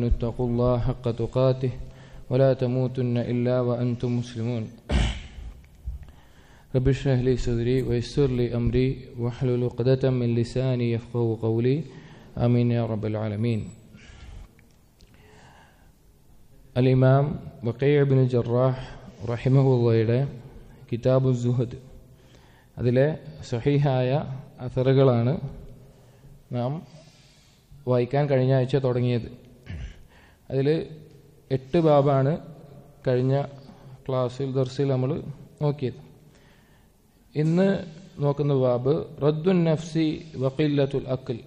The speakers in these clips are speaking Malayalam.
آمنوا اتقوا الله حق تقاته ولا تموتن إلا وأنتم مسلمون رب اشرح لي صدري ويسر لي أمري واحلل عقدة من لساني يفقه قولي آمين يا رب العالمين الإمام ബക്കീ ബിൻ ജറാഹ് റഹിമഹുള്ളയുടെ കിതാബു സുഹദ് അതിലെ സഹിഹായ അസറുകളാണ് നാം വായിക്കാൻ കഴിഞ്ഞ ആഴ്ച തുടങ്ങിയത് അതിൽ എട്ട് ബാബാണ് കഴിഞ്ഞ ക്ലാസ്സിൽ ദർസിൽ നമ്മൾ നോക്കിയത് ഇന്ന് നോക്കുന്ന ബാബ് റദ്ദുൻ നഫ്സി വക്കില്ലത്തുൽ അക്കിൽ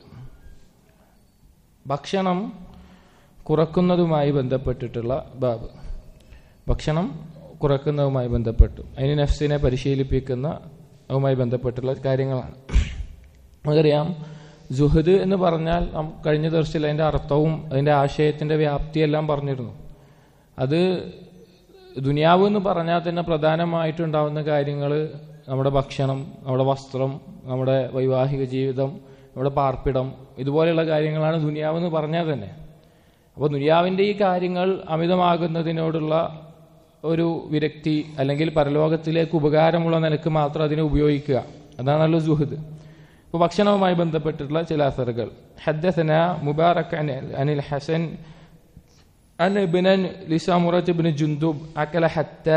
ഭക്ഷണം കുറക്കുന്നതുമായി ബന്ധപ്പെട്ടിട്ടുള്ള ബാബ് ഭക്ഷണം കുറക്കുന്നതുമായി ബന്ധപ്പെട്ടു അതിന് നഫ്സിനെ പരിശീലിപ്പിക്കുന്ന അതുമായി ബന്ധപ്പെട്ടുള്ള കാര്യങ്ങളാണ് നമുക്കറിയാം ജുഹദ് എന്ന് പറഞ്ഞാൽ നാം കഴിഞ്ഞ ദിവസത്തിൽ അതിൻ്റെ അർത്ഥവും അതിൻ്റെ ആശയത്തിൻ്റെ വ്യാപ്തിയെല്ലാം പറഞ്ഞിരുന്നു അത് ദുനിയാവ് എന്ന് പറഞ്ഞാൽ തന്നെ പ്രധാനമായിട്ടുണ്ടാവുന്ന കാര്യങ്ങൾ നമ്മുടെ ഭക്ഷണം നമ്മുടെ വസ്ത്രം നമ്മുടെ വൈവാഹിക ജീവിതം നമ്മുടെ പാർപ്പിടം ഇതുപോലെയുള്ള കാര്യങ്ങളാണ് ദുനിയാവ് എന്ന് പറഞ്ഞാൽ തന്നെ അപ്പോൾ ദുനിയാവിൻ്റെ ഈ കാര്യങ്ങൾ അമിതമാകുന്നതിനോടുള്ള ഒരു വിരക്തി അല്ലെങ്കിൽ പരലോകത്തിലേക്ക് ഉപകാരമുള്ള നിലക്ക് മാത്രം അതിനെ ഉപയോഗിക്കുക അതാണല്ലോ സുഹൃദ് ഇപ്പോൾ ഭക്ഷണവുമായി ബന്ധപ്പെട്ടിട്ടുള്ള ചില അസറുകൾ ഹദ്ദസന മുബാറക് അനിൽ ഹസൻ അൻ ഇബ്നൻ ലിസാമുറത്ത് ഇബ്നു ജുന്ദുബ് അക്കല ഹത്ത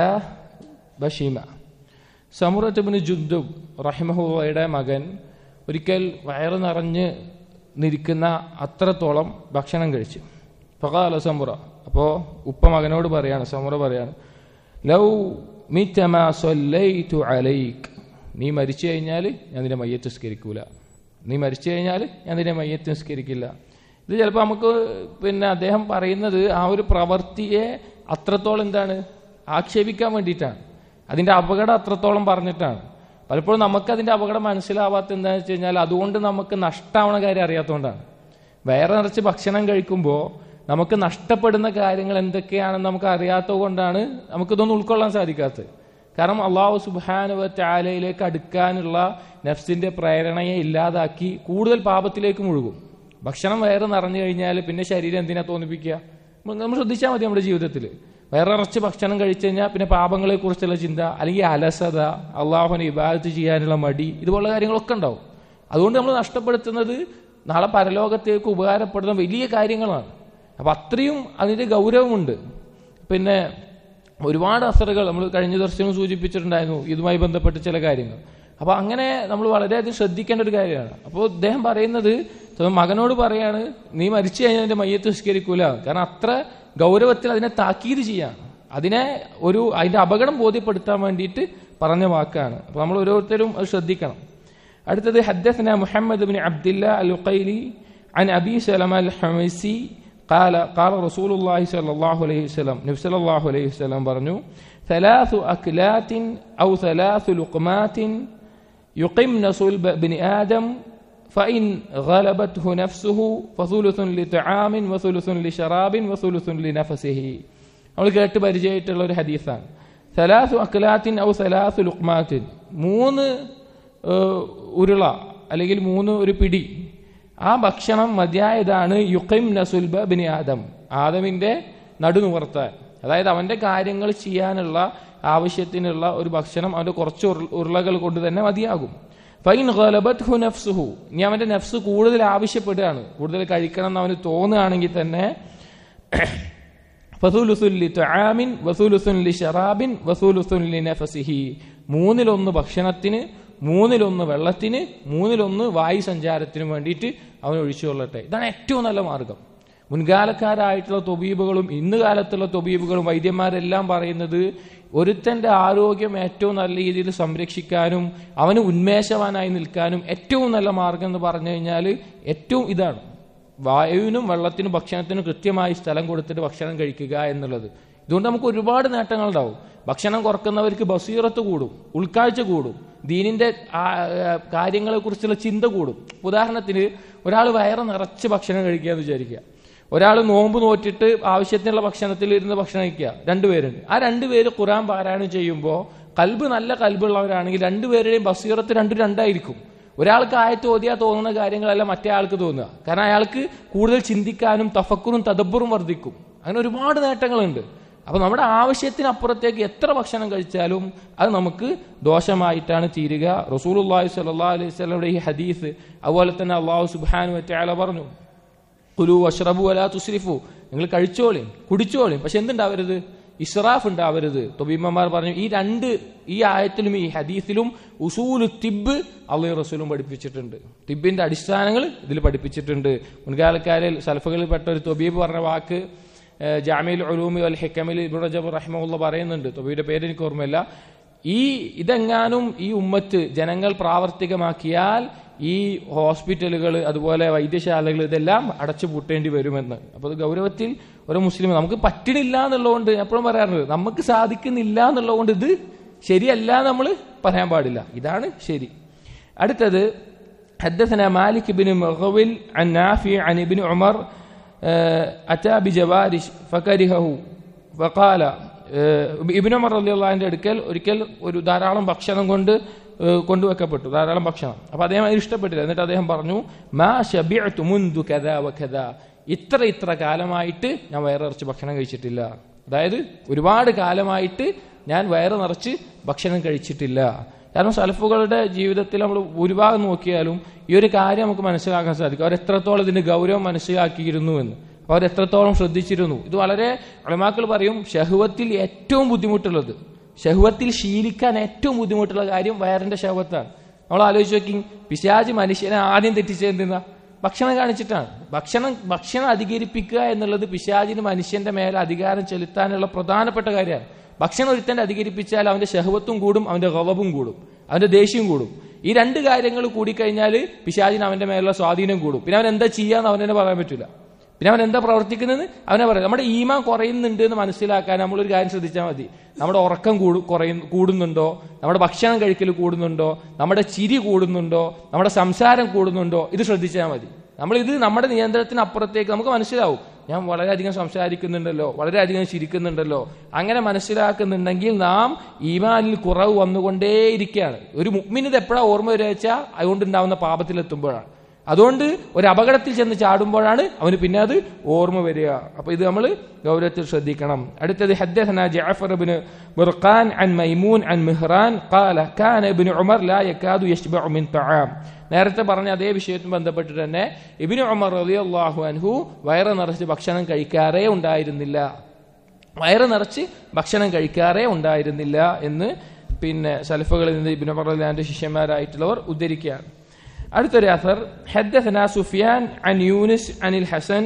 ബഷീമ സമുറത്ത് ഇബ്നു ജുന്ദുബ് റഹിമഹുവയുടെ മകൻ ഒരിക്കൽ വയറ് നിറഞ്ഞ് നിൽക്കുന്ന അത്രത്തോളം ഭക്ഷണം കഴിച്ചു ഫകാല സമുറ അപ്പോൾ ഉപ്പ മകനോട് പറയാണ് സമുറ പറയാണ് ലൗ മിറ്റമാ സൊല്ലൈതു അലൈക്ക് നീ മരിച്ചു കഴിഞ്ഞാൽ ഞാൻ നിന്റെ മയ്യത്ത് നിസ്കരിക്കൂല നീ മരിച്ചു കഴിഞ്ഞാൽ ഞാൻ നിന്റെ മയ്യത്ത് നിസ്കരിക്കില്ല ഇത് ചിലപ്പോൾ നമുക്ക് പിന്നെ അദ്ദേഹം പറയുന്നത് ആ ഒരു പ്രവൃത്തിയെ അത്രത്തോളം എന്താണ് ആക്ഷേപിക്കാൻ വേണ്ടിയിട്ടാണ് അതിൻ്റെ അപകടം അത്രത്തോളം പറഞ്ഞിട്ടാണ് പലപ്പോഴും നമുക്ക് അതിൻ്റെ അപകടം മനസ്സിലാവാത്ത എന്താണെന്ന് വെച്ച് കഴിഞ്ഞാൽ അതുകൊണ്ട് നമുക്ക് നഷ്ടമാവണ കാര്യം അറിയാത്തതുകൊണ്ടാണ് വയറ് നിറച്ച് ഭക്ഷണം കഴിക്കുമ്പോൾ നമുക്ക് നഷ്ടപ്പെടുന്ന കാര്യങ്ങൾ എന്തൊക്കെയാണെന്ന് നമുക്ക് അറിയാത്തത് കൊണ്ടാണ് നമുക്കിതൊന്നും ഉൾക്കൊള്ളാൻ സാധിക്കാത്തത് കാരണം അള്ളാഹു സുബാനുവ ചാലയിലേക്ക് അടുക്കാനുള്ള നഫ്സിന്റെ പ്രേരണയെ ഇല്ലാതാക്കി കൂടുതൽ പാപത്തിലേക്ക് മുഴുകും ഭക്ഷണം വയറ് നിറഞ്ഞു കഴിഞ്ഞാൽ പിന്നെ ശരീരം എന്തിനാ തോന്നിപ്പിക്കുക നമ്മൾ ശ്രദ്ധിച്ചാൽ മതി നമ്മുടെ ജീവിതത്തിൽ വയറിറച്ച് ഭക്ഷണം കഴിച്ചു കഴിഞ്ഞാൽ പിന്നെ പാപങ്ങളെ കുറിച്ചുള്ള ചിന്ത അല്ലെങ്കിൽ അലസത അള്ളാഹുനെ ഇബാദത്ത് ചെയ്യാനുള്ള മടി ഇതുപോലുള്ള കാര്യങ്ങളൊക്കെ ഉണ്ടാവും അതുകൊണ്ട് നമ്മൾ നഷ്ടപ്പെടുത്തുന്നത് നാളെ പരലോകത്തേക്ക് ഉപകാരപ്പെടുന്ന വലിയ കാര്യങ്ങളാണ് അപ്പം അത്രയും അതിൻ്റെ ഗൗരവമുണ്ട് പിന്നെ ഒരുപാട് അസറുകൾ നമ്മൾ കഴിഞ്ഞ ദർശനം സൂചിപ്പിച്ചിട്ടുണ്ടായിരുന്നു ഇതുമായി ബന്ധപ്പെട്ട് ചില കാര്യങ്ങൾ അപ്പോൾ അങ്ങനെ നമ്മൾ വളരെയധികം ശ്രദ്ധിക്കേണ്ട ഒരു കാര്യമാണ് അപ്പോൾ അദ്ദേഹം പറയുന്നത് മകനോട് പറയാണ് നീ മരിച്ചു കഴിഞ്ഞാൽ എൻ്റെ മയ്യത്ത് നിസ്കരിക്കൂല കാരണം അത്ര ഗൗരവത്തിൽ അതിനെ താക്കീത് ചെയ്യാൻ അതിനെ ഒരു അതിൻ്റെ അപകടം ബോധ്യപ്പെടുത്താൻ വേണ്ടിയിട്ട് പറഞ്ഞ വാക്കാണ് അപ്പോൾ നമ്മൾ ഓരോരുത്തരും അത് ശ്രദ്ധിക്കണം അടുത്തത് ഹദ്ദസന Muhammad bin Abdillah al Uqaili عن أبي سلمة الحميسي قال قال رسول الله صلى الله عليه وسلم نبي صلى الله عليه وسلم برنو ثلاث أكلات أو ثلاث لقمات يقمن صلب ابن آدم فإن غلبته نفسه فثلث لطعام وثلث لشراب وثلث لنفسه നമ്മൾ കേട്ട് പരിചയമായിട്ടുള്ള ഒരു ഹദീസാണ് സലാസു അക്ലാത്തിൻ ഔ സലാസു ലുക്മാത്തിൻ മൂന്ന് ഉരുള അല്ലെങ്കിൽ മൂന്ന് ഒരു പിടി ആ ഭക്ഷണം മതിയായതാണ് യുഖിം നസുൽബ ബിനി ആദം ആദമിന്റെ നടുനുവർത്താൻ അതായത് അവന്റെ കാര്യങ്ങൾ ചെയ്യാനുള്ള ആവശ്യത്തിനുള്ള ഒരു ഭക്ഷണം അവന്റെ കുറച്ച് ഉരുളകൾ കൊണ്ട് തന്നെ മതിയാകും ഫൈൻ ഗലബത് ഹു നഫ്സുഹു ഇനി അവന്റെ നഫ്സ് കൂടുതൽ ആവശ്യപ്പെടുകയാണ് കൂടുതൽ കഴിക്കണം എന്ന് അവന് തോന്നുകയാണെങ്കിൽ തന്നെ ഫസൂലുസുല്ലി ത്വആമിൻ വസൂലുസുല്ലി ഷറാബിൻ വസൂലുസുല്ലി നഫസിഹി മൂന്നിലൊന്ന് ഭക്ഷണത്തിന് മൂന്നിലൊന്ന് വെള്ളത്തിന് മൂന്നിലൊന്ന് വായു സഞ്ചാരത്തിനും വേണ്ടിയിട്ട് അവൻ ഒഴിച്ചു കൊള്ളട്ടെ ഇതാണ് ഏറ്റവും നല്ല മാർഗം മുൻകാലക്കാരായിട്ടുള്ള തൊബീബുകളും ഇന്ന് കാലത്തുള്ള തൊബീബുകളും വൈദ്യന്മാരെല്ലാം പറയുന്നത് ഒരുത്തന്റെ ആരോഗ്യം ഏറ്റവും നല്ല രീതിയിൽ സംരക്ഷിക്കാനും അവന് ഉന്മേഷവാനായി നിൽക്കാനും ഏറ്റവും നല്ല മാർഗം എന്ന് പറഞ്ഞു കഴിഞ്ഞാൽ ഏറ്റവും ഇതാണ് വായുവിനും വെള്ളത്തിനും ഭക്ഷണത്തിനും കൃത്യമായി സ്ഥലം കൊടുത്തിട്ട് ഭക്ഷണം കഴിക്കുക എന്നുള്ളത് ഇതുകൊണ്ട് നമുക്ക് ഒരുപാട് നേട്ടങ്ങളുണ്ടാവും ഭക്ഷണം കുറക്കുന്നവർക്ക് ബസീറത്ത് കൂടും ഉൾക്കാഴ്ച കൂടും ദീനിന്റെ കാര്യങ്ങളെ കുറിച്ചുള്ള ചിന്ത കൂടും ഉദാഹരണത്തിന് ഒരാൾ വയറ് നിറച്ച് ഭക്ഷണം കഴിക്കുക എന്ന് വിചാരിക്കുക ഒരാൾ നോമ്പ് നോറ്റിട്ട് ആവശ്യത്തിനുള്ള ഭക്ഷണത്തിൽ ഇരുന്ന് ഭക്ഷണം കഴിക്കുക രണ്ടുപേരുണ്ട് ആ രണ്ടുപേര് ഖുറാൻ പാരായണം ചെയ്യുമ്പോൾ കൽബ് നല്ല കൽബുള്ളവരാണെങ്കിൽ രണ്ടുപേരുടെയും ബസീറത്ത് രണ്ടും രണ്ടായിരിക്കും ഒരാൾക്ക് ആയത്ത് ഓതിയാ തോന്നുന്ന കാര്യങ്ങളല്ല മറ്റേ ആൾക്ക് തോന്നുക കാരണം അയാൾക്ക് കൂടുതൽ ചിന്തിക്കാനും തഫക്കുറും തദബ്ബറും വർദ്ധിക്കും അങ്ങനെ ഒരുപാട് നേട്ടങ്ങളുണ്ട് അപ്പൊ നമ്മുടെ ആവശ്യത്തിനപ്പുറത്തേക്ക് എത്ര ഭക്ഷണം കഴിച്ചാലും അത് നമുക്ക് ദോഷമായിട്ടാണ് തീരുക റസൂലുള്ളാഹി സ്വല്ലല്ലാഹു അലൈഹി വസല്ലമയുടെ ഈ ഹദീസ് അതുപോലെ തന്നെ അള്ളാഹു സുബ്ഹാനഹു വതആല പറഞ്ഞു കുലു അഷ്റബു അലാ തുസ്രിഫു നിങ്ങൾ കഴിച്ചോളിയും കുടിച്ചോളിയും പക്ഷെ എന്തുണ്ടാവരുത് ഇസ്രാഫ് ഉണ്ടാവരുത് തൊബീമ്മമാർ പറഞ്ഞു ഈ രണ്ട് ഈ ആയത്തിലും ഈ ഹദീസിലും ഉസൂലു തിബ് അള്ളഹു റസൂലും പഠിപ്പിച്ചിട്ടുണ്ട് തിബിന്റെ അടിസ്ഥാനങ്ങൾ ഇതിൽ പഠിപ്പിച്ചിട്ടുണ്ട് മുൻകാലക്കാരിൽ സൽഫകളിൽപ്പെട്ട ഒരു തൊബീബ് പറഞ്ഞ വാക്ക് ജാമിൽ ഉലൂമി അൽ ഹെക്കമിൽ ഇബ്നു റജബ് റഹിമുള്ള പറയുന്നുണ്ട് തൊബിയുടെ പേര് എനിക്ക് ഓർമ്മയില്ല ഈ ഇതെങ്ങാനും ഈ ഉമ്മത്ത് ജനങ്ങൾ പ്രാവർത്തികമാക്കിയാൽ ഈ ഹോസ്പിറ്റലുകൾ അതുപോലെ വൈദ്യശാലകൾ ഇതെല്ലാം അടച്ചു പൂട്ടേണ്ടി വരുമെന്ന് അപ്പോൾ അത് ഗൗരവത്തിൽ ഒരു മുസ്ലിം നമുക്ക് പറ്റണില്ല എന്നുള്ളതുകൊണ്ട് എപ്പോഴും പറയാറുണ്ട് നമുക്ക് സാധിക്കുന്നില്ല എന്നുള്ളതുകൊണ്ട് ഇത് ശരിയല്ല നമ്മൾ പറയാൻ പാടില്ല ഇതാണ് ശരി അടുത്തത് حدثنا مالك بن مغول عن نافع عن ابن عمر أتى بجوارش فكرهه فقال ഇബിനു മർ അള്ളാഹിന്റെ അടുക്കൽ ഒരിക്കൽ ഒരു ധാരാളം ഭക്ഷണം കൊണ്ട് കൊണ്ടുവെക്കപ്പെട്ടു ധാരാളം ഭക്ഷണം അപ്പൊ അദ്ദേഹം അത് ഇഷ്ടപ്പെട്ടില്ല എന്നിട്ട് അദ്ദേഹം പറഞ്ഞു മാ ഷബിഅതു മുൻദു കദാ വകദാ ഇത്ര ഇത്ര കാലമായിട്ട് ഞാൻ വയറിറച്ച് ഭക്ഷണം കഴിച്ചിട്ടില്ല അതായത് ഒരുപാട് കാലമായിട്ട് ഞാൻ വയറ് നിറച്ച് ഭക്ഷണം കഴിച്ചിട്ടില്ല കാരണം സലഫുകളുടെ ജീവിതത്തിൽ നമ്മൾ ഭൂരിഭാഗം നോക്കിയാലും ഈ ഒരു കാര്യം നമുക്ക് മനസ്സിലാക്കാൻ സാധിക്കും അവർ എത്രത്തോളം ഇതിന്റെ ഗൗരവം മനസ്സിലാക്കിയിരുന്നു എന്ന് അപ്പോൾ അവർ എത്രത്തോളം ശ്രദ്ധിച്ചിരുന്നു ഇത് വളരെ അളമാക്കൾ പറയും ഷഹുവത്തിൽ ഏറ്റവും ബുദ്ധിമുട്ടുള്ളത് ഷഹുവത്തിൽ ശീലിക്കാൻ ഏറ്റവും ബുദ്ധിമുട്ടുള്ള കാര്യം വയറിന്റെ ഷഹവത്താണ് നമ്മൾ ആലോചിച്ച് നോക്കി പിശാജ് മനുഷ്യനെ ആദ്യം തെറ്റിച്ചത് എന്തിനാ ഭക്ഷണം കാണിച്ചിട്ടാണ് ഭക്ഷണം ഭക്ഷണം അധികരിപ്പിക്കുക എന്നുള്ളത് പിശാജിന് മനുഷ്യന്റെ മേലെ അധികാരം ചെലുത്താനുള്ള പ്രധാനപ്പെട്ട കാര്യമാണ് ഭക്ഷണം ഒരുത്തന്റെ അധികരിപ്പിച്ചാൽ അവന്റെ ഷഹവത്തും കൂടും അവന്റെ ഗവവും കൂടും അവന്റെ ദേഷ്യം കൂടും ഈ രണ്ട് കാര്യങ്ങൾ കൂടിക്കഴിഞ്ഞാൽ പിശാജിന് അവന്റെ മേലുള്ള സ്വാധീനം കൂടും പിന്നെ അവൻ എന്താ ചെയ്യാന്ന് അവനെ പറയാൻ പറ്റില്ല പിന്നെ അവൻ എന്താ പ്രവർത്തിക്കുന്നത് അവനെ പറയാം നമ്മുടെ ഈമാൻ കുറയുന്നുണ്ട് എന്ന് മനസ്സിലാക്കാൻ നമ്മളൊരു കാര്യം ശ്രദ്ധിച്ചാൽ മതി നമ്മുടെ ഉറക്കം കൂടു കുറയുന്നു കൂടുന്നുണ്ടോ നമ്മുടെ ഭക്ഷണം കഴിക്കൽ കൂടുന്നുണ്ടോ നമ്മുടെ ചിരി കൂടുന്നുണ്ടോ നമ്മുടെ സംസാരം കൂടുന്നുണ്ടോ ഇത് ശ്രദ്ധിച്ചാൽ മതി നമ്മൾ ഇത് നമ്മുടെ നിയന്ത്രണത്തിന് അപ്പുറത്തേക്ക് നമുക്ക് മനസ്സിലാവും ഞാൻ വളരെയധികം സംസാരിക്കുന്നുണ്ടല്ലോ വളരെയധികം ചിരിക്കുന്നുണ്ടല്ലോ അങ്ങനെ മനസ്സിലാക്കുന്നുണ്ടെങ്കിൽ നാം ഈമാനിൽ കുറവ് വന്നുകൊണ്ടേയിരിക്കുകയാണ് ഒരു മുഗ്മിനിത് എപ്പോഴാണ് ഓർമ്മ വരിക വെച്ചാൽ അതുകൊണ്ടുണ്ടാവുന്ന പാപത്തിലെത്തുമ്പോഴാണ് അതുകൊണ്ട് ഒരു അപകടത്തിൽ ചെന്ന് ചാടുമ്പോഴാണ് അവന് പിന്നെ അത് ഓർമ്മ വരിക അപ്പൊ ഇത് നമ്മൾ ഗൗരവത്തിൽ ശ്രദ്ധിക്കണം അടുത്തത് ഹദ്ദസന ജഅഫർ ഇബ്നു ബുർഖാൻ അൻ മൈമൂൻ അൻ മിഹ്റാൻ ഖാല കാന ഇബ്നു ഉമർ ലാ യകാദു യശ്ബഉ മിൻ തആം നേരത്തെ പറഞ്ഞ അതേ വിഷയത്തിന് ബന്ധപ്പെട്ട് തന്നെ ഇബ്നു ഉമർ റളിയല്ലാഹു അൻഹു വയറ് നിറച്ച് ഭക്ഷണം കഴിക്കാറേ ഉണ്ടായിരുന്നില്ല വയറ് നിറച്ച് ഭക്ഷണം കഴിക്കാറേ ഉണ്ടായിരുന്നില്ല എന്ന് പിന്നെ സലഫുകളിൽ നിന്ന് ഇബ്നു ഉമർ റളിയല്ലാഹുവിന്റെ ശിഷ്യന്മാരായിട്ടുള്ളവർ ഉദ്ധരിക്കുകയാണ് അടുത്തൊരു അസർ حدثنا سفيان عن يونس عن الحسن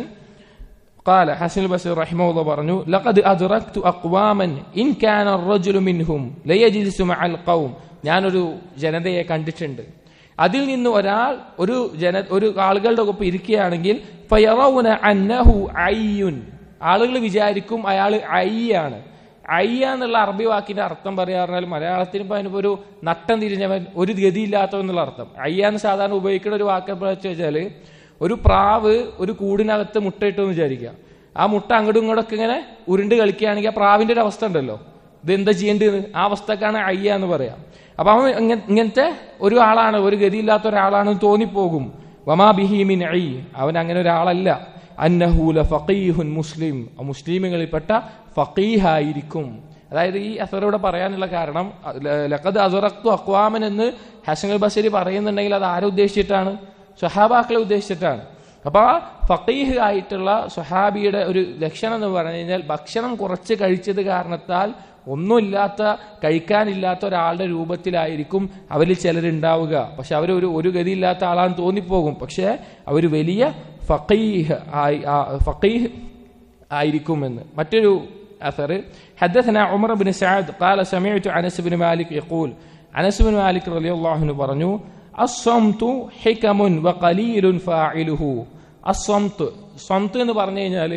قال حسن البصري رحمه الله പറഞ്ഞു لقد أدركت أقواما إن كان الرجل منهم ليجلس مع القوم ഞാനൊരു ജനതയെ കണ്ടിട്ടുണ്ട് അതിൽ നിന്ന് ഒരാൾ ഒരു ജന ഒരു ആളുകളുടെ ഒപ്പം ഇരിക്കുകയാണെങ്കിൽ ഫയറൗന അന്നഹു അയ്യുൻ ആളുകൾ വിചാരിക്കും അയാൾ അയ്യാണ് അയ്യ എന്നുള്ള അറബി വാക്കിന്റെ അർത്ഥം പറയാ പറഞ്ഞാൽ മലയാളത്തിന് ഇപ്പൊ അതിനിപ്പോ ഒരു നട്ടം തിരിഞ്ഞവൻ ഒരു ഗതിയില്ലാത്തവൻ എന്നുള്ള അർത്ഥം അയ്യ എന്ന് സാധാരണ ഉപയോഗിക്കുന്ന ഒരു വാക്ക് എപ്പോഴാ വെച്ചാല് ഒരു പ്രാവ് ഒരു കൂടിനകത്ത് മുട്ടയിട്ടു എന്ന് വിചാരിക്കുക ആ മുട്ട അങ്ങോട്ടും ഇങ്ങോട്ടൊക്കെ ഇങ്ങനെ ഉരുണ്ട് കളിക്കുകയാണെങ്കിൽ ആ പ്രാവിന്റെ ഒരു അവസ്ഥ ഉണ്ടല്ലോ ഇത് എന്താ ചെയ്യേണ്ടത് ആ അവസ്ഥക്കാണ് അയ്യ എന്ന് പറയാം അപ്പൊ അവൻ ഇങ്ങനത്തെ ഒരു ആളാണ് ഒരു ഗതിയില്ലാത്ത ഒരാളാണെന്ന് തോന്നിപ്പോകും വമാ ബിഹിമിൻ ഐ അവൻ അങ്ങനെ ഒരാളല്ല അന്നഹൂല ഫഖീഹുൻ മുസ്ലിം മുസ്ലിമുകളിൽപ്പെട്ട ഫഖീഹായിരിക്കും അതായത് ഈ അസറോടെ പറയാനുള്ള കാരണം ലഖദ് അസുറക്തു അക്വാമൻ എന്ന് ഹസൻ അൽ ബസരി പറയുന്നുണ്ടെങ്കിൽ അത് ആരെ ഉദ്ദേശിച്ചിട്ടാണ് സ്വഹാബാക്കളെ ഉദ്ദേശിച്ചിട്ടാണ് അപ്പൊ ആ ഫഖീഹ് ആയിട്ടുള്ള സ്വഹാബിയുടെ ഒരു ലക്ഷണം എന്ന് പറഞ്ഞു കഴിഞ്ഞാൽ ഭക്ഷണം കുറച്ച് കഴിച്ചത് കാരണത്താൽ ഒന്നുമില്ലാത്ത കഴിക്കാനില്ലാത്ത ഒരാളുടെ രൂപത്തിലായിരിക്കും അവരിൽ ചിലരുണ്ടാവുക പക്ഷെ അവർ ഒരു ഒരു ഗതിയില്ലാത്ത ആളാണെന്ന് തോന്നിപ്പോകും പക്ഷെ അവർ വലിയ ഫഖീഹ് ആയി ഫഖീഹ് ആയിരിക്കുമെന്ന് മറ്റൊരു أثر حدثنا عمر بن سعد قال سمعت أنس بن مالك يقول أنس بن مالك رضي الله عنه പറഞ്ഞു الصمت حكم وقليل فاعله الصمت സ്വന്ത് എന്ന് പറഞ്ഞു കഴിഞ്ഞാൽ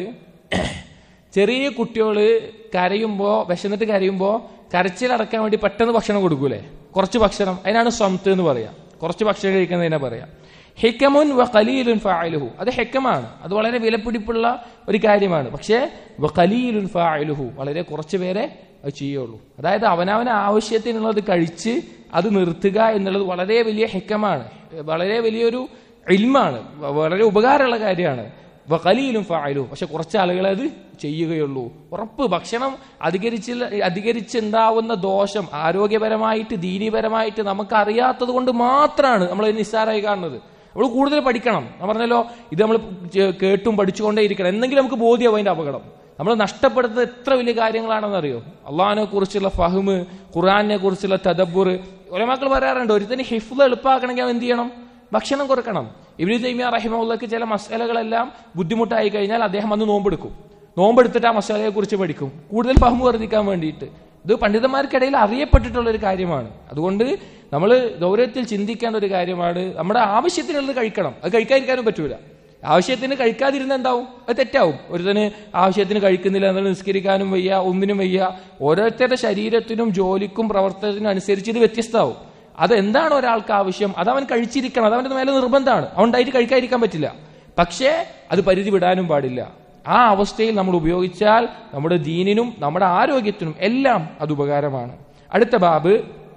ചെറിയ കുട്ടികൾ കരയുമ്പോൾ വിശന്നിട്ട് കരയുമ്പോൾ കരച്ചിലടക്കാൻ വേണ്ടി പെട്ടെന്ന് ഭക്ഷണം കൊടുക്കൂലേ കുറച്ച് ഭക്ഷണം അതിനാണ് സ്വന്ത് എന്ന് പറയാം കുറച്ച് ഭക്ഷണം കഴിക്കുന്നതിനെ പറയാം ഹെക്കമുൻ വ കലീലുൻ ഫായിലുഹു അത് ഹെക്കമാണ് അത് വളരെ വിലപിടിപ്പുള്ള ഒരു കാര്യമാണ് പക്ഷേ വ കലീലുൻ ഫായിലുഹു വളരെ കുറച്ച് പേരെ അത് ചെയ്യുള്ളൂ അതായത് അവനവന് ആവശ്യത്തിനുള്ളത് കഴിച്ച് അത് നിർത്തുക എന്നുള്ളത് വളരെ വലിയ ഹെക്കമാണ് വളരെ വലിയൊരു ഇൽമാണ് വളരെ ഉപകാരമുള്ള കാര്യമാണ് വകലീലും ഫായലും പക്ഷെ കുറച്ച് ആളുകളെ അത് ചെയ്യുകയുള്ളൂ ഉറപ്പ് ഭക്ഷണം അധികരിച്ചില്ല അധികരിച്ചുണ്ടാവുന്ന ദോഷം ആരോഗ്യപരമായിട്ട് ദീനീപരമായിട്ട് നമുക്ക് അറിയാത്തത് കൊണ്ട് മാത്രമാണ് നമ്മൾ നിസ്സാരമായി കാണുന്നത് നമ്മൾ കൂടുതൽ പഠിക്കണം ഞാൻ പറഞ്ഞല്ലോ ഇത് നമ്മൾ കേട്ടും പഠിച്ചുകൊണ്ടേ ഇരിക്കണം എന്തെങ്കിലും നമുക്ക് ബോധ്യമാവും അതിന്റെ അപകടം നമ്മൾ നഷ്ടപ്പെടുന്നത് എത്ര വലിയ കാര്യങ്ങളാണെന്ന് അറിയോ അള്ളാഹിനെ കുറിച്ചുള്ള ഫഹ്മ് ഖുറാനെ കുറിച്ചുള്ള തദബ്ബുർ ഒരമാക്കൾ പറയാറുണ്ട് ഒരുത്തന് ഹിഫ്ല് എളുപ്പമാക്കണമെങ്കിൽ അവൻ എന്ത് ചെയ്യണം ഭക്ഷണം കുറക്കണം ഇബിനു തൈമിയ റഹിമുള്ളക്ക് ചില മസാലകളെല്ലാം ബുദ്ധിമുട്ടായി കഴിഞ്ഞാൽ അദ്ദേഹം അന്ന് നോമ്പെടുക്കും നോമ്പെടുത്തിട്ട് ആ മസാലയെ കുറിച്ച് പഠിക്കും കൂടുതൽ ഫഹ്മ് വർദ്ധിക്കാൻ വേണ്ടിയിട്ട് ഇത് പണ്ഡിതന്മാർക്കിടയിൽ അറിയപ്പെട്ടിട്ടുള്ള ഒരു കാര്യമാണ് അതുകൊണ്ട് നമ്മൾ ഗൗരവത്തിൽ ചിന്തിക്കേണ്ട ഒരു കാര്യമാണ് നമ്മുടെ ആവശ്യത്തിനുള്ളത് കഴിക്കണം അത് കഴിക്കാതിരിക്കാനും പറ്റൂല ആവശ്യത്തിന് കഴിക്കാതിരുന്ന എന്താവും അത് തെറ്റാവും ഒരുത്തന് ആവശ്യത്തിന് കഴിക്കുന്നില്ല എന്നുള്ള നിസ്കരിക്കാനും വയ്യ ഒന്നിനും വയ്യ ഓരോരുത്തരുടെ ശരീരത്തിനും ജോലിക്കും പ്രവർത്തനത്തിനും അനുസരിച്ച് ഇത് വ്യത്യസ്തമാവും അത് എന്താണ് ഒരാൾക്ക് ആവശ്യം അത് അവൻ കഴിച്ചിരിക്കണം അത് അവന്റെ മേലെ നിർബന്ധമാണ് അവൻ ഡയറ്റ് കഴിക്കാതിരിക്കാൻ പറ്റില്ല പക്ഷേ അത് പരിധി വിടാനും പാടില്ല ആ അവസ്ഥയിൽ നമ്മൾ ഉപയോഗിച്ചാൽ നമ്മുടെ ദീനിനും നമ്മുടെ ആരോഗ്യത്തിനും എല്ലാം അത് ഉപകാരമാണ് അടുത്ത ബാബ്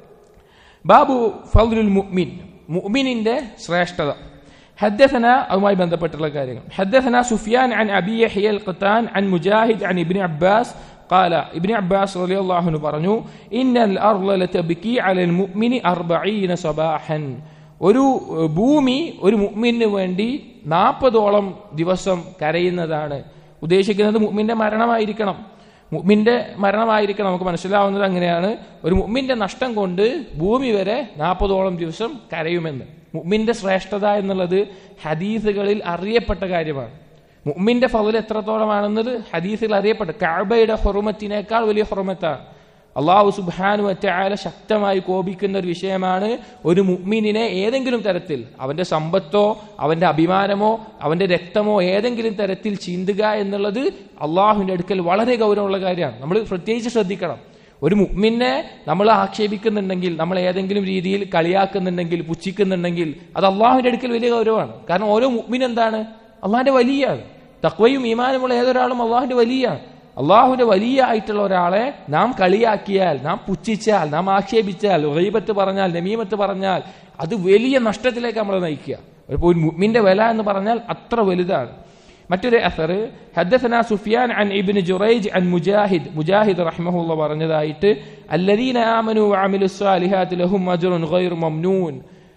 ബാബു ഫൗലുൽ മുഅ്മിൻ മുഅ്മിനിന്റെ ശ്രേഷ്ഠത حدثنا അതുമായി ബന്ധപ്പെട്ടുള്ള കാര്യങ്ങൾ حدثنا سفيان عن أبي يحيى القطان عن مجاهد عن ابن عباس قال ابن عباس رضي الله عنه പറഞ്ഞു إن الأرض لتبكي على المؤمن أربعين صباحا ഒരു ഭൂമി ഒരു മുഅ്മിന് വേണ്ടി നാൽപ്പതോളം ദിവസം കരയുന്നതാണ് ഉദ്ദേശിക്കുന്നത് മുഅ്മിന്റെ മരണമായിരിക്കണം മുഅ്മിന്റെ മരണമായിരിക്കണം നമുക്ക് മനസ്സിലാവുന്നത് അങ്ങനെയാണ് ഒരു മുഅ്മിന്റെ നഷ്ടം കൊണ്ട് ഭൂമി വരെ നാൽപ്പതോളം ദിവസം കരയുമെന്ന് മുഅ്മിന്റെ ശ്രേഷ്ഠത എന്നുള്ളത് ഹദീസുകളിൽ അറിയപ്പെട്ട കാര്യമാണ് മുഅ്മിന്റെ ഫضل എത്രത്തോളമാണെന്നത് ഹദീസുകൾ അറിയപ്പെട്ട കഅബയുടെ ഹുറുമത്തിനേക്കാൾ വലിയ ഹുറുമത്താണ് അള്ളാഹു സുബാനു അറ്റാല ശക്തമായി കോപിക്കുന്ന ഒരു വിഷയമാണ് ഒരു മുഅ്മിനിനെ ഏതെങ്കിലും തരത്തിൽ അവന്റെ സമ്പത്തോ അവന്റെ അഭിമാനമോ അവന്റെ രക്തമോ ഏതെങ്കിലും തരത്തിൽ ചീന്തുക എന്നുള്ളത് അള്ളാഹുവിന്റെ അടുക്കൽ വളരെ ഗൗരവമുള്ള കാര്യമാണ് നമ്മൾ പ്രത്യേകിച്ച് ശ്രദ്ധിക്കണം ഒരു മുഅ്മിനെ നമ്മൾ ആക്ഷേപിക്കുന്നുണ്ടെങ്കിൽ നമ്മൾ ഏതെങ്കിലും രീതിയിൽ കളിയാക്കുന്നുണ്ടെങ്കിൽ പുച്ഛിക്കുന്നുണ്ടെങ്കിൽ അത് അള്ളാഹുവിന്റെ അടുക്കൽ വലിയ ഗൗരവമാണ് കാരണം ഓരോ മുഅ്മിൻ എന്താണ് അള്ളാഹിന്റെ വലിയാണ് തക്വയും ഈമാനുമുള്ള ഏതൊരാളും അള്ളാഹുവിന്റെ വലിയാണ് അള്ളാഹുവിന്റെ വലിയ ആയിട്ടുള്ള ഒരാളെ നാം കളിയാക്കിയാൽ നാം പുച്ഛിച്ചാൽ നാം ആക്ഷേപിച്ചാൽ റീബത്ത് പറഞ്ഞാൽ നമീമത്ത് പറഞ്ഞാൽ അത് വലിയ നഷ്ടത്തിലേക്ക് നമ്മൾ നയിക്കുക ഇപ്പോൾ ഒരു മുഅ്മിന്റെ വില എന്ന് പറഞ്ഞാൽ അത്ര വലുതാണ് മറ്റൊരു അസർ ഹദ്ദസന സുഫിയാൻ അൻ ഇബ്നു ജുറൈജ് അൻ മുജാഹിദ് മുജാഹിദ് റഹ്മഹുള്ള പറഞ്ഞതായിട്ട് അല്ലദീന ആമനു വഅമിലു സ്വാലിഹാത്തി ലഹും അജ്റുൻ ഗൈറു മംനൂൻ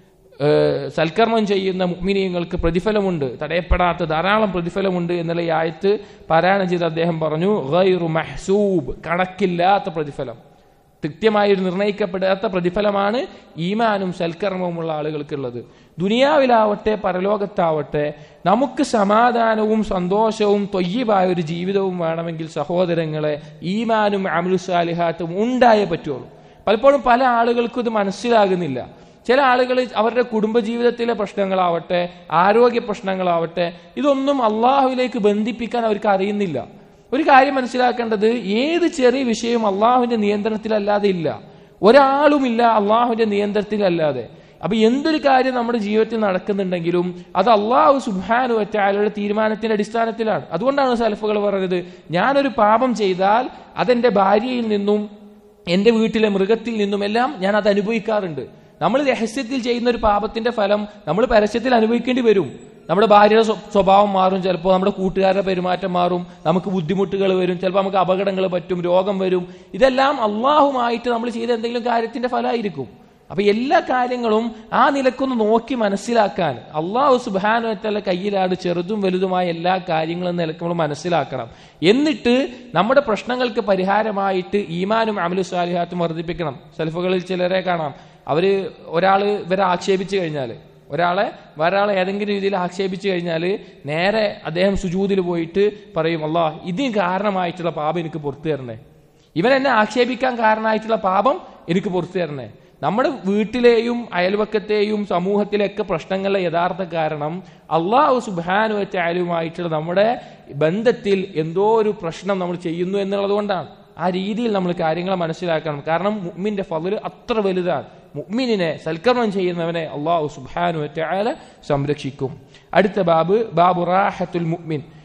സൽക്കർമ്മം ചെയ്യുന്ന മുഗ്മിനീയങ്ങൾക്ക് പ്രതിഫലമുണ്ട് തടയപ്പെടാത്ത ധാരാളം പ്രതിഫലമുണ്ട് എന്നുള്ള ഈ ആയത്ത് പാരായണം ചെയ്ത് അദ്ദേഹം പറഞ്ഞു ഗൈറു മഹ്സൂബ് കണക്കില്ലാത്ത പ്രതിഫലം കൃത്യമായി ഒരു നിർണയിക്കപ്പെടാത്ത പ്രതിഫലമാണ് ഈമാനും സൽക്കർമ്മവുമുള്ള ആളുകൾക്കുള്ളത് ദുനിയാവിലാവട്ടെ പരലോകത്താവട്ടെ നമുക്ക് സമാധാനവും സന്തോഷവും തൊയ്യബായ ഒരു ജീവിതവും വേണമെങ്കിൽ സഹോദരങ്ങളെ ഈമാനും അമലുസാലിഹാത്തും ഉണ്ടായേ പറ്റുള്ളൂ പലപ്പോഴും പല ആളുകൾക്കും ഇത് മനസ്സിലാകുന്നില്ല ചില ആളുകൾ അവരുടെ കുടുംബജീവിതത്തിലെ പ്രശ്നങ്ങളാവട്ടെ ആരോഗ്യ പ്രശ്നങ്ങളാവട്ടെ ഇതൊന്നും അള്ളാഹുവിലേക്ക് ബന്ധിപ്പിക്കാൻ അവർക്ക് അറിയുന്നില്ല ഒരു കാര്യം മനസ്സിലാക്കേണ്ടത് ഏത് ചെറിയ വിഷയവും അള്ളാഹുവിന്റെ നിയന്ത്രണത്തിലല്ലാതെ ഇല്ല ഒരാളുമില്ല അള്ളാഹുവിന്റെ നിയന്ത്രണത്തിലല്ലാതെ അപ്പൊ എന്തൊരു കാര്യം നമ്മുടെ ജീവിതത്തിൽ നടക്കുന്നുണ്ടെങ്കിലും അത് അള്ളാഹു സുബാനു വറ്റാലയുടെ തീരുമാനത്തിന്റെ അടിസ്ഥാനത്തിലാണ് അതുകൊണ്ടാണ് സലഫുകൾ പറഞ്ഞത് ഞാനൊരു പാപം ചെയ്താൽ അതെന്റെ ഭാര്യയിൽ നിന്നും എന്റെ വീട്ടിലെ മൃഗത്തിൽ നിന്നുമെല്ലാം ഞാൻ അത് അനുഭവിക്കാറുണ്ട് നമ്മൾ രഹസ്യത്തിൽ ചെയ്യുന്ന ഒരു പാപത്തിന്റെ ഫലം നമ്മൾ പരസ്യത്തിൽ അനുഭവിക്കേണ്ടി വരും നമ്മുടെ ഭാര്യയുടെ സ്വഭാവം മാറും ചിലപ്പോൾ നമ്മുടെ കൂട്ടുകാരുടെ പെരുമാറ്റം മാറും നമുക്ക് ബുദ്ധിമുട്ടുകൾ വരും ചിലപ്പോൾ നമുക്ക് അപകടങ്ങൾ പറ്റും രോഗം വരും ഇതെല്ലാം അള്ളാഹുമായിട്ട് നമ്മൾ ചെയ്ത എന്തെങ്കിലും കാര്യത്തിന്റെ ഫലമായിരിക്കും അപ്പൊ എല്ലാ കാര്യങ്ങളും ആ നിലക്കൊന്ന് നോക്കി മനസ്സിലാക്കാൻ അള്ളാഹു സുബാനുവറ്റല്ല കയ്യിലാണ് ചെറുതും വലുതുമായ എല്ലാ കാര്യങ്ങളും നിലക്ക് നമ്മൾ മനസ്സിലാക്കണം എന്നിട്ട് നമ്മുടെ പ്രശ്നങ്ങൾക്ക് പരിഹാരമായിട്ട് ഈമാനും അമലു സാലിഹാത്തും വർദ്ധിപ്പിക്കണം സെൽഫുകളിൽ ചിലരെ കാണാം അവര് ഒരാള് ഇവരെ ആക്ഷേപിച്ചു കഴിഞ്ഞാല് ഒരാളെ ഒരാളെ ഏതെങ്കിലും രീതിയിൽ ആക്ഷേപിച്ചു കഴിഞ്ഞാൽ നേരെ അദ്ദേഹം സുജൂതിൽ പോയിട്ട് പറയും അല്ലാ ഇതിന് കാരണമായിട്ടുള്ള പാപം എനിക്ക് പുറത്തു തരണേ ഇവൻ എന്നെ ആക്ഷേപിക്കാൻ കാരണമായിട്ടുള്ള പാപം എനിക്ക് പുറത്തു തരണേ നമ്മുടെ വീട്ടിലെയും അയൽവക്കത്തെയും സമൂഹത്തിലെയൊക്കെ പ്രശ്നങ്ങളുടെ യഥാർത്ഥ കാരണം അള്ളാഹു സുബാനുവറ്റാലുമായിട്ടുള്ള നമ്മുടെ ബന്ധത്തിൽ എന്തോ ഒരു പ്രശ്നം നമ്മൾ ചെയ്യുന്നു എന്നുള്ളത് കൊണ്ടാണ് ആ രീതിയിൽ നമ്മൾ കാര്യങ്ങളെ മനസ്സിലാക്കണം കാരണം മുഅ്മിന്റെ ഫضل അത്ര വലുതാണ് മുഅ്മിനിനെ സൽക്കർമ്മം ചെയ്യുന്നവനെ അള്ളാഹു സുബ്ഹാനു വതആല സംരക്ഷിക്കും അടുത്ത ബാബ് ബാബു റാഹത്തുൽ മുഅ്മിൻ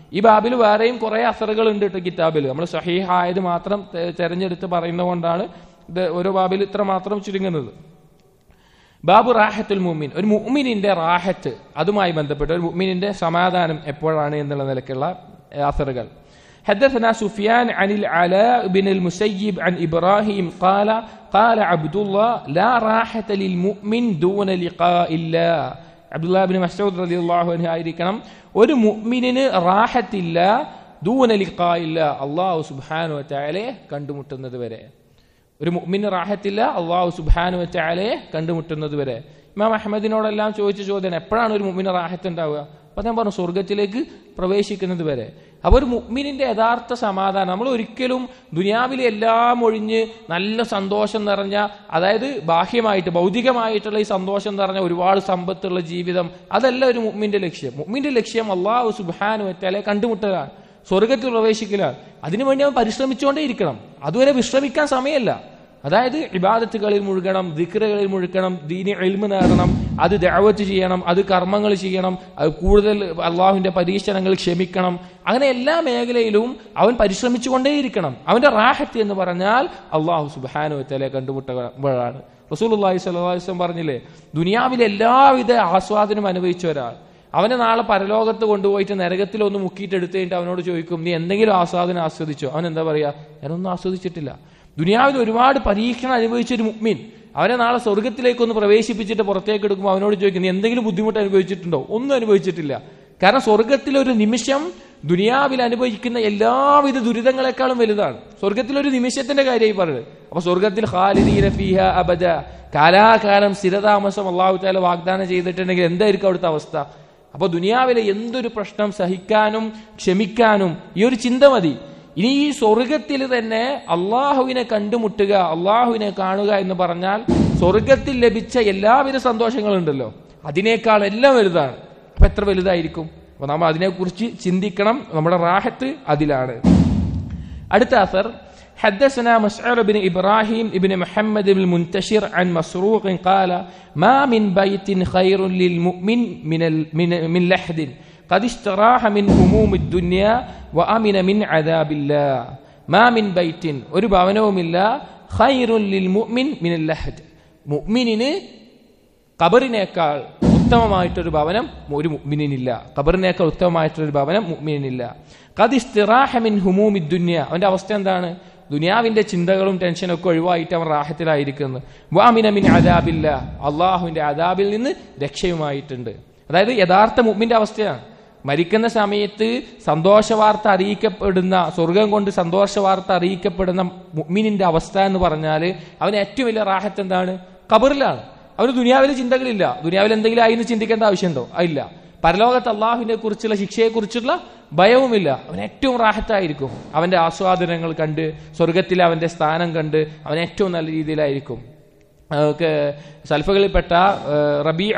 ഈ ബാബിൽ വേറെയും കുറെ അസറുകൾ ഉണ്ട് കേട്ടോ കിതാബിൽ നമ്മൾ സഹീഹായത് മാത്രം തെ- തെരഞ്ഞെടുത്ത് പറയുന്നതുകൊണ്ടാണ് ഇത് ഓരോ ബാബിൽ ഇത്ര മാത്രം ചുരുങ്ങുന്നത് ബാബു റാഹത്തുൽ മുഅ്മിൻ ഒരു മുഅ്മിനിന്റെ റാഹത്ത് അതുമായി ബന്ധപ്പെട്ട് ഒരു മുഅ്മിനിന്റെ സമാധാനം എപ്പോഴാണ് എന്നുള്ള നിലക്കുള്ള അസറുകൾ حدثنا سفيان عن العلاء بن المسيب عن إبراهيم قال قال عبد الله لا راحة للمؤمن دون لقاء الله അബ്ദുല്ലാ ബിൻ മസ്ഊദ് റളിയല്ലാഹു അൻഹു ആയിരിക്കണം ഒരു മുഅ്മിനിന് റാഹത്തില്ല ദൂന ലിഖായില്ല അല്ലാഹു സുബ്ഹാനഹു വ തആലയെ കണ്ടുമുട്ടുന്നത് വരെ ഒരു മുഅ്മിന് റാഹത്തില്ല അള്ളാഹു സുബ്ഹാനു വച്ചാലെ കണ്ടുമുട്ടുന്നത് വരെ ഇമാം അഹമ്മദിനോടെല്ലാം ചോദിച്ച ചോദ്യം എപ്പോഴാണ് ഒരു മുഅ്മിന് റാഹത്ത് ഉണ്ടാവുക അപ്പൊ ഞാൻ പറഞ്ഞു സ്വർഗത്തിലേക്ക് പ്രവേശിക്കുന്നത് വരെ അപ്പൊ ഒരു മുഅ്മിനിന്റെ യഥാർത്ഥ സമാധാനം നമ്മൾ ഒരിക്കലും ദുനിയാവിലെ എല്ലാം ഒഴിഞ്ഞ് നല്ല സന്തോഷം നിറഞ്ഞ അതായത് ബാഹ്യമായിട്ട് ഭൗതികമായിട്ടുള്ള ഈ സന്തോഷം നിറഞ്ഞ ഒരുപാട് സമ്പത്തുള്ള ജീവിതം അതല്ല ഒരു മുഅ്മിന്റെ ലക്ഷ്യം മുഅ്മിന്റെ ലക്ഷ്യം അള്ളാഹു സുബ്ഹാനു വച്ചാലെ കണ്ടുമുട്ടലാണ് സ്വർഗത്തിൽ പ്രവേശിക്കലാണ് അതിനുവേണ്ടി അവൻ പരിശ്രമിച്ചുകൊണ്ടേ ഇരിക്കണം അതുവരെ വിശ്രമിക്കാൻ സമയമല്ല അതായത് ഇബാദത്തുകളിൽ മുഴുകണം ദിക്റുകളിൽ മുഴുകണം ദീനി എൽമ് നേടണം അത് ദഅവത്ത് ചെയ്യണം അത് കർമ്മങ്ങൾ ചെയ്യണം അത് കൂടുതൽ അള്ളാഹുവിന്റെ പരീക്ഷണങ്ങൾ ക്ഷമിക്കണം അങ്ങനെ എല്ലാ മേഖലയിലും അവൻ പരിശ്രമിച്ചുകൊണ്ടേയിരിക്കണം അവന്റെ റാഹത്ത് എന്ന് പറഞ്ഞാൽ അള്ളാഹു സുബാനുവത്തലെ കണ്ടുമുട്ടുമ്പോഴാണ് റസൂൽ അള്ളാഹി സ്വലാസ്ലം പറഞ്ഞില്ലേ ദുനിയാവിലെ എല്ലാവിധ ആസ്വാദനം അനുഭവിച്ച ഒരാൾ അവനെ നാളെ പരലോകത്ത് കൊണ്ടുപോയിട്ട് നരകത്തിൽ ഒന്ന് മുക്കിയിട്ട് എടുത്തു കഴിഞ്ഞിട്ട് അവനോട് ചോദിക്കും നീ എന്തെങ്കിലും ആസ്വാദനം ആസ്വദിച്ചോ അവൻ എന്താ പറയാ ഞാനൊന്നും ആസ്വദിച്ചിട്ടില്ല ദുനിയാവിൽ ഒരുപാട് പരീക്ഷണം അനുഭവിച്ച ഒരു മുഗ്മിൻ അവനെ നാളെ സ്വർഗത്തിലേക്ക് ഒന്ന് പ്രവേശിപ്പിച്ചിട്ട് പുറത്തേക്ക് എടുക്കുമ്പോൾ അവനോട് ചോദിക്കും നീ എന്തെങ്കിലും ബുദ്ധിമുട്ട് അനുഭവിച്ചിട്ടുണ്ടോ ഒന്നും അനുഭവിച്ചിട്ടില്ല കാരണം സ്വർഗത്തിൽ ഒരു നിമിഷം ദുനിയാവിൽ അനുഭവിക്കുന്ന എല്ലാവിധ ദുരിതങ്ങളെക്കാളും വലുതാണ് സ്വർഗത്തിൽ ഒരു നിമിഷത്തിന്റെ കാര്യമായി പറയുന്നത് അപ്പൊ സ്വർഗത്തിൽ ഖാലിദീന ഫീഹ അബദ കാലാകാലം സ്ഥിരതാമസം അള്ളാഹു താല വാഗ്ദാനം ചെയ്തിട്ടുണ്ടെങ്കിൽ എന്തായിരിക്കും അവിടുത്തെ അവസ്ഥ അപ്പൊ ദുനിയാവിലെ എന്തൊരു പ്രശ്നം സഹിക്കാനും ക്ഷമിക്കാനും ഈ ഒരു ചിന്ത മതി ഇനി ഈ സ്വർഗത്തിൽ തന്നെ അള്ളാഹുവിനെ കണ്ടുമുട്ടുക അള്ളാഹുവിനെ കാണുക എന്ന് പറഞ്ഞാൽ സ്വർഗത്തിൽ ലഭിച്ച എല്ലാവിധ സന്തോഷങ്ങളുണ്ടല്ലോ അതിനേക്കാൾ എല്ലാം വലുതാണ് അപ്പൊ എത്ര വലുതായിരിക്കും അപ്പൊ നമ്മൾ അതിനെക്കുറിച്ച് ചിന്തിക്കണം നമ്മുടെ റാഹത്ത് അതിലാണ് അടുത്ത അസർ حدثنا مسعر بن إبراهيم بن محمد بن المنتشر عن مسروق قال ما من بيت خير للمؤمن من, ال من, من لحد قد استراح من هموم الدنيا وأمن من عذاب الله ما من بيت ഒരു ഭവനവുമില്ല خير للمؤمن من اللحد മുഅ്മിനിന് ഖബറിനേക്കാൾ ഉത്തമമായിട്ടൊരു ഭവനം ഒരു മുഅ്മിനിനില്ല ഖബറിനേക്കാൾ ഉത്തമമായിട്ടൊരു ഭവനം മുഅ്മിനിനില്ല ഖദ് ഇസ്തിറാഹ മിൻ ഹുമൂമി ദുനിയ അവന്റെ അവസ്ഥ എന്താണ് ദുനിയാവിന്റെ ചിന്തകളും ടെൻഷനും ഒക്കെ ഒഴിവായിട്ട് അവൻ റാഹത്തിലായിരിക്കുന്നു വാമിന മിൻ അദാബില്ല അള്ളാഹുവിന്റെ അദാബിൽ നിന്ന് രക്ഷയുമായിട്ടുണ്ട് അതായത് യഥാർത്ഥ മുഅ്മിന്റെ അവസ്ഥയാണ് മരിക്കുന്ന സമയത്ത് സന്തോഷ വാർത്ത അറിയിക്കപ്പെടുന്ന സ്വർഗം കൊണ്ട് സന്തോഷ വാർത്ത അറിയിക്കപ്പെടുന്ന മുഅ്മിനിന്റെ അവസ്ഥ എന്ന് പറഞ്ഞാൽ അവന് ഏറ്റവും വലിയ റാഹത്ത് എന്താണ് ഖബറിലാണ് അവന് ദുനിയാവിലെ ചിന്തകളില്ല ദുനിയാവിൽ എന്തെങ്കിലും ആയി എന്ന് ചിന്തിക്കേണ്ട ആവശ്യമുണ്ടോ ഇല്ല പരലോകത്ത് അള്ളാഹുവിനെ കുറിച്ചുള്ള ശിക്ഷയെ കുറിച്ചുള്ള ഭയവുമില്ല അവൻ ഏറ്റവും റാഹത്തായിരിക്കും അവന്റെ ആസ്വാദനങ്ങൾ കണ്ട് സ്വർഗത്തിൽ അവന്റെ സ്ഥാനം കണ്ട് അവൻ ഏറ്റവും നല്ല രീതിയിലായിരിക്കും അതൊക്കെ സൽഫകളിൽപ്പെട്ട റബീഅ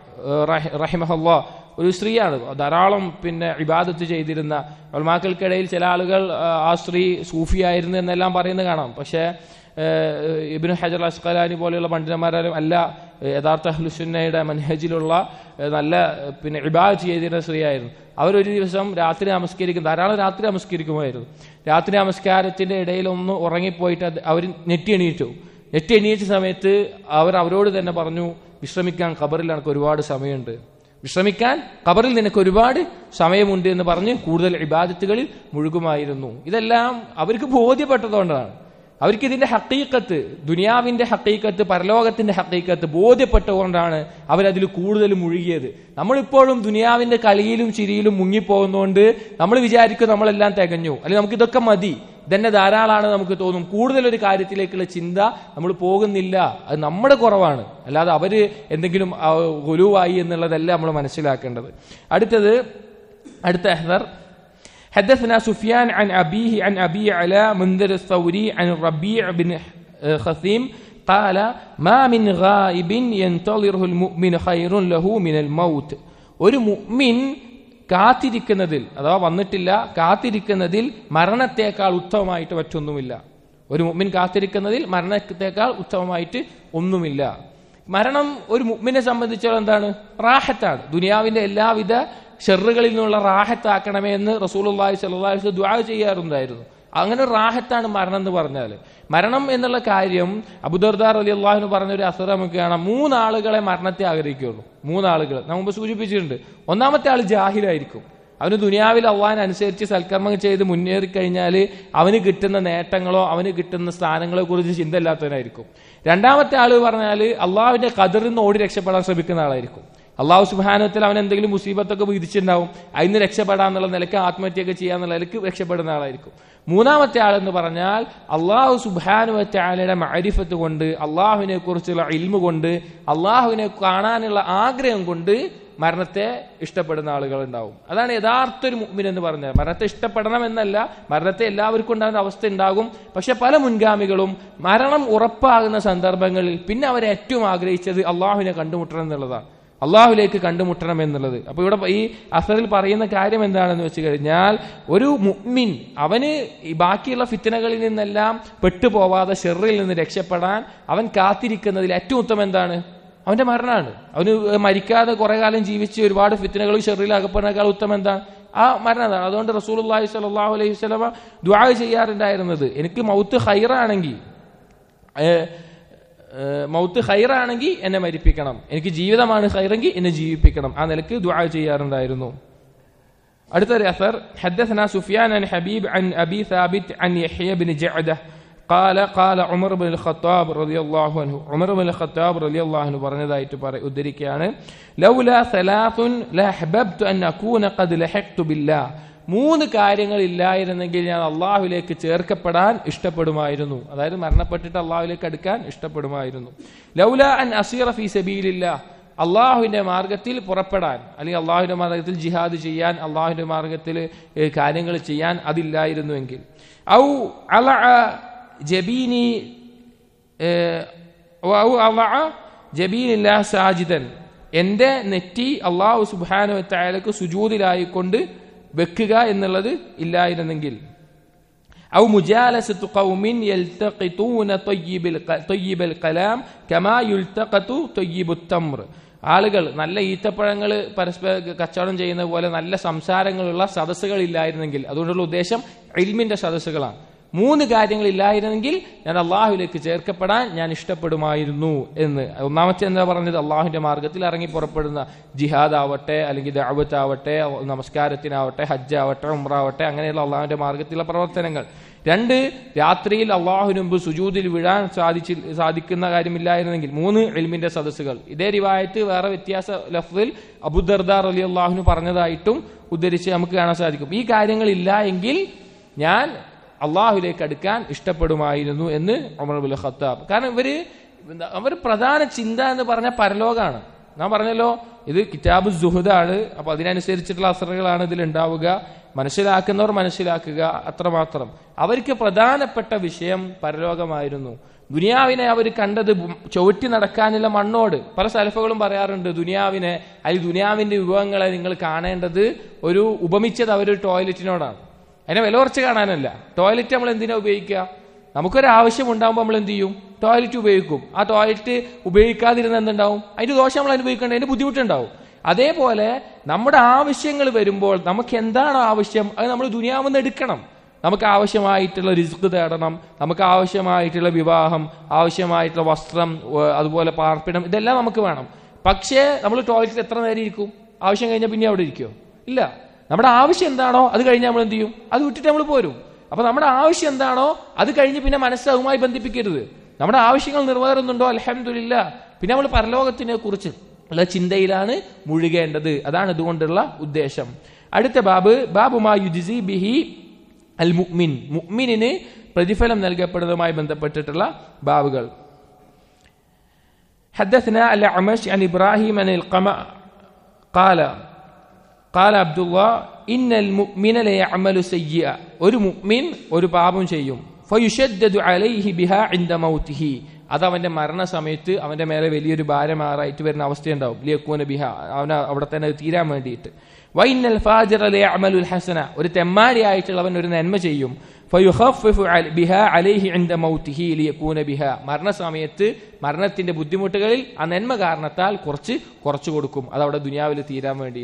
റഹിമഹല്ല ഒരു സ്ത്രീയാണ് ധാരാളം പിന്നെ ഇബാദത്ത് ചെയ്തിരുന്ന ഒൽമാക്കൾക്കിടയിൽ ചില ആളുകൾ ആ സ്ത്രീ സൂഫിയായിരുന്നു എന്നെല്ലാം പറയുന്നത് കാണാം പക്ഷേ ഇബിന് ഹജർ അസ്കലാനി പോലെയുള്ള പണ്ഡിതന്മാരും അല്ല യഥാർത്ഥ ഹ്ലുസുന്നയുടെ മനഹജിലുള്ള നല്ല പിന്നെ ഇബാദത്ത് ചെയ്തിരുന്ന സ്ത്രീയായിരുന്നു അവരൊരു ദിവസം രാത്രി നമസ്കരിക്കും ധാരാളം രാത്രി നമസ്കരിക്കുമായിരുന്നു രാത്രി നമസ്കാരത്തിന്റെ ഇടയിൽ ഒന്ന് ഉറങ്ങിപ്പോയിട്ട് അവർ നെറ്റി എണീറ്റു നെറ്റി എണീച്ച സമയത്ത് അവർ അവരോട് തന്നെ പറഞ്ഞു വിശ്രമിക്കാൻ ഖബറിൽ എനിക്ക് ഒരുപാട് സമയമുണ്ട് വിശ്രമിക്കാൻ ഖബറിൽ നിനക്ക് ഒരുപാട് സമയമുണ്ട് എന്ന് പറഞ്ഞ് കൂടുതൽ ഇബാദത്തുകളിൽ മുഴുകുമായിരുന്നു ഇതെല്ലാം അവർക്ക് ബോധ്യപ്പെട്ടതുകൊണ്ടാണ് അവർക്ക് ഇതിന്റെ ഹക്കീക്കത്ത് ദുനിയാവിന്റെ ഹക്കീക്കത്ത് പരലോകത്തിന്റെ ഹക്കീക്കത്ത് ബോധ്യപ്പെട്ടുകൊണ്ടാണ് അവരതിൽ കൂടുതൽ മുഴുകിയത് നമ്മളിപ്പോഴും ദുനിയാവിന്റെ കളിയിലും ചിരിയിലും മുങ്ങിപ്പോകുന്നതുകൊണ്ട് നമ്മൾ വിചാരിക്കും നമ്മളെല്ലാം തികഞ്ഞു അല്ലെങ്കിൽ നമുക്ക് ഇതൊക്കെ മതി ഇതന്നെ ധാരാളമാണ് നമുക്ക് തോന്നും കൂടുതൽ ഒരു കാര്യത്തിലേക്കുള്ള ചിന്ത നമ്മൾ പോകുന്നില്ല അത് നമ്മുടെ കുറവാണ് അല്ലാതെ അവര് എന്തെങ്കിലും ഗുരുവായി എന്നുള്ളതല്ല നമ്മൾ മനസ്സിലാക്കേണ്ടത് അടുത്തത് അടുത്ത ഹെദർ حدثنا سفيان عن أبيه عن أبي علاء منذر الثوري عن الربيع بن خثيم قال ما من غائب ينتظره المؤمن خير له من الموت ഒരു മുഅ്മിൻ കാത്തിരിക്കുന്നതിൽ അഥവാ വന്നിട്ടില്ല കാത്തിരിക്കുന്നതിൽ മരണത്തേക്കാൾ ഉത്തമമായിട്ട് മറ്റൊന്നുമില്ല ഒരു മുഅ്മിൻ കാത്തിരിക്കുന്നതിൽ മരണത്തേക്കാൾ ഉത്തമമായിട്ട് ഒന്നുമില്ല മരണം ഒരു മുഅ്മിനെ സംബന്ധിച്ചോളം എന്താണ് റാഹത്താണ് ദുനിയാവിന്റെ എല്ലാവിധ ഷെറുകളിൽ നിന്നുള്ള റാഹത്താക്കണമേ എന്ന് റസൂലുള്ളാഹി സ്വല്ലല്ലാഹു അലൈഹി വസല്ലം ദുആ ചെയ്യാറുണ്ടായിരുന്നു അങ്ങനെ ഒരു റാഹത്താണ് മരണം എന്ന് പറഞ്ഞാൽ മരണം എന്നുള്ള കാര്യം അബുദർദാർ അലി അള്ളാഹുന് പറഞ്ഞ ഒരു അസർ നമുക്ക് കാണാം മൂന്നാളുകളെ മരണത്തെ ആഗ്രഹിക്കുള്ളൂ മൂന്നാളുകൾ നമ്മൾ മുമ്പ് സൂചിപ്പിച്ചിട്ടുണ്ട് ഒന്നാമത്തെ ആൾ ജാഹിലായിരിക്കും അവന് ദുനിയാവിൽ അള്ളാഹിനെ അനുസരിച്ച് സൽക്കർമ്മം ചെയ്ത് മുന്നേറി കഴിഞ്ഞാൽ അവന് കിട്ടുന്ന നേട്ടങ്ങളോ അവന് കിട്ടുന്ന സ്ഥാനങ്ങളെ കുറിച്ച് ചിന്ത ഇല്ലാത്തവനായിരിക്കും രണ്ടാമത്തെ ആള് പറഞ്ഞാൽ അള്ളാഹുവിന്റെ കതിറിൽ നിന്ന് ഓടി രക്ഷപ്പെടാൻ ശ്രമിക്കുന്ന ആളായിരിക്കും അള്ളാഹു സുബാനത്തിൽ അവൻ എന്തെങ്കിലും മുസീബത്തൊക്കെ വിധിച്ചിട്ടുണ്ടാവും അതിന് രക്ഷപ്പെടാന്നുള്ള നിലയ്ക്ക് ആത്മഹത്യയൊക്കെ ചെയ്യാന്നുള്ള നിലയ്ക്ക് രക്ഷപ്പെടുന്ന ആളായിരിക്കും മൂന്നാമത്തെ ആളെന്ന് പറഞ്ഞാൽ അള്ളാഹു സുബാനുവറ്റാലയുടെ മരിഫത്ത് കൊണ്ട് അള്ളാഹുവിനെ കുറിച്ചുള്ള ഇൽമു കൊണ്ട് അള്ളാഹുവിനെ കാണാനുള്ള ആഗ്രഹം കൊണ്ട് മരണത്തെ ഇഷ്ടപ്പെടുന്ന ആളുകൾ ഉണ്ടാവും അതാണ് യഥാർത്ഥ ഒരു മുഗ്മിൻ എന്ന് പറഞ്ഞത് മരണത്തെ ഇഷ്ടപ്പെടണം എന്നല്ല മരണത്തെ എല്ലാവർക്കും ഉണ്ടാകുന്ന അവസ്ഥ ഉണ്ടാകും പക്ഷെ പല മുൻഗാമികളും മരണം ഉറപ്പാകുന്ന സന്ദർഭങ്ങളിൽ പിന്നെ അവർ ഏറ്റവും ആഗ്രഹിച്ചത് അള്ളാഹുവിനെ കണ്ടുമുട്ടണം എന്നുള്ളതാണ് അള്ളാഹുലേക്ക് കണ്ടുമുട്ടണം എന്നുള്ളത് അപ്പൊ ഇവിടെ ഈ അസറിൽ പറയുന്ന കാര്യം എന്താണെന്ന് വെച്ച് കഴിഞ്ഞാൽ ഒരു മുഅ്മിൻ അവന് ഈ ബാക്കിയുള്ള ഫിത്തനകളിൽ നിന്നെല്ലാം പെട്ടുപോവാതെ ഷെറിൽ നിന്ന് രക്ഷപ്പെടാൻ അവൻ കാത്തിരിക്കുന്നതിൽ ഏറ്റവും ഉത്തമം എന്താണ് അവന്റെ മരണമാണ് അവന് മരിക്കാതെ കുറെ കാലം ജീവിച്ച് ഒരുപാട് ഫിത്തനകളും ഷെറിൽ അകപ്പെടുന്നേക്കാൾ ഉത്തമം എന്താണ് ആ മരണതാണ് അതുകൊണ്ട് റസൂൽ അള്ളാഹി സ്വല്ലല്ലാഹു അലൈഹി വസല്ലമ ദുആ ചെയ്യാറുണ്ടായിരുന്നത് എനിക്ക് മൗത്ത് ഹൈറാണെങ്കിൽ മൗത്ത് ഹൈറാണെങ്കിൽ എന്നെ മരിപ്പിക്കണം എനിക്ക് ജീവിതമാണ് ഹൈറെങ്കിൽ എന്നെ ജീവിപ്പിക്കണം ആ നിലക്ക് ദുആ ചെയ്യാറുണ്ടായിരുന്നു അടുത്ത ഒരു അസർ حدثنا سفيان عن حبيب عن أبي ثابت عن يحيى بن جعدة قال قال عمر بن الخطاب رضي الله عنه عمر بن الخطاب رضي الله عنه പറഞ്ഞതായിട്ട് പറ ഉദ്ധരിക്കുകയാണ് لولا ثلاث لأحببت أن أكون قد لحقت بالله മൂന്ന് കാര്യങ്ങൾ ഇല്ലായിരുന്നെങ്കിൽ ഞാൻ അള്ളാഹുലേക്ക് ചേർക്കപ്പെടാൻ ഇഷ്ടപ്പെടുമായിരുന്നു അതായത് മരണപ്പെട്ടിട്ട് അള്ളാഹുലേക്ക് അടുക്കാൻ ഇഷ്ടപ്പെടുമായിരുന്നു ലൗല അൻ അസീറ ഫി സബീലില്ല അള്ളാഹുവിന്റെ മാർഗത്തിൽ പുറപ്പെടാൻ അല്ലെങ്കിൽ അള്ളാഹുവിന്റെ മാർഗത്തിൽ ജിഹാദ് ചെയ്യാൻ അള്ളാഹുവിന്റെ മാർഗത്തിൽ കാര്യങ്ങൾ ചെയ്യാൻ അതില്ലായിരുന്നുവെങ്കിൽ ഔ അല ജബീനി ഔ അല ജബീനില്ല സാജിദൻ എന്റെ നെറ്റി അള്ളാഹു സുബാനു തായാലക്ക് സുജൂതിലായിക്കൊണ്ട് വെക്കുക എന്നുള്ളത് ഇല്ലായിരുന്നെങ്കിൽ أو مجالسة قوم يلتقطون طيب طيب الكلام كما يلتقط طيب التمر ആളുകൾ നല്ല ഈത്തപ്പഴങ്ങൾ പരസ്പര കച്ചവടം ചെയ്യുന്ന പോലെ നല്ല സംസാരങ്ങളുള്ള സദസ്സുകൾ ഇല്ലായിരുന്നെങ്കിൽ അതുകൊണ്ടുള്ള ഉദ്ദേശം ഇൽമിന്റെ സദസ്സുകളാണ് മൂന്ന് കാര്യങ്ങൾ ഇല്ലായിരുന്നെങ്കിൽ ഞാൻ അള്ളാഹുലേക്ക് ചേർക്കപ്പെടാൻ ഞാൻ ഇഷ്ടപ്പെടുമായിരുന്നു എന്ന് ഒന്നാമത്തെ എന്താ പറഞ്ഞത് അള്ളാഹുവിന്റെ മാർഗത്തിൽ ഇറങ്ങി പുറപ്പെടുന്ന ജിഹാദ് ആവട്ടെ അല്ലെങ്കിൽ ദാവത്ത് ആവട്ടെ നമസ്കാരത്തിനാവട്ടെ ഹജ്ജ് ആവട്ടെ ഉമ്രാവട്ടെ അങ്ങനെയുള്ള അള്ളാഹുവിന്റെ മാർഗത്തിലുള്ള പ്രവർത്തനങ്ങൾ രണ്ട് രാത്രിയിൽ അള്ളാഹുവിന് മുമ്പ് സുജൂദിൽ വീഴാൻ സാധിച്ചി സാധിക്കുന്ന കാര്യമില്ലായിരുന്നെങ്കിൽ മൂന്ന് എൽമിന്റെ സദസ്സുകൾ ഇതേ റിവായത്ത് വേറെ വ്യത്യാസ ലഫ്ദിൽ അബുദർദാർ അലി അള്ളാഹുന് പറഞ്ഞതായിട്ടും ഉദ്ധരിച്ച് നമുക്ക് കാണാൻ സാധിക്കും ഈ കാര്യങ്ങളില്ല എങ്കിൽ ഞാൻ അള്ളാഹുലേക്ക് അടുക്കാൻ ഇഷ്ടപ്പെടുമായിരുന്നു എന്ന് ഉമർ ബുൽ ഖത്താബ് കാരണം ഇവര് അവർ പ്രധാന ചിന്ത എന്ന് പറഞ്ഞ പരലോകാണ് ഞാൻ പറഞ്ഞല്ലോ ഇത് കിതാബ് ജുഹുദാണ് അപ്പൊ അതിനനുസരിച്ചിട്ടുള്ള അസറുകളാണ് ഇതിൽ ഉണ്ടാവുക മനസ്സിലാക്കുന്നവർ മനസ്സിലാക്കുക അത്രമാത്രം അവർക്ക് പ്രധാനപ്പെട്ട വിഷയം പരലോകമായിരുന്നു ദുനിയാവിനെ അവർ കണ്ടത് ചവിട്ടി നടക്കാനുള്ള മണ്ണോട് പല സലഫകളും പറയാറുണ്ട് ദുനിയാവിനെ അല്ലെങ്കിൽ ദുനിയാവിന്റെ വിഭവങ്ങളെ നിങ്ങൾ കാണേണ്ടത് ഒരു ഉപമിച്ചത് അവരൊരു ടോയ്ലറ്റിനോടാണ് അതിനെ വില കുറച്ച് കാണാനല്ല ടോയ്ലറ്റ് നമ്മൾ എന്തിനാ ഉപയോഗിക്കുക നമുക്കൊരു ആവശ്യം ഉണ്ടാകുമ്പോൾ നമ്മൾ എന്ത് ചെയ്യും ടോയ്ലറ്റ് ഉപയോഗിക്കും ആ ടോയ്ലറ്റ് ഉപയോഗിക്കാതിരുന്ന എന്തുണ്ടാവും അതിന്റെ ദോഷം നമ്മൾ അനുഭവിക്കേണ്ട അതിന്റെ ബുദ്ധിമുട്ടുണ്ടാവും അതേപോലെ നമ്മുടെ ആവശ്യങ്ങൾ വരുമ്പോൾ നമുക്ക് എന്താണ് ആവശ്യം അത് നമ്മൾ ദുനിയാവെന്ന് എടുക്കണം നമുക്ക് ആവശ്യമായിട്ടുള്ള റിസ്ക് തേടണം നമുക്ക് ആവശ്യമായിട്ടുള്ള വിവാഹം ആവശ്യമായിട്ടുള്ള വസ്ത്രം അതുപോലെ പാർപ്പിടം ഇതെല്ലാം നമുക്ക് വേണം പക്ഷേ നമ്മൾ ടോയ്ലറ്റിൽ എത്ര നേരം ഇരിക്കും ആവശ്യം കഴിഞ്ഞാൽ പിന്നെ അവിടെ ഇരിക്കുമോ ഇല്ല നമ്മുടെ ആവശ്യം എന്താണോ അത് കഴിഞ്ഞ് നമ്മൾ എന്ത് ചെയ്യും അത് വിട്ടിട്ട് നമ്മൾ പോരും അപ്പൊ നമ്മുടെ ആവശ്യം എന്താണോ അത് കഴിഞ്ഞ് പിന്നെ മനസ്സ് അതുമായി ബന്ധിപ്പിക്കരുത് നമ്മുടെ ആവശ്യങ്ങൾ നിറവേറുന്നുണ്ടോ അലഹമില്ല പിന്നെ നമ്മൾ പരലോകത്തിനെ കുറിച്ച് ഉള്ള ചിന്തയിലാണ് മുഴുകേണ്ടത് അതാണ് ഇതുകൊണ്ടുള്ള ഉദ്ദേശം അടുത്ത ബാബ് ബാബുമാ യുജിസി ബിഹി അൽ മുഅ്മിൻ മുഅ്മിനിന് പ്രതിഫലം നൽകപ്പെടുന്നതുമായി ബന്ധപ്പെട്ടിട്ടുള്ള ബാബുകൾ حدثنا الأعمش عن إبراهيم عن القمع قال قال عبد الله إن المؤمن ليعمل سيئا ഒരു മുഅ്മിൻ ഒരു പാപം ചെയ്യും ഫയുഷദ്ദദു അലൈഹി ബിഹാ ഇൻദ മൗതിഹി അത് അവന്റെ മരണസമയത്ത് അവന്റെ മേലെ വലിയൊരു ഭാരമാറായിട്ട് വരുന്ന അവസ്ഥയുണ്ടാവും ലിയക്കൂന ബിഹ അവന് അവിടെ തന്നെ തീരാൻ വേണ്ടിയിട്ട് വൈനൽ ഫാജിറ ലയഅമലുൽ ഹസന ഒരു തെമ്മാരിയായിട്ടുള്ളവൻ ഒരു നന്മ ചെയ്യും ഫയുഖഫിഫു ബിഹ അലൈഹി ഇൻദ മൗതിഹി ലിയകൂന ബിഹ മരണസമയത്ത് മരണത്തിന്റെ ബുദ്ധിമുട്ടുകളിൽ ആ നന്മ കാരണത്താൽ കുറച്ച് കുറച്ചു കൊടുക്കും അത് അവിടെ ദുനിയാവിൽ തീരാൻ വേണ്ടിയിട്ട്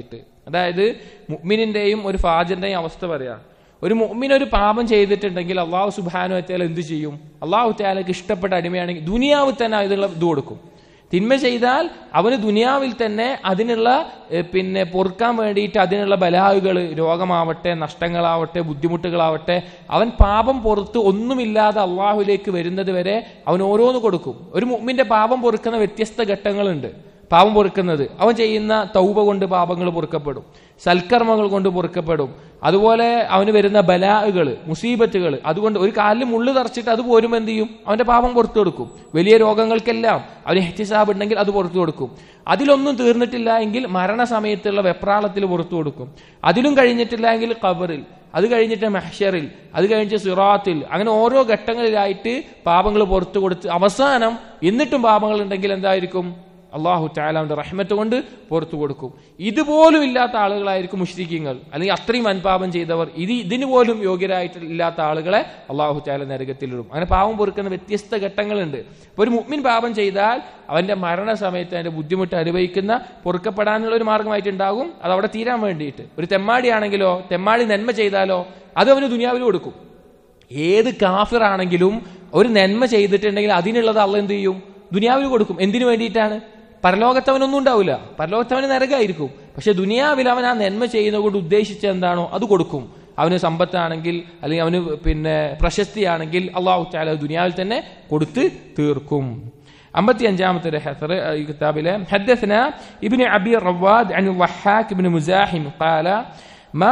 അതായത് മുഅ്മിനിന്റെയും ഒരു ഫാജിന്റെയും അവസ്ഥ പറയാം ഒരു മുഅ്മിൻ ഒരു പാപം ചെയ്തിട്ടുണ്ടെങ്കിൽ അള്ളാഹു സുബാനു വറ്റാൽ എന്ത് ചെയ്യും അള്ളാഹു താലക്ക് ഇഷ്ടപ്പെട്ട അടിമയാണെങ്കിൽ ദുനിയാവിൽ തന്നെ അതിനുള്ള ഇത് കൊടുക്കും തിന്മ ചെയ്താൽ അവന് ദുനിയാവിൽ തന്നെ അതിനുള്ള ഏഹ്, പിന്നെ പൊറുക്കാൻ വേണ്ടിയിട്ട് അതിനുള്ള ബലാഹുകൾ രോഗമാവട്ടെ നഷ്ടങ്ങളാവട്ടെ ബുദ്ധിമുട്ടുകളാവട്ടെ അവൻ പാപം പുറത്ത് ഒന്നുമില്ലാതെ അള്ളാഹുലേക്ക് വരുന്നത് വരെ അവൻ ഓരോന്ന് കൊടുക്കും ഒരു മുമ്മിന്റെ പാപം പൊറുക്കുന്ന വ്യത്യസ്ത ഘട്ടങ്ങളുണ്ട് പാപം പൊറുക്കുന്നത് അവൻ ചെയ്യുന്ന തൗബ കൊണ്ട് പാപങ്ങൾ പൊറുക്കപ്പെടും സൽക്കർമ്മങ്ങൾ കൊണ്ട് പൊറുക്കപ്പെടും അതുപോലെ അവന് വരുന്ന ബലാഹുകൾ മുസീബത്തുകൾ അതുകൊണ്ട് ഒരു കാലിൽ മുള്ളു തറച്ചിട്ട് അത് പോരുമ്പോൾ എന്ത് ചെയ്യും അവന്റെ പാപം പുറത്തു കൊടുക്കും വലിയ രോഗങ്ങൾക്കെല്ലാം അവന് ഹെറ്റിസാബ് ഉണ്ടെങ്കിൽ അത് പുറത്തു കൊടുക്കും അതിലൊന്നും തീർന്നിട്ടില്ല എങ്കിൽ മരണസമയത്തുള്ള വെപ്രാളത്തിൽ പുറത്തു കൊടുക്കും അതിലും കഴിഞ്ഞിട്ടില്ല എങ്കിൽ ഖബറിൽ അത് കഴിഞ്ഞിട്ട് മെഹ്ഷറിൽ അത് കഴിഞ്ഞിട്ട് സിറാത്തിൽ അങ്ങനെ ഓരോ ഘട്ടങ്ങളിലായിട്ട് പാപങ്ങൾ പുറത്തു കൊടുത്ത് അവസാനം എന്നിട്ടും പാപങ്ങൾ ഉണ്ടെങ്കിൽ എന്തായിരിക്കും അള്ളാഹു താലാവിന്റെ റഹ്മത്ത് കൊണ്ട് പുറത്തു കൊടുക്കും ഇതുപോലും ഇല്ലാത്ത ആളുകളായിരിക്കും മുഷ്രിഖ്യങ്ങൾ അല്ലെങ്കിൽ അത്രയും അൻപാപം ചെയ്തവർ ഇത് ഇതിന് പോലും യോഗ്യരായിട്ട് ഇല്ലാത്ത ആളുകളെ അള്ളാഹു താല നരകത്തിലിടും അങ്ങനെ പാപം പൊറുക്കുന്ന വ്യത്യസ്ത ഘട്ടങ്ങളുണ്ട് അപ്പൊ ഒരു മുഗ്മിൻ പാപം ചെയ്താൽ അവന്റെ മരണസമയത്ത് അതിന്റെ ബുദ്ധിമുട്ട് അനുഭവിക്കുന്ന പൊറുക്കപ്പെടാനുള്ള ഒരു മാർഗമായിട്ട് ഉണ്ടാകും അത് അവിടെ തീരാൻ വേണ്ടിയിട്ട് ഒരു തെമ്മാടിയാണെങ്കിലോ തെമ്മാടി നന്മ ചെയ്താലോ അത് അവന് ദുനിയാവിൽ കൊടുക്കും ഏത് കാഫിറാണെങ്കിലും ഒരു നന്മ ചെയ്തിട്ടുണ്ടെങ്കിൽ അതിനുള്ളത് അള്ള എന്ത് ചെയ്യും ദുനിയാവിൽ കൊടുക്കും എന്തിനു വേണ്ടിയിട്ടാണ് പരലോകത്തവനൊന്നും ഉണ്ടാവില്ല പരലോകത്തവന് നരകമായിരിക്കും പക്ഷെ ദുനിയാവിൽ അവൻ ആ നന്മ ചെയ്യുന്നത് കൊണ്ട് ഉദ്ദേശിച്ച എന്താണോ അത് കൊടുക്കും അവന് സമ്പത്താണെങ്കിൽ അല്ലെങ്കിൽ അവന് പിന്നെ പ്രശസ്തിയാണെങ്കിൽ അള്ളാഹു താല ദുനിയാവിൽ തന്നെ കൊടുത്ത് തീർക്കും أمتي أنجامة الحثر كتابه حدثنا ابن أبي رواد عن الضحاك بن مزاحم قال ما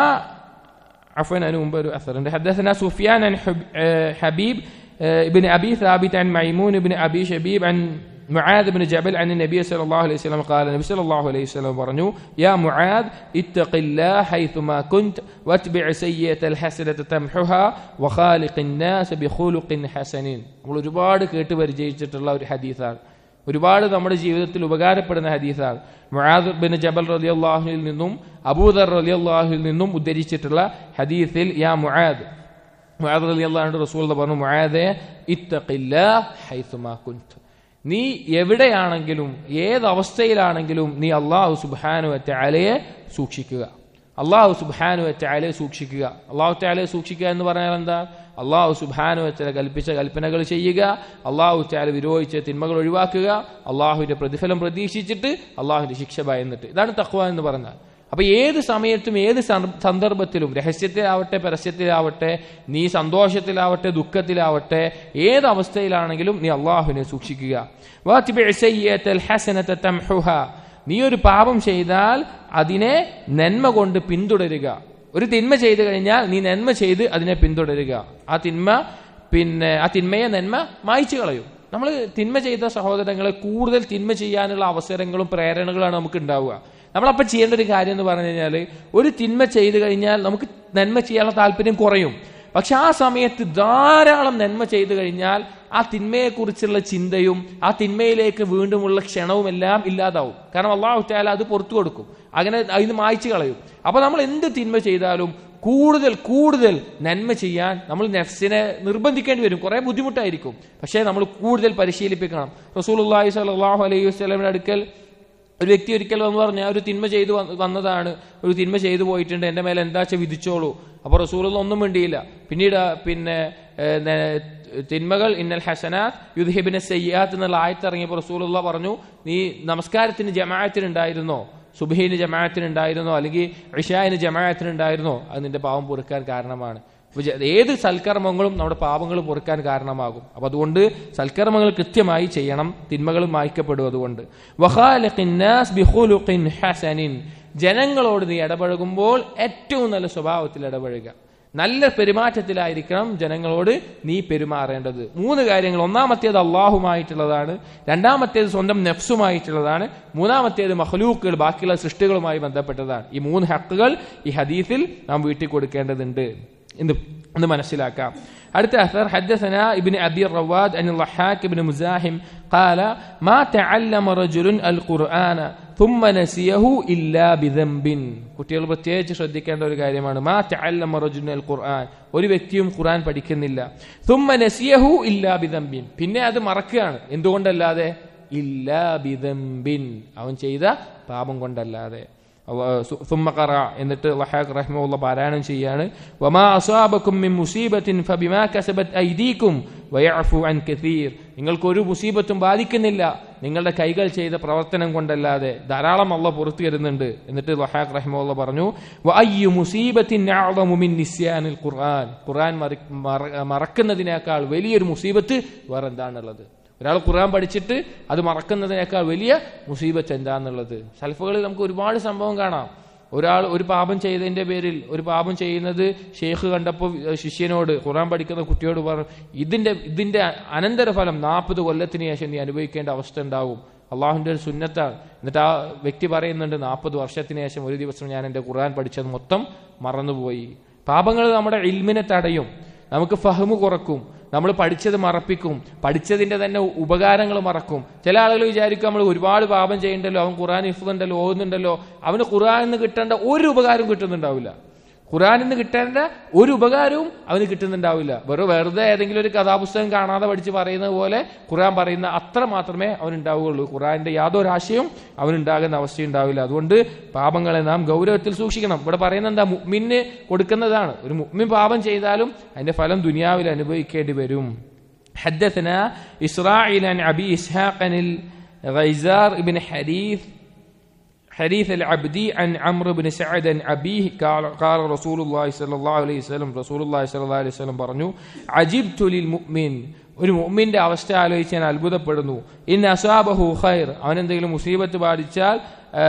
عفوا أنا أنبر أثر حدثنا سفيان عن حب آه، حبيب آه، ابن أبي ثابت عن ميمون بن أبي شبيب عن معاذ بن جبل عن النبي صلى الله عليه وسلم قال النبي صلى الله عليه وسلم പറഞ്ഞു يا معاذ اتق الله حيثما كنت واتبع سيئة الحسنة تمحها وخالق الناس بخلق حسن നമ്മൾ ഒരുപാട് കേട്ട് പരിചയിച്ചിട്ടുള്ള ഒരു ഹദീസാണ് ഒരുപാട് നമ്മുടെ ജീവിതത്തിൽ ഉപകാരപ്പെടുന്ന ഹദീസാണ് മുആദ് ബിൻ ജബൽ റളിയല്ലാഹുവിൽ നിന്നും അബൂദർ റളിയല്ലാഹുവിൽ നിന്നും ഉദ്ധരിച്ചിട്ടുള്ള ഹദീസിൽ യാ മുആദ് മുആദ് റളിയല്ലാഹു റസൂൽ പറഞ്ഞു മുആദേ ഇത്തഖില്ലാഹ് ഹൈസുമാ കുൻത് നീ എവിടെയാണെങ്കിലും ഏത് അവസ്ഥയിലാണെങ്കിലും നീ അള്ളാഹു സുബ്ഹാനു വറ്റഅലയെ സൂക്ഷിക്കുക അള്ളാഹു സുബ്ഹാനു വറ്റഅലയെ സൂക്ഷിക്കുക അള്ളാഹു തആലയെ സൂക്ഷിക്കുക എന്ന് പറഞ്ഞാൽ എന്താ അള്ളാഹു സുബ്ഹാനു വറ്റഅല കൽപ്പിച്ച കൽപ്പനകൾ ചെയ്യുക അള്ളാഹു തആല വിരോധിച്ച തിന്മകൾ ഒഴിവാക്കുക അള്ളാഹുവിന്റെ പ്രതിഫലം പ്രതീക്ഷിച്ചിട്ട് അള്ളാഹുവിന്റെ ശിക്ഷ ഭയന്നിട്ട് ഇതാണ് തഖ്വ എന്ന് പറഞ്ഞാൽ അപ്പൊ ഏത് സമയത്തും ഏത് സന്ദ- സന്ദർഭത്തിലും രഹസ്യത്തിലാവട്ടെ പരസ്യത്തിലാവട്ടെ നീ സന്തോഷത്തിലാവട്ടെ ദുഃഖത്തിലാവട്ടെ ഏത് അവസ്ഥയിലാണെങ്കിലും നീ അള്ളാഹുവിനെ സൂക്ഷിക്കുക വാത്തിബിഅ സയ്യിഅത്തൽ ഹസനത തംഹുഹാ. നീ ഒരു പാപം ചെയ്താൽ അതിനെ നന്മ കൊണ്ട് പിന്തുടരുക ഒരു തിന്മ ചെയ്തു കഴിഞ്ഞാൽ നീ നന്മ ചെയ്ത് അതിനെ പിന്തുടരുക ആ തിന്മ പിന്നെ ആ തിന്മയെ നന്മ മായ്ച്ചു കളയും നമ്മൾ തിന്മ ചെയ്ത സഹോദരങ്ങളെ കൂടുതൽ തിന്മ ചെയ്യാനുള്ള അവസരങ്ങളും പ്രേരണകളാണ് നമുക്ക് ഉണ്ടാവുക നമ്മളപ്പോൾ ചെയ്യേണ്ട ഒരു കാര്യം എന്ന് പറഞ്ഞു കഴിഞ്ഞാൽ ഒരു തിന്മ ചെയ്തു കഴിഞ്ഞാൽ നമുക്ക് നന്മ ചെയ്യാനുള്ള താല്പര്യം കുറയും പക്ഷെ ആ സമയത്ത് ധാരാളം നന്മ ചെയ്തു കഴിഞ്ഞാൽ ആ തിന്മയെക്കുറിച്ചുള്ള ചിന്തയും ആ തിന്മയിലേക്ക് വീണ്ടുമുള്ള ക്ഷണവും എല്ലാം ഇല്ലാതാവും കാരണം അള്ളാഹു താല അത് പുറത്തു കൊടുക്കും അങ്ങനെ അതിന് മായ്ച്ചു കളയും അപ്പൊ നമ്മൾ എന്ത് തിന്മ ചെയ്താലും കൂടുതൽ കൂടുതൽ നന്മ ചെയ്യാൻ നമ്മൾ നെഫ്സിനെ നിർബന്ധിക്കേണ്ടി വരും കുറെ ബുദ്ധിമുട്ടായിരിക്കും പക്ഷേ നമ്മൾ കൂടുതൽ പരിശീലിപ്പിക്കണം റസൂൽ അള്ളാഹി സലാഹു അലൈഹി വസ്ലമിന്റെ അടുക്കൽ ഒരു വ്യക്തി ഒരിക്കൽ വന്ന് പറഞ്ഞ ഒരു തിന്മ ചെയ്തു വന്ന- വന്നതാണ് ഒരു തിന്മ ചെയ്തു പോയിട്ടുണ്ട് എന്റെ മേലെ എന്താ വെച്ചാൽ വിധിച്ചോളൂ അപ്പൊ റസൂൽ ഒന്നും മിണ്ടിയില്ല പിന്നീട് പിന്നെ ഏഹ്, നെ- തിന്മകൾ ഇന്നൽ ഹസനാത്ത് യുദ്ഹിബിനെ സയ്യാത്ത് എന്നുള്ള ആയത്തിറങ്ങിയപ്പോൾ റസൂലുള്ള പറഞ്ഞു നീ നമസ്കാരത്തിന് ജമാഅത്തിനുണ്ടായിരുന്നോ സുബഹീന് ജമാഅത്തിനുണ്ടായിരുന്നോ അല്ലെങ്കിൽ ഇഷായിന് ജമാഅത്തിനുണ്ടായിരുന്നോ അത് നിന്റെ പാവം പൊറുക്കാൻ കാരണമാണ് അപ്പൊ ജ- ഏത് സൽക്കർമ്മങ്ങളും നമ്മുടെ പാപങ്ങൾ പൊറുക്കാൻ കാരണമാകും അപ്പൊ അതുകൊണ്ട് സൽക്കർമ്മങ്ങൾ കൃത്യമായി ചെയ്യണം തിന്മകൾ മായ്ക്കപ്പെടും അതുകൊണ്ട് വഖാലിഖിൻ നാസ് ബിഖുലുഖിൻ ഹസനിൻ ജനങ്ങളോട് നീ ഇടപഴകുമ്പോൾ ഏറ്റവും നല്ല സ്വഭാവത്തിൽ ഇടപഴകുക നല്ല പെരുമാറ്റത്തിലായിരിക്കണം ജനങ്ങളോട് നീ പെരുമാറേണ്ടത് മൂന്ന് കാര്യങ്ങൾ ഒന്നാമത്തേത് അള്ളാഹുമായിട്ടുള്ളതാണ് രണ്ടാമത്തേത് സ്വന്തം നെഫ്സുമായിട്ടുള്ളതാണ് മൂന്നാമത്തേത് മഹ്ലൂക്കുകൾ ബാക്കിയുള്ള സൃഷ്ടികളുമായി ബന്ധപ്പെട്ടതാണ് ഈ മൂന്ന് ഹക്കുകൾ ഈ ഹദീസിൽ നാം വീട്ടിൽ കൊടുക്കേണ്ടതുണ്ട് എന്ന് എന്ന് മനസ്സിലാക്കാം അടുത്ത അസർ حدثنا ابن ابي الرواد عن الضحاك بن مزاحم قال ما تعلم رجل القرآن ثم نسيه إلا بذنب കുട്ടികൾ പ്രത്യേകിച്ച് ശ്രദ്ധിക്കേണ്ട ഒരു കാര്യമാണ് മാ تعلم رجل القرآن ഒരു വ്യക്തിയും ഖുർആൻ പഠിക്കുന്നില്ല ثم نسيه إلا بذنب പിന്നെ അത് മറക്കുകയാണ് എന്തുകൊണ്ടല്ലാതെ ഇല്ലാ ബിദംബിൻ അവൻ ചെയ്ത പാപം കൊണ്ടല്ലാതെ ثم قرأ എന്നിട്ട് ലഹാഖ് റഹ്മുള്ള പാരായണം ചെയ്യാണ് വമാ അസാബക്കും മിൻ മുസീബത്തിൻ ഫബിമാ കസബത് ഐദീകും വയഅഫു അൻ കസീർ നിങ്ങൾക്ക് ഒരു മുസീബത്തും ബാധിക്കുന്നില്ല നിങ്ങളുടെ കൈകൾ ചെയ്ത പ്രവർത്തനം കൊണ്ടല്ലാതെ ധാരാളം അള്ള പുറത്തു തരുന്നുണ്ട് എന്നിട്ട് ലഹാഖ് റഹ്മുള്ള പറഞ്ഞു വഅയ്യു മുസീബത്തിൻ അഅ്ളമു മിൻ നിസ്യാനിൽ ഖുർആൻ ഖുർആൻ മറി- മറ- മറക്കുന്നതിനേക്കാൾ വലിയൊരു മുസീബത്ത് വേറെ എന്താണുള്ളത് ഒരാൾ ഖുർആൻ പഠിച്ചിട്ട് അത് മറക്കുന്നതിനേക്കാൾ വലിയ മുസീബത്ത് എന്താന്നുള്ളത് സൽഫുകളിൽ നമുക്ക് ഒരുപാട് സംഭവം കാണാം ഒരാൾ ഒരു പാപം ചെയ്തതിന്റെ പേരിൽ ഒരു പാപം ചെയ്യുന്നത് ഷെയ്ഖ് കണ്ടപ്പോൾ ശിഷ്യനോട് ഖുർആൻ പഠിക്കുന്ന കുട്ടിയോട് പറഞ്ഞു ഇതിന്റെ ഇതിന്റെ അനന്തരഫലം നാൽപ്പത് കൊല്ലത്തിന് ശേഷം നീ അനുഭവിക്കേണ്ട അവസ്ഥ ഉണ്ടാവും അള്ളാഹുവിന്റെ ഒരു സുന്നത്താണ് എന്നിട്ട് ആ വ്യക്തി പറയുന്നുണ്ട് നാൽപ്പത് വർഷത്തിന് ശേഷം ഒരു ദിവസം ഞാൻ എൻ്റെ ഖുർആൻ പഠിച്ചത് മൊത്തം മറന്നുപോയി പാപങ്ങൾ നമ്മുടെ ഇൽമിനെ തടയും നമുക്ക് ഫഹ്മ് കുറക്കും നമ്മൾ പഠിച്ചത് മറപ്പിക്കും പഠിച്ചതിന്റെ തന്നെ ഉപകാരങ്ങൾ മറക്കും ചില ആളുകൾ വിചാരിക്കും നമ്മൾ ഒരുപാട് പാപം ചെയ്യണ്ടല്ലോ അവൻ ഖുറാൻ ഇഫുന്നുണ്ടല്ലോ ഓതുന്നുണ്ടല്ലോ അവന് ഖുറാൻ നിന്ന് കിട്ടേണ്ട ഒരു ഉപകാരം കിട്ടുന്നുണ്ടാവില്ല ഖുറാനിൽ നിന്ന് കിട്ടേണ്ട ഒരു ഉപകാരവും അവന് കിട്ടുന്നുണ്ടാവില്ല വെറും വെറുതെ ഏതെങ്കിലും ഒരു കഥാപുസ്തകം കാണാതെ പഠിച്ച് പറയുന്നത് പോലെ ഖുറാൻ പറയുന്ന അത്ര മാത്രമേ അവനുണ്ടാവുകയുള്ളൂ ഖുറാന്റെ യാതൊരു ആശയവും അവനുണ്ടാകുന്ന അവസ്ഥയുണ്ടാവില്ല അതുകൊണ്ട് പാപങ്ങളെ നാം ഗൗരവത്തിൽ സൂക്ഷിക്കണം ഇവിടെ പറയുന്നത് എന്താ മുഅ്മിന് കൊടുക്കുന്നതാണ് ഒരു മുഅ്മിൻ പാപം ചെയ്താലും അതിന്റെ ഫലം ദുനിയാവിൽ അനുഭവിക്കേണ്ടി വരും حدثنا إسرائيل عن أبي إسحاق عن الغيزار بن حديث حديث العبدي عن عمرو بن سعد عن أبيه قال, قال رسول الله صلى الله عليه وسلم رسول الله صلى الله عليه وسلم പറഞ്ഞു عجبت للمؤمن ഒരു മുഅ്മിന്റെ അവസ്ഥ ആലോചിച്ച് ഞാൻ അത്ഭുതപ്പെടുന്നു ഇൻ അസാബഹു ഖൈർ അവൻ എന്തെങ്കിലും മുസീബത്ത് ബാധിച്ചാൽ ആ,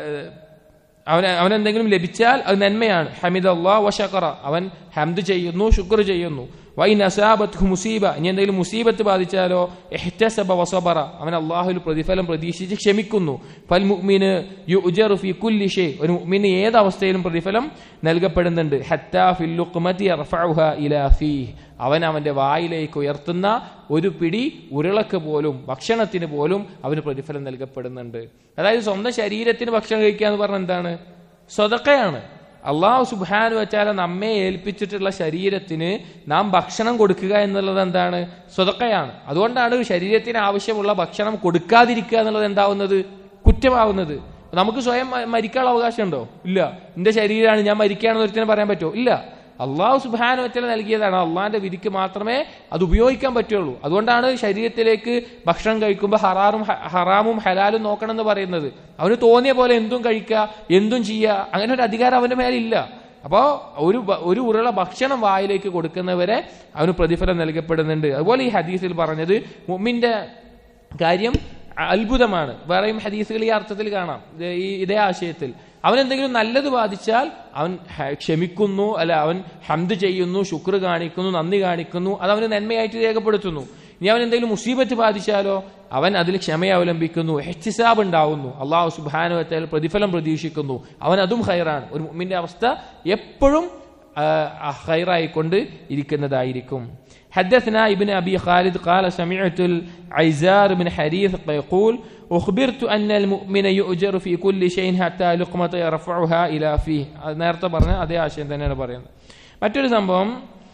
അവൻ അവൻ എന്തെങ്കിലും ലഭിച്ചാൽ അത് നന്മയാണ് ഹമിദ് അള്ളാഹ് വഷക്കറ അവൻ ഹംദ് ചെയ്യുന്നു ശുക്ർ ചെയ്യുന്നു വൈൻ അസാബത്ത് മുസീബ ഇനി എന്തെങ്കിലും മുസീബത്ത് ബാധിച്ചാലോ എഹ്തസബ വസബറ അവൻ അള്ളാഹുൽ പ്രതിഫലം പ്രതീക്ഷിച്ച് ക്ഷമിക്കുന്നു ഫൽ മുഅ്മിന് യുഅ്ജറു ഫി കുല്ലി ഷൈ ഒരു മുഅ്മിന് ഏത് അവസ്ഥയിലും പ്രതിഫലം നൽകപ്പെടുന്നുണ്ട് ഹത്താ ഫിൽ ലുഖ്മതി യർഫഉഹ ഇലാ ഫീഹ് അവൻ അവന്റെ വായിലേക്ക് ഉയർത്തുന്ന ഒരു പിടി ഉരുളക്ക് പോലും ഭക്ഷണത്തിന് പോലും അവന് പ്രതിഫലം നൽകപ്പെടുന്നുണ്ട് അതായത് സ്വന്തം ശരീരത്തിന് ഭക്ഷണം കഴിക്കുക എന്ന് പറഞ്ഞാൽ എന്താണ് സ്വതക്കയാണ് അള്ളാഹു സുബാനു വച്ചാല നമ്മെ ഏൽപ്പിച്ചിട്ടുള്ള ശരീരത്തിന് നാം ഭക്ഷണം കൊടുക്കുക എന്നുള്ളത് എന്താണ് സ്വതക്കയാണ് അതുകൊണ്ടാണ് ശരീരത്തിന് ആവശ്യമുള്ള ഭക്ഷണം കൊടുക്കാതിരിക്കുക എന്നുള്ളത് എന്താവുന്നത് കുറ്റമാവുന്നത് നമുക്ക് സ്വയം മ- മരിക്കാനുള്ള അവകാശമുണ്ടോ ഇല്ല എന്റെ ശരീരമാണ് ഞാൻ മരിക്കുകയാണെന്ന് ഒരുത്തിനും പറയാൻ പറ്റുമോ ഇല്ല അള്ളാഹു സുബാനു വറ്റല നൽകിയതാണ് അള്ളാഹിന്റെ വിധിക്ക് മാത്രമേ അത് ഉപയോഗിക്കാൻ പറ്റുള്ളൂ അതുകൊണ്ടാണ് ശരീരത്തിലേക്ക് ഭക്ഷണം കഴിക്കുമ്പോൾ ഹറാറും ഹ- ഹറാമും ഹലാലും നോക്കണം എന്ന് പറയുന്നത് അവന് തോന്നിയ പോലെ എന്തും കഴിക്കുക എന്തും ചെയ്യുക അങ്ങനെ ഒരു അധികാരം അവന്റെ മേലില്ല അപ്പോ ഒരു ഭ- ഒരു ഉരുള ഭക്ഷണം വായിലേക്ക് കൊടുക്കുന്നവരെ അവന് പ്രതിഫലം നൽകപ്പെടുന്നുണ്ട് അതുപോലെ ഈ ഹദീസിൽ പറഞ്ഞത് മുമ്മിന്റെ കാര്യം അത്ഭുതമാണ് വേറെയും ഹദീസുകൾ ഈ അർത്ഥത്തിൽ കാണാം ഇത് ഈ ഇതേ ആശയത്തിൽ അവൻ എന്തെങ്കിലും നല്ലത് ബാധിച്ചാൽ അവൻ ഹ- ക്ഷമിക്കുന്നു അല്ല അവൻ ഹംദ് ചെയ്യുന്നു ശുക്ർ കാണിക്കുന്നു നന്ദി കാണിക്കുന്നു അത് അവന് നന്മയായിട്ട് രേഖപ്പെടുത്തുന്നു ഇനി അവൻ എന്തെങ്കിലും മുസീബത്ത് ബാധിച്ചാലോ അവൻ അതിൽ ക്ഷമ അവലംബിക്കുന്നു ഹെച്ചിസാബ് ഉണ്ടാവുന്നു അള്ളാഹു സുബാനുവത്താൽ പ്രതിഫലം പ്രതീക്ഷിക്കുന്നു അവൻ അതും ഹൈറാണ് ഒരു മുമ്മിന്റെ അവസ്ഥ എപ്പോഴും ആ, ഹൈറായിക്കൊണ്ട് ഇരിക്കുന്നതായിരിക്കും حدثنا ابن أبي خالد قال سمعت العيزار بن حريث يقول أخبرت أن المؤمن يؤجر في كل شيء حتى لقمة يرفعها إلى فيه അത് നേരത്തെ പറഞ്ഞ അതേ ആശയം തന്നെയാണ് പറയുന്നത് മറ്റൊരു സംഭവം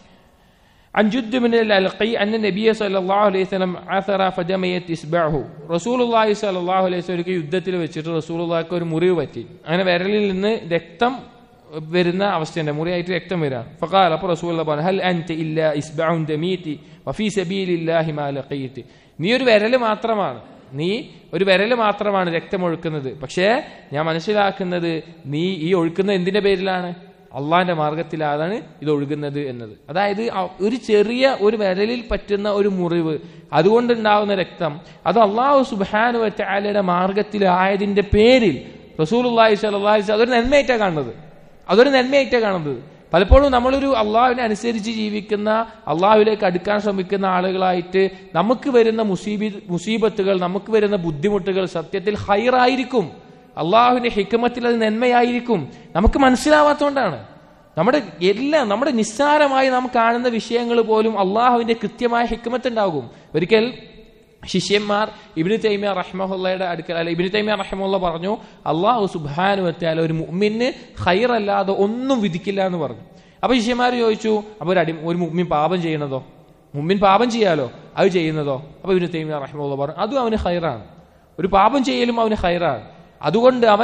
عن جد من الألقي أن النبي صلى الله عليه وسلم عثر فدميت إصبعه رسول الله صلى الله عليه وسلم യുദ്ധത്തിൽ വെച്ചിട്ട് റസൂൽ ഒരു മുറിവ് പറ്റി അങ്ങനെ വിരലിൽ നിന്ന് രക്തം വരുന്ന അവസ്ഥയുണ്ട് മുറിയായിട്ട് രക്തം വരാൻ ഫഖാൽ അപ്പോൾ റസൂൽ പറഞ്ഞു ഹൽ അൻത ഇല്ല ഇസ്ബഉൻ ദമീതി വഫീ സബീലില്ലാഹി മാ ലഖീതി നീ ഒരു വിരല് മാത്രമാണ് നീ ഒരു വിരല് മാത്രമാണ് രക്തം ഒഴുക്കുന്നത് പക്ഷേ ഞാൻ മനസ്സിലാക്കുന്നത് നീ ഈ ഒഴുക്കുന്ന എന്തിന്റെ പേരിലാണ് അള്ളാന്റെ മാർഗത്തിലാണ് ഇത് ഒഴുകുന്നത് എന്നത് അതായത് ആ- ഒരു ചെറിയ ഒരു വിരലിൽ പറ്റുന്ന ഒരു മുറിവ് അതുകൊണ്ടുണ്ടാവുന്ന രക്തം അത് അള്ളാഹു സുബാനു വറ്റാലയുടെ മാർഗത്തിലായതിന്റെ പേരിൽ റസൂൽ അള്ളാഹി സ്വലി അതൊരു നന്മയായിട്ടാണ് കാണുന്നത് അതൊരു നന്മയായിട്ടാണ് കാണുന്നത് പലപ്പോഴും നമ്മളൊരു അള്ളാഹുവിനെ അനുസരിച്ച് ജീവിക്കുന്ന അള്ളാഹുവിലേക്ക് അടുക്കാൻ ശ്രമിക്കുന്ന ആളുകളായിട്ട് നമുക്ക് വരുന്ന മുസീബി മുസീബത്തുകൾ നമുക്ക് വരുന്ന ബുദ്ധിമുട്ടുകൾ സത്യത്തിൽ ഹൈറായിരിക്കും അള്ളാഹുവിന്റെ ഹിക്കമത്തിൽ അത് നന്മയായിരിക്കും നമുക്ക് മനസ്സിലാവാത്തതുകൊണ്ടാണ് നമ്മുടെ എല്ലാം നമ്മുടെ നിസ്സാരമായി നാം കാണുന്ന വിഷയങ്ങൾ പോലും അള്ളാഹുവിന്റെ കൃത്യമായ ഹിക്കമത്ത് ഉണ്ടാകും ഒരിക്കൽ ശിഷ്യന്മാർ ഇബിന് തൈമിയ റഹ്മുള്ളയുടെ അടുക്കൽ അല്ല ഇബിന് തൈമിയ റഹ്മുള്ള പറഞ്ഞു അള്ളാഹു സുബാനു എത്തിയാൽ ഒരു മുമ്മിന് ഹൈറല്ലാതെ ഒന്നും വിധിക്കില്ല എന്ന് പറഞ്ഞു അപ്പൊ ശിഷ്യന്മാർ ചോദിച്ചു അപ്പൊ ഒരു അടി ഒരു മുമ്മിൻ പാപം ചെയ്യണതോ മുമ്മിൻ പാപം ചെയ്യാലോ അത് ചെയ്യുന്നതോ അപ്പൊ ഇബിന് തൈമിയ റഹ്മുള്ള പറഞ്ഞു അതും അവന് ഹൈറാണ് ഒരു പാപം ചെയ്യലും അവന് ഹൈറാണ് അതുകൊണ്ട് അവൻ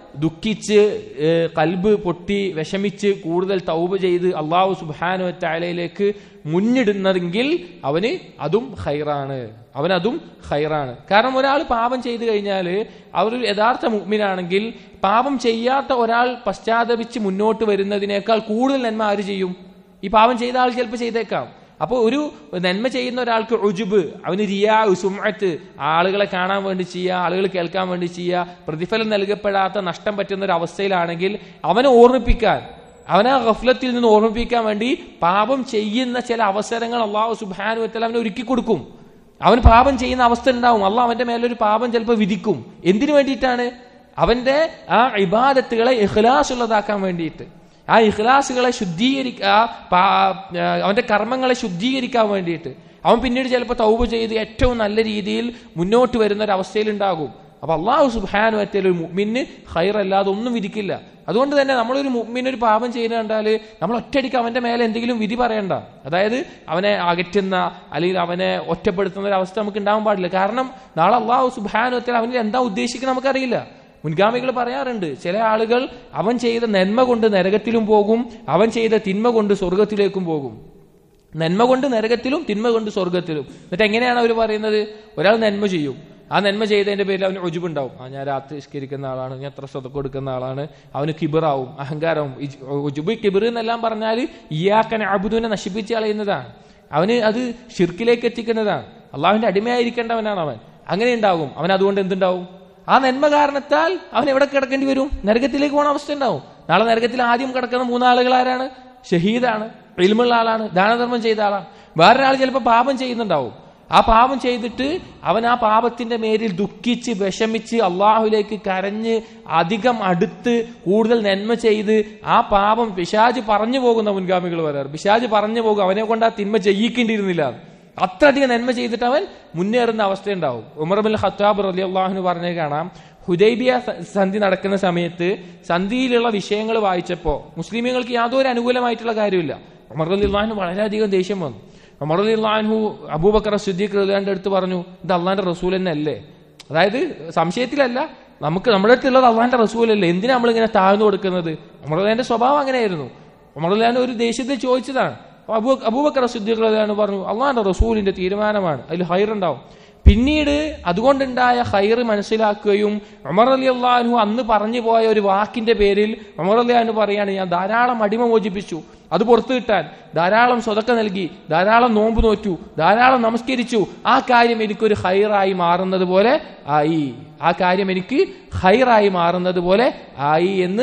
ദുഃഖിച്ച് ഏഹ്, കൽബ് പൊട്ടി വിഷമിച്ച് കൂടുതൽ തൗബ ചെയ്ത് അള്ളാഹു സുബാനു താലയിലേക്ക് മുന്നിടുന്നതെങ്കിൽ അവന് അതും ഹൈറാണ് അവനതും ഹൈറാണ് കാരണം ഒരാൾ പാപം ചെയ്തു കഴിഞ്ഞാൽ അവർ ഒരു യഥാർത്ഥ മുഗ്മിനാണെങ്കിൽ പാപം ചെയ്യാത്ത ഒരാൾ പശ്ചാത്തപിച്ച് മുന്നോട്ട് വരുന്നതിനേക്കാൾ കൂടുതൽ നന്മ ആര് ചെയ്യും ഈ പാപം ചെയ്ത ആൾ ചിലപ്പോൾ ചെയ്തേക്കാം അപ്പോൾ ഒരു നന്മ ചെയ്യുന്ന ഒരാൾക്ക് ഉജുബ് അവന് റിയാ സുമത്ത് ആളുകളെ കാണാൻ വേണ്ടി ചെയ്യുക ആളുകൾ കേൾക്കാൻ വേണ്ടി ചെയ്യുക പ്രതിഫലം നൽകപ്പെടാത്ത നഷ്ടം പറ്റുന്ന ഒരു അവസ്ഥയിലാണെങ്കിൽ അവനെ ഓർമ്മിപ്പിക്കാൻ അവനെ ഗഫ്ലത്തിൽ നിന്ന് ഓർമ്മിപ്പിക്കാൻ വേണ്ടി പാപം ചെയ്യുന്ന ചില അവസരങ്ങൾ അള്ളാഹു സുബാനു വത്തല അവനെ ഒരുക്കി കൊടുക്കും അവൻ പാപം ചെയ്യുന്ന അവസ്ഥ ഉണ്ടാവും അള്ളാഹ് അവന്റെ മേലൊരു പാപം ചിലപ്പോൾ വിധിക്കും എന്തിനു വേണ്ടിയിട്ടാണ് അവന്റെ ആ ഇബാദത്തുകളെ ഇഖ്ലാസ് ഉള്ളതാക്കാൻ വേണ്ടിയിട്ട് ആ ഇഖ്ലാസുകളെ ശുദ്ധീകരിക്ക ആ പാ- ആ, അവന്റെ കർമ്മങ്ങളെ ശുദ്ധീകരിക്കാൻ വേണ്ടിയിട്ട് അവൻ പിന്നീട് ചിലപ്പോൾ തൗബ ചെയ്ത് ഏറ്റവും നല്ല രീതിയിൽ മുന്നോട്ട് വരുന്ന ഒരു അവസ്ഥയിൽ ഉണ്ടാകും അപ്പൊ അള്ളാഹു സുബാനു വറ്റൽ ഒരു മുമ്മിന് ഹൈറല്ലാതെ ഒന്നും വിധിക്കില്ല അതുകൊണ്ട് തന്നെ നമ്മളൊരു മുമ്മിന് ഒരു പാപം ചെയ്യുന്ന കണ്ടാല് നമ്മൾ ഒറ്റയടിക്ക് അവന്റെ മേലെ എന്തെങ്കിലും വിധി പറയണ്ട അതായത് അവനെ അകറ്റുന്ന അല്ലെങ്കിൽ അവനെ ഒറ്റപ്പെടുത്തുന്ന ഒരു അവസ്ഥ നമുക്ക് ഉണ്ടാവാൻ പാടില്ല കാരണം നാളെ അള്ളാഹു സുബാനു വറ്റൽ അവനിൽ എന്താ ഉദ്ദേശിക്കുന്നത് നമുക്കറിയില്ല മുൻഗാമികൾ പറയാറുണ്ട് ചില ആളുകൾ അവൻ ചെയ്ത നന്മ കൊണ്ട് നരകത്തിലും പോകും അവൻ ചെയ്ത തിന്മ കൊണ്ട് സ്വർഗത്തിലേക്കും പോകും നന്മ കൊണ്ട് നരകത്തിലും തിന്മ കൊണ്ട് സ്വർഗത്തിലും എന്നിട്ട് എങ്ങനെയാണ് അവർ പറയുന്നത് ഒരാൾ നന്മ ചെയ്യും ആ നന്മ ചെയ്തതിന്റെ പേരിൽ അവന് ഒജുബുണ്ടാവും ആ ഞാൻ രാത്രി നിഷ്കരിക്കുന്ന ആളാണ് ഞാൻ എത്ര സ്വതം കൊടുക്കുന്ന ആളാണ് അവന് കിബിറാവും അഹങ്കാരവും ഒജുബ് കിബിർ എന്നെല്ലാം പറഞ്ഞാൽ ഇയാക്കനെ അബുദുവിനെ നശിപ്പിച്ച് കളയുന്നതാണ് അവന് അത് ഷിർക്കിലേക്ക് എത്തിക്കുന്നതാണ് അള്ളാഹുവിന്റെ അടിമയായിരിക്കേണ്ടവനാണ് അവൻ അങ്ങനെ ഉണ്ടാകും അവൻ അതുകൊണ്ട് എന്തുണ്ടാവും ആ നന്മ കാരണത്താൽ അവൻ എവിടെ കിടക്കേണ്ടി വരും നരകത്തിലേക്ക് പോകണ അവസ്ഥ ഉണ്ടാവും നാളെ നരകത്തിൽ ആദ്യം കിടക്കുന്ന മൂന്നാളുകൾ ആരാണ് ഷഹീദാണ് ഇൽമുള്ള ആളാണ് ദാനധർമ്മം ചെയ്ത ആളാണ് വേറൊരാൾ ചിലപ്പോൾ പാപം ചെയ്യുന്നുണ്ടാവും ആ പാപം ചെയ്തിട്ട് അവൻ ആ പാപത്തിന്റെ മേലിൽ ദുഃഖിച്ച് വിഷമിച്ച് അള്ളാഹുലേക്ക് കരഞ്ഞ് അധികം അടുത്ത് കൂടുതൽ നന്മ ചെയ്ത് ആ പാപം പിശാജ് പറഞ്ഞു പോകുന്ന മുൻഗാമികൾ വരാറ് പിശാജ് പറഞ്ഞു പോകും അവനെ കൊണ്ട് ആ തിന്മ ചെയ്യിക്കേണ്ടിയിരുന്നില്ല അത്രയധികം നന്മ ചെയ്തിട്ട് അവൻ മുന്നേറുന്ന അവസ്ഥയുണ്ടാവും ഉമർ ബിൻ ഖത്താബ് റലി അള്ളാഹുന് പറഞ്ഞേ കാണാം ഹുദൈബിയ സ- സന്ധി നടക്കുന്ന സമയത്ത് സന്ധിയിലുള്ള വിഷയങ്ങൾ വായിച്ചപ്പോ മുസ്ലിമുകൾക്ക് യാതൊരു അനുകൂലമായിട്ടുള്ള കാര്യമില്ല ഉമർ അലി അള്ളാഹുന് വളരെയധികം ദേഷ്യം വന്നു ഉമർ അലി അള്ളാഹു അബൂബക്കർ സിദ്ദീഖ് റലിയാന്റെ അടുത്ത് പറഞ്ഞു ഇത് അള്ളാന്റെ റസൂൽ തന്നെ അല്ലേ അതായത് സംശയത്തിലല്ല നമുക്ക് നമ്മുടെ അടുത്തുള്ളത് അള്ളാന്റെ റസൂലല്ലേ എന്തിനാ നമ്മളിങ്ങനെ താഴ്ന്നു കൊടുക്കുന്നത് ഉമർലാന്റെ സ്വഭാവം അങ്ങനെയായിരുന്നു ഉമർലാൻ ഒരു ദേഷ്യത്തിൽ ചോദിച്ചതാണ് അപ്പൊ അബൂ അബൂബക്കർ സിദ്ദീഖ് റളിയല്ലാഹു പറഞ്ഞു അള്ളാന്റെ റസൂലിന്റെ തീരുമാനമാണ് അതിൽ ഹൈറുണ്ടാവും പിന്നീട് അതുകൊണ്ടുണ്ടായ ഹൈർ മനസ്സിലാക്കുകയും ഉമർ അലി അള്ളാഹു അന്ന് പറഞ്ഞു പോയ ഒരു വാക്കിന്റെ പേരിൽ ഉമർ അലിയാഹു പറയാണ് ഞാൻ ധാരാളം അടിമ മോചിപ്പിച്ചു അത് പുറത്തു കിട്ടാൻ ധാരാളം സ്വതക്ക നൽകി ധാരാളം നോമ്പ് നോറ്റു ധാരാളം നമസ്കരിച്ചു ആ കാര്യം എനിക്കൊരു ഹൈറായി മാറുന്നത് പോലെ ആയി ആ കാര്യം എനിക്ക് ഹൈറായി മാറുന്നത് പോലെ ആയി എന്ന്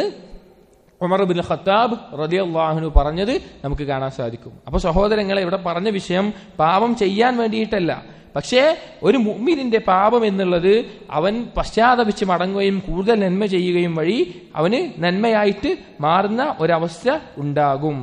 ഉമർ ബിൻ ഖത്താബ് റളിയല്ലാഹു പറഞ്ഞത് നമുക്ക് കാണാൻ സാധിക്കും അപ്പൊ സഹോദരങ്ങളെ ഇവിടെ പറഞ്ഞ വിഷയം പാപം ചെയ്യാൻ വേണ്ടിയിട്ടല്ല പക്ഷേ ഒരു മുഅ്മിനിന്റെ പാപം എന്നുള്ളത് അവൻ പശ്ചാത്തപിച്ച് മടങ്ങുകയും കൂടുതൽ നന്മ ചെയ്യുകയും വഴി അവന് നന്മയായിട്ട് മാറുന്ന ഒരവസ്ഥ ഉണ്ടാകും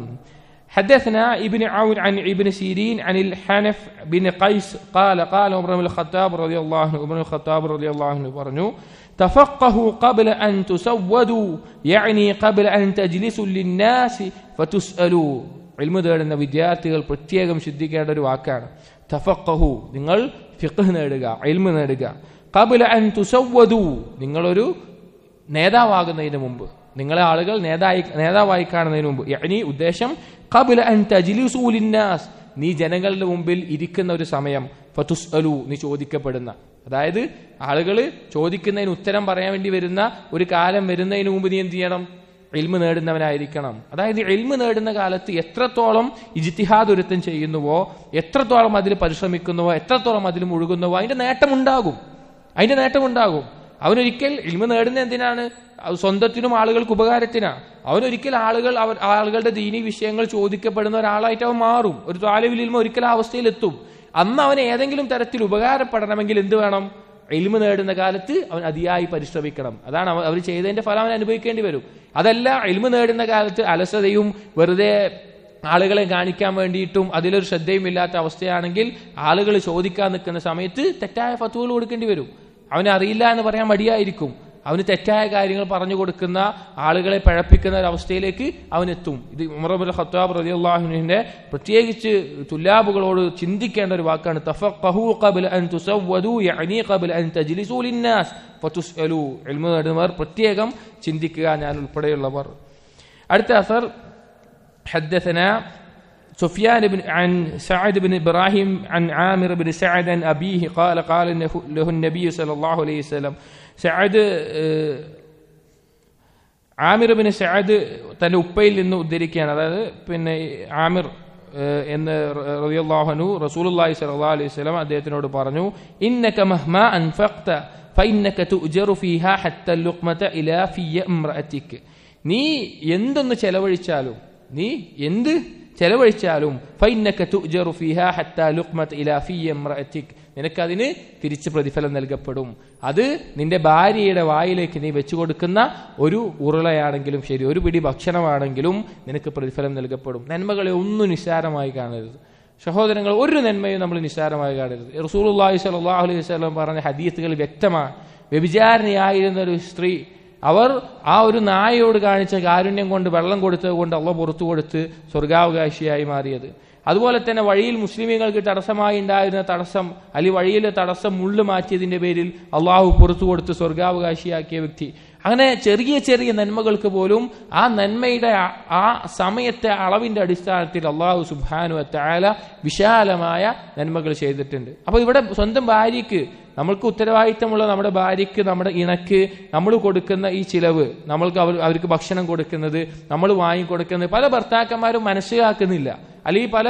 حدثنا ابن عون عن ابن سيرين عن الحنف بن قيس قال قال عمر بن الخطاب رضي الله عنه عمر بن الخطاب رضي الله عنه പറഞ്ഞു تفقهوا قبل أن تسودوا يعني قبل أن تجلسوا للناس فتسألوا ഇൽമു തേടുന്ന വിദ്യാർത്ഥികൾ പ്രത്യേകം ശ്രദ്ധിക്കേണ്ട ഒരു വാക്കാണ് തഫക്കഹു നിങ്ങൾ ഫിഖ് നേടുക ഇൽമു നേടുക കബുല അൻ തുസവ്വദു നിങ്ങളൊരു നേതാവാകുന്നതിന് മുമ്പ് നിങ്ങളെ ആളുകൾ നേതായി നേതാവായി കാണുന്നതിന് മുമ്പ് യഅനി ഉദ്ദേശം കബുല അൻ തജ്ലിസൂ ലിന്നാസ് നീ ജനങ്ങളുടെ മുമ്പിൽ ഇരിക്കുന്ന ഒരു സമയം ഫതുസ് അലു നീ ചോദിക്കപ്പെടുന്ന അതായത് ആളുകൾ ചോദിക്കുന്നതിന് ഉത്തരം പറയാൻ വേണ്ടി വരുന്ന ഒരു കാലം വരുന്നതിന് മുമ്പ് നീ എന്ത് ചെയ്യണം എൽമ് നേടുന്നവനായിരിക്കണം അതായത് എൽമ് നേടുന്ന കാലത്ത് എത്രത്തോളം ഇജിത്തിഹാദ് ഒരുത്തം ചെയ്യുന്നുവോ എത്രത്തോളം അതിൽ പരിശ്രമിക്കുന്നുവോ എത്രത്തോളം അതിൽ മുഴുകുന്നുവോ അതിന്റെ നേട്ടമുണ്ടാകും അതിന്റെ നേട്ടമുണ്ടാകും അവനൊരിക്കൽ ഇൽമ നേടുന്ന എന്തിനാണ് അത് സ്വന്തത്തിനും ആളുകൾക്ക് ഉപകാരത്തിനാണ് അവനൊരിക്കൽ ആളുകൾ അവർ ആളുകളുടെ ദീനി വിഷയങ്ങൾ ചോദിക്കപ്പെടുന്ന ഒരാളായിട്ട് അവൻ മാറും ഒരു താലവിൽ ഇൽമ ഒരിക്കൽ ആ അവസ്ഥയിലെത്തും അന്ന് അവൻ ഏതെങ്കിലും തരത്തിൽ ഉപകാരപ്പെടണമെങ്കിൽ എന്ത് വേണം എൽമ നേടുന്ന കാലത്ത് അവൻ അതിയായി പരിശ്രമിക്കണം അതാണ് അവ- അവർ ചെയ്തതിന്റെ ഫലം അവൻ അനുഭവിക്കേണ്ടി വരും അതല്ല എൽമ നേടുന്ന കാലത്ത് അലസതയും വെറുതെ ആളുകളെ കാണിക്കാൻ വേണ്ടിയിട്ടും അതിലൊരു ശ്രദ്ധയും ഇല്ലാത്ത അവസ്ഥയാണെങ്കിൽ ആളുകൾ ചോദിക്കാൻ നിൽക്കുന്ന സമയത്ത് തെറ്റായ ഫത്തുകൾ കൊടുക്കേണ്ടി വരും അവന് അറിയില്ല എന്ന് പറയാൻ മടിയായിരിക്കും അവന് തെറ്റായ കാര്യങ്ങൾ പറഞ്ഞു കൊടുക്കുന്ന ആളുകളെ പഴപ്പിക്കുന്ന ഒരു അവസ്ഥയിലേക്ക് അവനെത്തും ഇത് ഉമറബുൽ ഖത്താബ് റളിയല്ലാഹുവിന്റെ പ്രത്യേകിച്ച് തുല്ലാബുകളോട് ചിന്തിക്കേണ്ട ഒരു വാക്കാണ് തഫഖഹു ഖബ്ല അൻ തുസവ്വദു യഅനി ഖബ്ല അൻ തജ്ലിസു ലിന്നാസ് ഫതുസ്അലു ഇൽമു നേടുന്നവർ പ്രത്യേകം ചിന്തിക്കുക ഞാൻ ഉൾപ്പെടെയുള്ളവർ അടുത്ത അസർ حدثنا سفيان بن عن سعد بن ابراهيم عن عامر بن سعد عن ابيه قال قال له النبي صلى الله عليه وسلم سعد ആമിർ ബിൻ സഅദ് തന്റെ ഉപ്പയിൽ നിന്ന് ഉദ്ധരിക്കുകയാണ് അതായത് പിന്നെ ആമിർ എന്ന് റളിയല്ലാഹു റസൂലുള്ളാഹി സ്വല്ലല്ലാഹു അലൈഹി വസല്ലം അദ്ദേഹത്തിനോട് പറഞ്ഞു ഇന്നക മഹ്മ അൻഫഖത ഫഇന്നക തുഅജറു ഫീഹാ ഹത്ത ലുഖ്മത ഇലാ ഫിയ ഇംറഅതിക നീ എന്തൊന്ന് ചെലവഴിച്ചാലും നീ എന്ത് ചെലവഴിച്ചാലും ഫൈനക തുഅജറു ഫീഹാ ഹത്താ ലുഖ്മത ഇലാ ഫിയ ഇംറഅതിക നിനക്കതിന് തിരിച്ച് പ്രതിഫലം നൽകപ്പെടും അത് നിന്റെ ഭാര്യയുടെ വായിലേക്ക് നീ വെച്ചു കൊടുക്കുന്ന ഒരു ഉരുളയാണെങ്കിലും ശരി ഒരു പിടി ഭക്ഷണമാണെങ്കിലും നിനക്ക് പ്രതിഫലം നൽകപ്പെടും നന്മകളെ ഒന്നും നിസ്സാരമായി കാണരുത് സഹോദരങ്ങൾ ഒരു നന്മയും നമ്മൾ നിസ്സാരമായി കാണരുത് റസൂലുള്ളാഹി സ്വല്ലല്ലാഹു അലൈഹി വസല്ലം പറഞ്ഞ ഹദീത്തുകൾ വ്യക്തമാണ് വ്യഭിചാരിണിയായിരുന്ന ഒരു സ്ത്രീ അവർ ആ ഒരു നായയോട് കാണിച്ച കാരുണ്യം കൊണ്ട് വെള്ളം കൊടുത്തത് കൊണ്ട് അള്ള പുറത്തു കൊടുത്ത് സ്വർഗാവകാശിയായി മാറിയത് അതുപോലെ തന്നെ വഴിയിൽ മുസ്ലിമീങ്ങൾക്ക് തടസ്സമായി ഉണ്ടായിരുന്ന തടസ്സം അല്ലെങ്കിൽ വഴിയിലെ തടസ്സം മുള്ളു മാറ്റിയതിന്റെ പേരിൽ അള്ളാഹു പുറത്തു കൊടുത്ത് സ്വർഗാവകാശിയാക്കിയ വ്യക്തി അങ്ങനെ ചെറിയ ചെറിയ നന്മകൾക്ക് പോലും ആ നന്മയുടെ ആ സമയത്തെ അളവിന്റെ അടിസ്ഥാനത്തിൽ അള്ളാഹു സുബാനു താല വിശാലമായ നന്മകൾ ചെയ്തിട്ടുണ്ട് അപ്പൊ ഇവിടെ സ്വന്തം ഭാര്യയ്ക്ക് നമ്മൾക്ക് ഉത്തരവാദിത്തമുള്ള നമ്മുടെ ഭാര്യയ്ക്ക് നമ്മുടെ ഇണക്ക് നമ്മൾ കൊടുക്കുന്ന ഈ ചിലവ് നമ്മൾക്ക് അവർ അവർക്ക് ഭക്ഷണം കൊടുക്കുന്നത് നമ്മൾ വാങ്ങിക്കൊടുക്കുന്നത് പല ഭർത്താക്കന്മാരും മനസ്സിലാക്കുന്നില്ല അല്ലെങ്കിൽ പല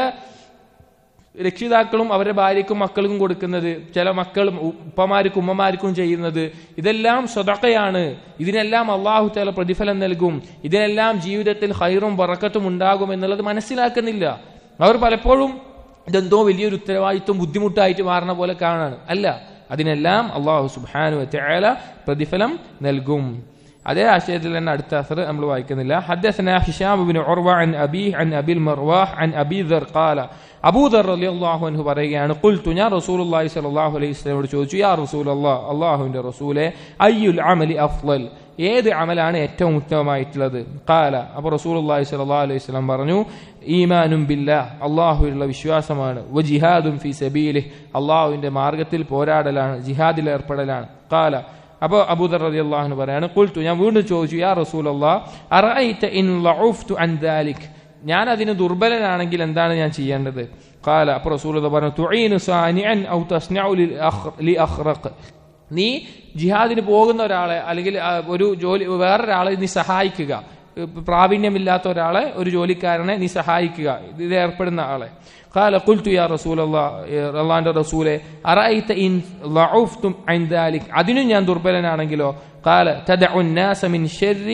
രക്ഷിതാക്കളും അവരുടെ ഭാര്യയ്ക്കും മക്കൾക്കും കൊടുക്കുന്നത് ചില മക്കളും ഉപ്പമാർക്കും ഉമ്മമാർക്കും ചെയ്യുന്നത് ഇതെല്ലാം സ്വതക്കയാണ് ഇതിനെല്ലാം അള്ളാഹു തല പ്രതിഫലം നൽകും ഇതിനെല്ലാം ജീവിതത്തിൽ ഹൈറും വറക്കത്തും ഉണ്ടാകും എന്നുള്ളത് മനസ്സിലാക്കുന്നില്ല അവർ പലപ്പോഴും ഇതെന്തോ വലിയൊരു ഉത്തരവാദിത്വം ബുദ്ധിമുട്ടായിട്ട് മാറുന്ന പോലെ കാണാണ് അല്ല അതിനെല്ലാം അള്ളാഹു സുബാനു തആല പ്രതിഫലം നൽകും അതേ ആശയത്തിൽ തന്നെ അടുത്ത അസർ നമ്മൾ വായിക്കുന്നില്ല حدثنا هشام بن عروة عن أبيه عن أبي المرواح عن أبي ذر قال അബൂ ദർ റളിയല്ലാഹു അൻഹു പറയുകയാണ് ഖുൽതു ഞാൻ റസൂലുള്ളാഹി സ്വല്ലല്ലാഹു അലൈഹി വസല്ലമയോട് ചോദിച്ചു യാ റസൂലല്ലാഹ് അല്ലാഹുവിന്റെ റസൂലേ അയ്യുൽ അമലി അഫ്ളൽ ഏത് അമലാണ് ഏറ്റവും ഉത്തമമായിട്ടുള്ളത് കാല അപ്പോൾ റസൂലുള്ളാഹി സ്വല്ലല്ലാഹു അലൈഹി വസല്ലം പറഞ്ഞു ഈമാനും ബില്ലാ അള്ളാഹുവിലുള്ള വിശ്വാസമാണ് വ ജിഹാദും ഫി സബീലിഹ് അള്ളാഹുവിന്റെ മാർഗത്തിൽ പോരാടലാണ് ജിഹാദിൽ ഏർപ്പെടലാണ് കാല അപ്പോൾ അബൂദർ റളിയല്ലാഹു അൻഹു പറയാണ് ഖുൽതു ഞാൻ വീണ്ടും ചോദിച്ചു യാ റസൂലല്ലാഹ് അറഅയ്ത ഇൻ ലഉഫ്തു അൻ ദാലിക് ഞാൻ അതിന് ദുർബലനാണെങ്കിൽ എന്താണ് ഞാൻ ചെയ്യേണ്ടത് കാല അപ്പോൾ റസൂൽ പറഞ്ഞു തുഈനു സാനിഅൻ ഔ തസ്നഉ ലി അഖ്റഖ് നീ ജിഹാദിന് പോകുന്ന ഒരാളെ അല്ലെങ്കിൽ ഒരു ജോലി വേറൊരാളെ നീ സഹായിക്കുക പ്രാവീണ്യമില്ലാത്ത ഒരാളെ ഒരു ജോലിക്കാരനെ നീ സഹായിക്കുക ഇത് ഏർപ്പെടുന്ന ആളെ قال قلت يا رسول الله അള്ളാന്റെ റസൂലെ അറഅയ്ത ഇൻ ലഉഫ്തും അൻ ദാലിക് അതിനും ഞാൻ ദുർബലനാണെങ്കിലോ قال تدع الناس من شر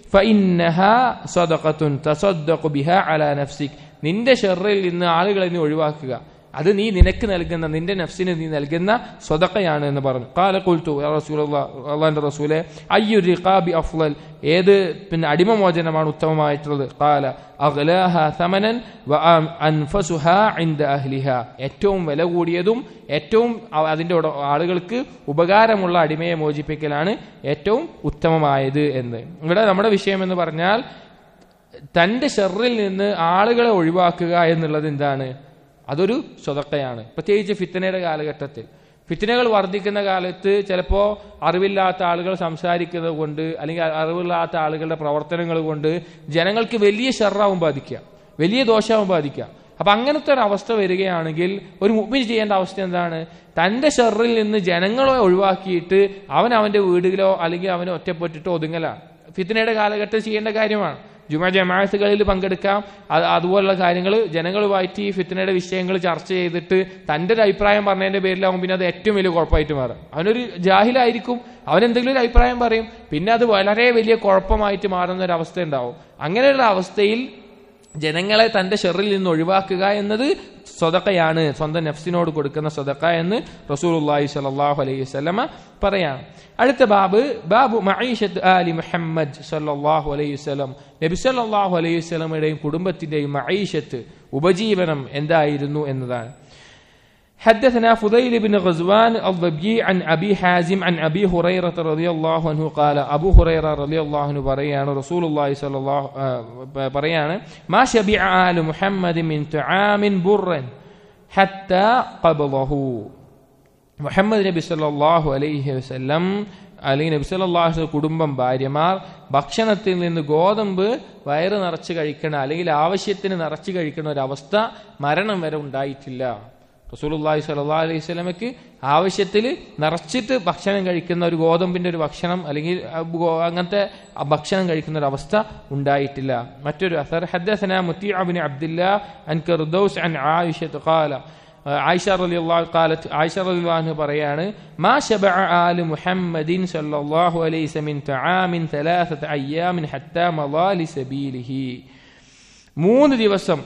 فإنها صدقة تصدق بها على نفسك നിന്റെ ഷെറിൽ നിന്ന് ആളുകളെ നീ ഒഴിവാക്കുക അത് നീ നിനക്ക് നൽകുന്ന നിന്റെ നഫ്സിന് നീ നൽകുന്ന സ്വതക്കയാണ് എന്ന് പറഞ്ഞു കാല കൊൽത്തു അള്ളാന്റെ റസൂലെ അയ്യു റിഖാബി അഫ്ലൽ ഏത് പിന്നെ അടിമമോചനമാണ് ഉത്തമമായിട്ടുള്ളത് കാല അഗ്ലാഹ സമനൻ അൻഫസുഹ ഇൻദ അഹ്ലിഹ ഏറ്റവും വില കൂടിയതും ഏറ്റവും അതിന്റെ ആളുകൾക്ക് ഉപകാരമുള്ള അടിമയെ മോചിപ്പിക്കലാണ് ഏറ്റവും ഉത്തമമായത് എന്ന് ഇവിടെ നമ്മുടെ വിഷയം എന്ന് പറഞ്ഞാൽ തന്റെ ഷെറിൽ നിന്ന് ആളുകളെ ഒഴിവാക്കുക എന്നുള്ളത് എന്താണ് അതൊരു സ്വതക്കയാണ് പ്രത്യേകിച്ച് ഫിത്തനയുടെ കാലഘട്ടത്തിൽ ഫിത്തനകൾ വർദ്ധിക്കുന്ന കാലത്ത് ചിലപ്പോൾ അറിവില്ലാത്ത ആളുകൾ സംസാരിക്കുന്നത് കൊണ്ട് അല്ലെങ്കിൽ അറിവില്ലാത്ത ആളുകളുടെ പ്രവർത്തനങ്ങൾ കൊണ്ട് ജനങ്ങൾക്ക് വലിയ ഷെറാവും ബാധിക്കുക വലിയ ദോഷവും ബാധിക്കുക അപ്പൊ അങ്ങനത്തെ ഒരു അവസ്ഥ വരികയാണെങ്കിൽ ഒരു മുമ്പിൽ ചെയ്യേണ്ട അവസ്ഥ എന്താണ് തന്റെ ഷെറിൽ നിന്ന് ജനങ്ങളെ ഒഴിവാക്കിയിട്ട് അവൻ അവന്റെ വീടുകളോ അല്ലെങ്കിൽ അവനെ ഒറ്റപ്പെട്ടിട്ടോ ഒതുങ്ങലാണ് ഫിത്തനയുടെ കാലഘട്ടത്തിൽ ചെയ്യേണ്ട കാര്യമാണ് ജുമ ജമാഅത്തുകളിൽ പങ്കെടുക്കാം അതുപോലുള്ള കാര്യങ്ങൾ ജനങ്ങളുമായിട്ട് ഈ ഫിത്തനയുടെ വിഷയങ്ങൾ ചർച്ച ചെയ്തിട്ട് തന്റെ ഒരു അഭിപ്രായം പറഞ്ഞതിന്റെ പേരിലാവും പിന്നെ അത് ഏറ്റവും വലിയ കുഴപ്പമായിട്ട് മാറും അവനൊരു ജാഹിലായിരിക്കും അവൻ എന്തെങ്കിലും ഒരു അഭിപ്രായം പറയും പിന്നെ അത് വളരെ വലിയ കുഴപ്പമായിട്ട് മാറുന്ന ഒരു അവസ്ഥ ഉണ്ടാവും അങ്ങനെയുള്ള അവസ്ഥയിൽ ജനങ്ങളെ തന്റെ ഷെറിൽ നിന്ന് ഒഴിവാക്കുക എന്നത് സ്വതക്കയാണ് സ്വന്തം നഫ്സിനോട് കൊടുക്കുന്ന സ്വതക്ക എന്ന് റസൂലുള്ളാഹി സ്വല്ലല്ലാഹു അലൈഹി വസല്ലമ പറയാണ് അടുത്ത ബാബ് ബാബു മഈഷത്ത് ആലി മുഹമ്മദ് സല്ലല്ലാഹു അലൈഹി വസല്ലം നബി സല്ലല്ലാഹു അലൈഹി വസല്ലമയുടെയും കുടുംബത്തിന്റെയും മഈഷത്ത് ഉപജീവനം എന്തായിരുന്നു എന്നതാണ് حدثنا فضيل بن غزوان الضبي عن أبي حازم عن أبي هريرة رضي الله عنه قال أبو هريرة رضي الله عنه بريان رسول الله صلى الله بريان ما شبع آل محمد من طعام بر حتى قبضه മുഹമ്മദ് നബി സല്ലല്ലാഹു അലൈഹി വസല്ലം അല്ലെങ്കിൽ നബി സല്ലല്ലാഹു അലൈഹി കുടുംബം ഭാര്യമാർ ഭക്ഷണത്തിൽ നിന്ന് ഗോതമ്പ് വയറ് നിറച്ച് കഴിക്കണ അല്ലെങ്കിൽ ആവശ്യത്തിന് നിറച്ച് കഴിക്കുന്ന ഒരു മരണം വരെ ഉണ്ടായിട്ടില്ല റസൂലുള്ളാഹി സ്വല്ലല്ലാഹു അലൈഹി വസല്ലമയ്ക്ക് ആവശ്യത്തിൽ നിറച്ചിട്ട് ഭക്ഷണം കഴിക്കുന്ന ഒരു ഗോതമ്പിന്റെ ഒരു ഭക്ഷണം അല്ലെങ്കിൽ അങ്ങനത്തെ ഭക്ഷണം കഴിക്കുന്ന ഒരു അവസ്ഥ ഉണ്ടായിട്ടില്ല മറ്റൊരു അസർ ഹദ്ദസന മുത്തിഅബ്നു അബ്ദുല്ലാ അൻ കർദൗസ് അൻ ആയിഷത്ത് ഖാല ആയിഷ റളിയല്ലാഹു ഖാലത്ത് ആയിഷ റളിയല്ലാഹു പറയാണ് മാ ശബഅ ആലു മുഹമ്മദിൻ സല്ലല്ലാഹു അലൈഹി വസല്ലം മിൻ തആമിൻ ثلاثه അയ്യാമിൻ ഹത്താ മളാ ലിസബീലിഹി മൂന്ന് ദിവസം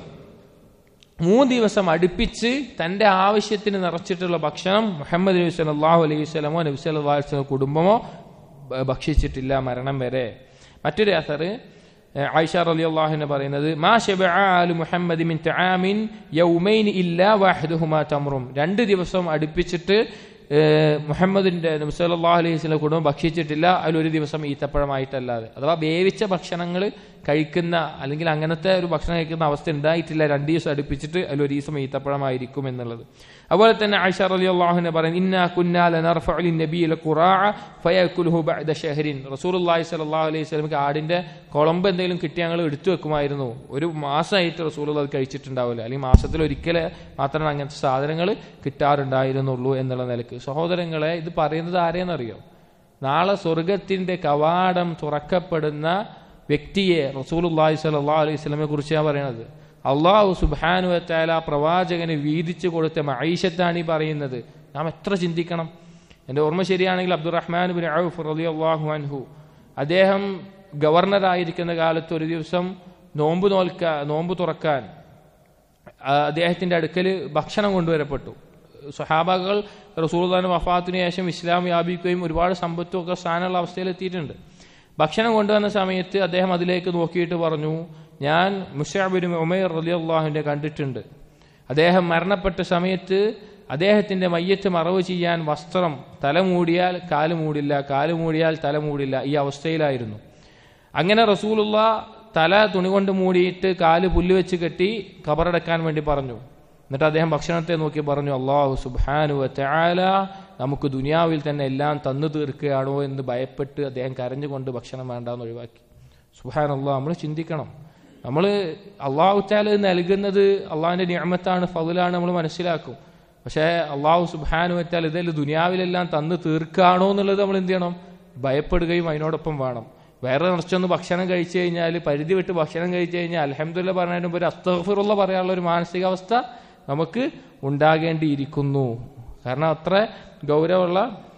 മൂന്ന് ദിവസം അടുപ്പിച്ച് തന്റെ ആവശ്യത്തിന് നിറച്ചിട്ടുള്ള ഭക്ഷണം മുഹമ്മദ് നബി സല്ലല്ലാഹു അലൈഹി വസല്ലമോ നബി സല്ലല്ലാഹു അലൈഹി വസല്ലം കുടുംബമോ ഭക്ഷിച്ചിട്ടില്ല മരണം വരെ മറ്റൊരു അസർ ആയിഷ റളിയല്ലാഹു പറയുന്നത് മാ ശബഅ ആലു മുഹമ്മദ് മിൻ തആമിൻ യൗമൈൻ ഇല്ലാ വാഹിദുഹുമാ തംറും രണ്ട് ദിവസം അടുപ്പിച്ചിട്ട് മുഹമ്മദിന്റെ നബി സല്ലല്ലാഹു അലൈഹി വസല്ലം കുടുംബം ഭക്ഷിച്ചിട്ടില്ല അതിലൊരു ദിവസം ഈത്തപ്പഴമായിട്ടല്ലാതെ അഥവാ വേവിച്ച ഭക്ഷണങ്ങൾ കഴിക്കുന്ന അല്ലെങ്കിൽ അങ്ങനത്തെ ഒരു ഭക്ഷണം കഴിക്കുന്ന അവസ്ഥ ഉണ്ടായിട്ടില്ല രണ്ട് ദിവസം അടുപ്പിച്ചിട്ട് അതിൽ ഒരു ദിവസം ഈത്തപ്പഴമായിരിക്കും എന്നുള്ളത് അതുപോലെ തന്നെ ആയിഷ റളിയല്ലാഹുവിനെ പറയും ഇന്നാ കുന്നാല നർഫഉ നബിയിൽ ഖുറാഅ ഫയകുലുഹു ബഅദ ഷഹരിൻ റസൂലുള്ളാഹി സ്വല്ലല്ലാഹു അലൈഹി വസല്ലമക്ക് ആടിന്റെ കുളമ്പ് എന്തെങ്കിലും കിട്ടി ഞങ്ങൾ എടുത്തു വെക്കുമായിരുന്നു ഒരു മാസമായിട്ട് റസൂലുള്ള അത് കഴിച്ചിട്ടുണ്ടാവില്ല അല്ലെങ്കിൽ മാസത്തിൽ ഒരിക്കൽ മാത്രമാണ് അങ്ങനത്തെ സാധനങ്ങൾ കിട്ടാറുണ്ടായിരുന്നുള്ളൂ എന്നുള്ള നിലക്ക് സഹോദരങ്ങളെ ഇത് പറയുന്നത് ആരെയെന്നറിയോ നാളെ സ്വർഗത്തിന്റെ കവാടം തുറക്കപ്പെടുന്ന വ്യക്തിയെ റസൂലുല്ലാഹി സ്വല്ലല്ലാഹു അലൈഹി വസല്ലമയെ കുറിച്ചാണ് പറയണത് അള്ളാഹു സുബാനു വത്താല പ്രവാചകന് വീതിച്ചു കൊടുത്ത മൈഷത്താണ് ഈ പറയുന്നത് നാം എത്ര ചിന്തിക്കണം എൻ്റെ ഓർമ്മ ശരിയാണെങ്കിൽ അബ്ദുറഹ്മാൻ ബിൻ ഔഫ് റലി അള്ളാഹു അൻഹു അദ്ദേഹം ഗവർണറായിരിക്കുന്ന കാലത്ത് ഒരു ദിവസം നോമ്പ് നോൽക്ക നോമ്പ് തുറക്കാൻ അദ്ദേഹത്തിന്റെ അടുക്കൽ ഭക്ഷണം കൊണ്ടുവരപ്പെട്ടു സ്വഹാബകൾ റസൂൽദാൻ വഫാത്തിന് ശേഷം ഇസ്ലാം വ്യാപിക്കുകയും ഒരുപാട് സമ്പത്തും ഒക്കെ സ്ഥാനമുള്ള അവസ്ഥയിൽ എത്തിയിട്ടുണ്ട് ഭക്ഷണം കൊണ്ടുവന്ന സമയത്ത് അദ്ദേഹം അതിലേക്ക് നോക്കിയിട്ട് പറഞ്ഞു ഞാൻ മുഷാബിൻ ഉമൈർ റലി അള്ളാഹുവിന്റെ കണ്ടിട്ടുണ്ട് അദ്ദേഹം മരണപ്പെട്ട സമയത്ത് അദ്ദേഹത്തിന്റെ മയ്യത്ത് മറവ് ചെയ്യാൻ വസ്ത്രം തല മൂടിയാൽ കാല് മൂടില്ല കാല് മൂടിയാൽ തല മൂടില്ല ഈ അവസ്ഥയിലായിരുന്നു അങ്ങനെ റസൂലുള്ള തല തുണി കൊണ്ട് മൂടിയിട്ട് കാല് പുല്ല് വെച്ച് കെട്ടി കബറടക്കാൻ വേണ്ടി പറഞ്ഞു എന്നിട്ട് അദ്ദേഹം ഭക്ഷണത്തെ നോക്കി പറഞ്ഞു അള്ളാഹു സുബാനു ചാല നമുക്ക് ദുനിയാവിൽ തന്നെ എല്ലാം തന്നു തീർക്കുകയാണോ എന്ന് ഭയപ്പെട്ട് അദ്ദേഹം കരഞ്ഞുകൊണ്ട് ഭക്ഷണം വേണ്ടാന്ന് ഒഴിവാക്കി സുബാൻ അള്ളാഹ് നമ്മൾ ചിന്തിക്കണം നമ്മൾ അള്ളാഹു ചാല നൽകുന്നത് അള്ളാഹിന്റെ നിയമത്താണ് ഫതിലാണ് നമ്മൾ മനസ്സിലാക്കും പക്ഷേ അള്ളാഹു സുബാനു വെച്ചാൽ ഇതെല്ലാം ദുനിയാവിലെല്ലാം തന്നു തീർക്കുകയാണോ എന്നുള്ളത് നമ്മൾ എന്ത് ചെയ്യണം ഭയപ്പെടുകയും അതിനോടൊപ്പം വേണം വേറെ നിറച്ചൊന്ന് ഭക്ഷണം കഴിച്ചു കഴിഞ്ഞാൽ പരിധി വിട്ട് ഭക്ഷണം കഴിച്ചു കഴിഞ്ഞാൽ അലഹമ്മദില്ല പറഞ്ഞതിന് ഒരു അസ്തഫിറുള്ള പറയാനുള്ള ഒരു മാനസികാവസ്ഥ നമുക്ക് ഉണ്ടാകേണ്ടിയിരിക്കുന്നു കാരണം അത്ര ഗൗരവമുള്ള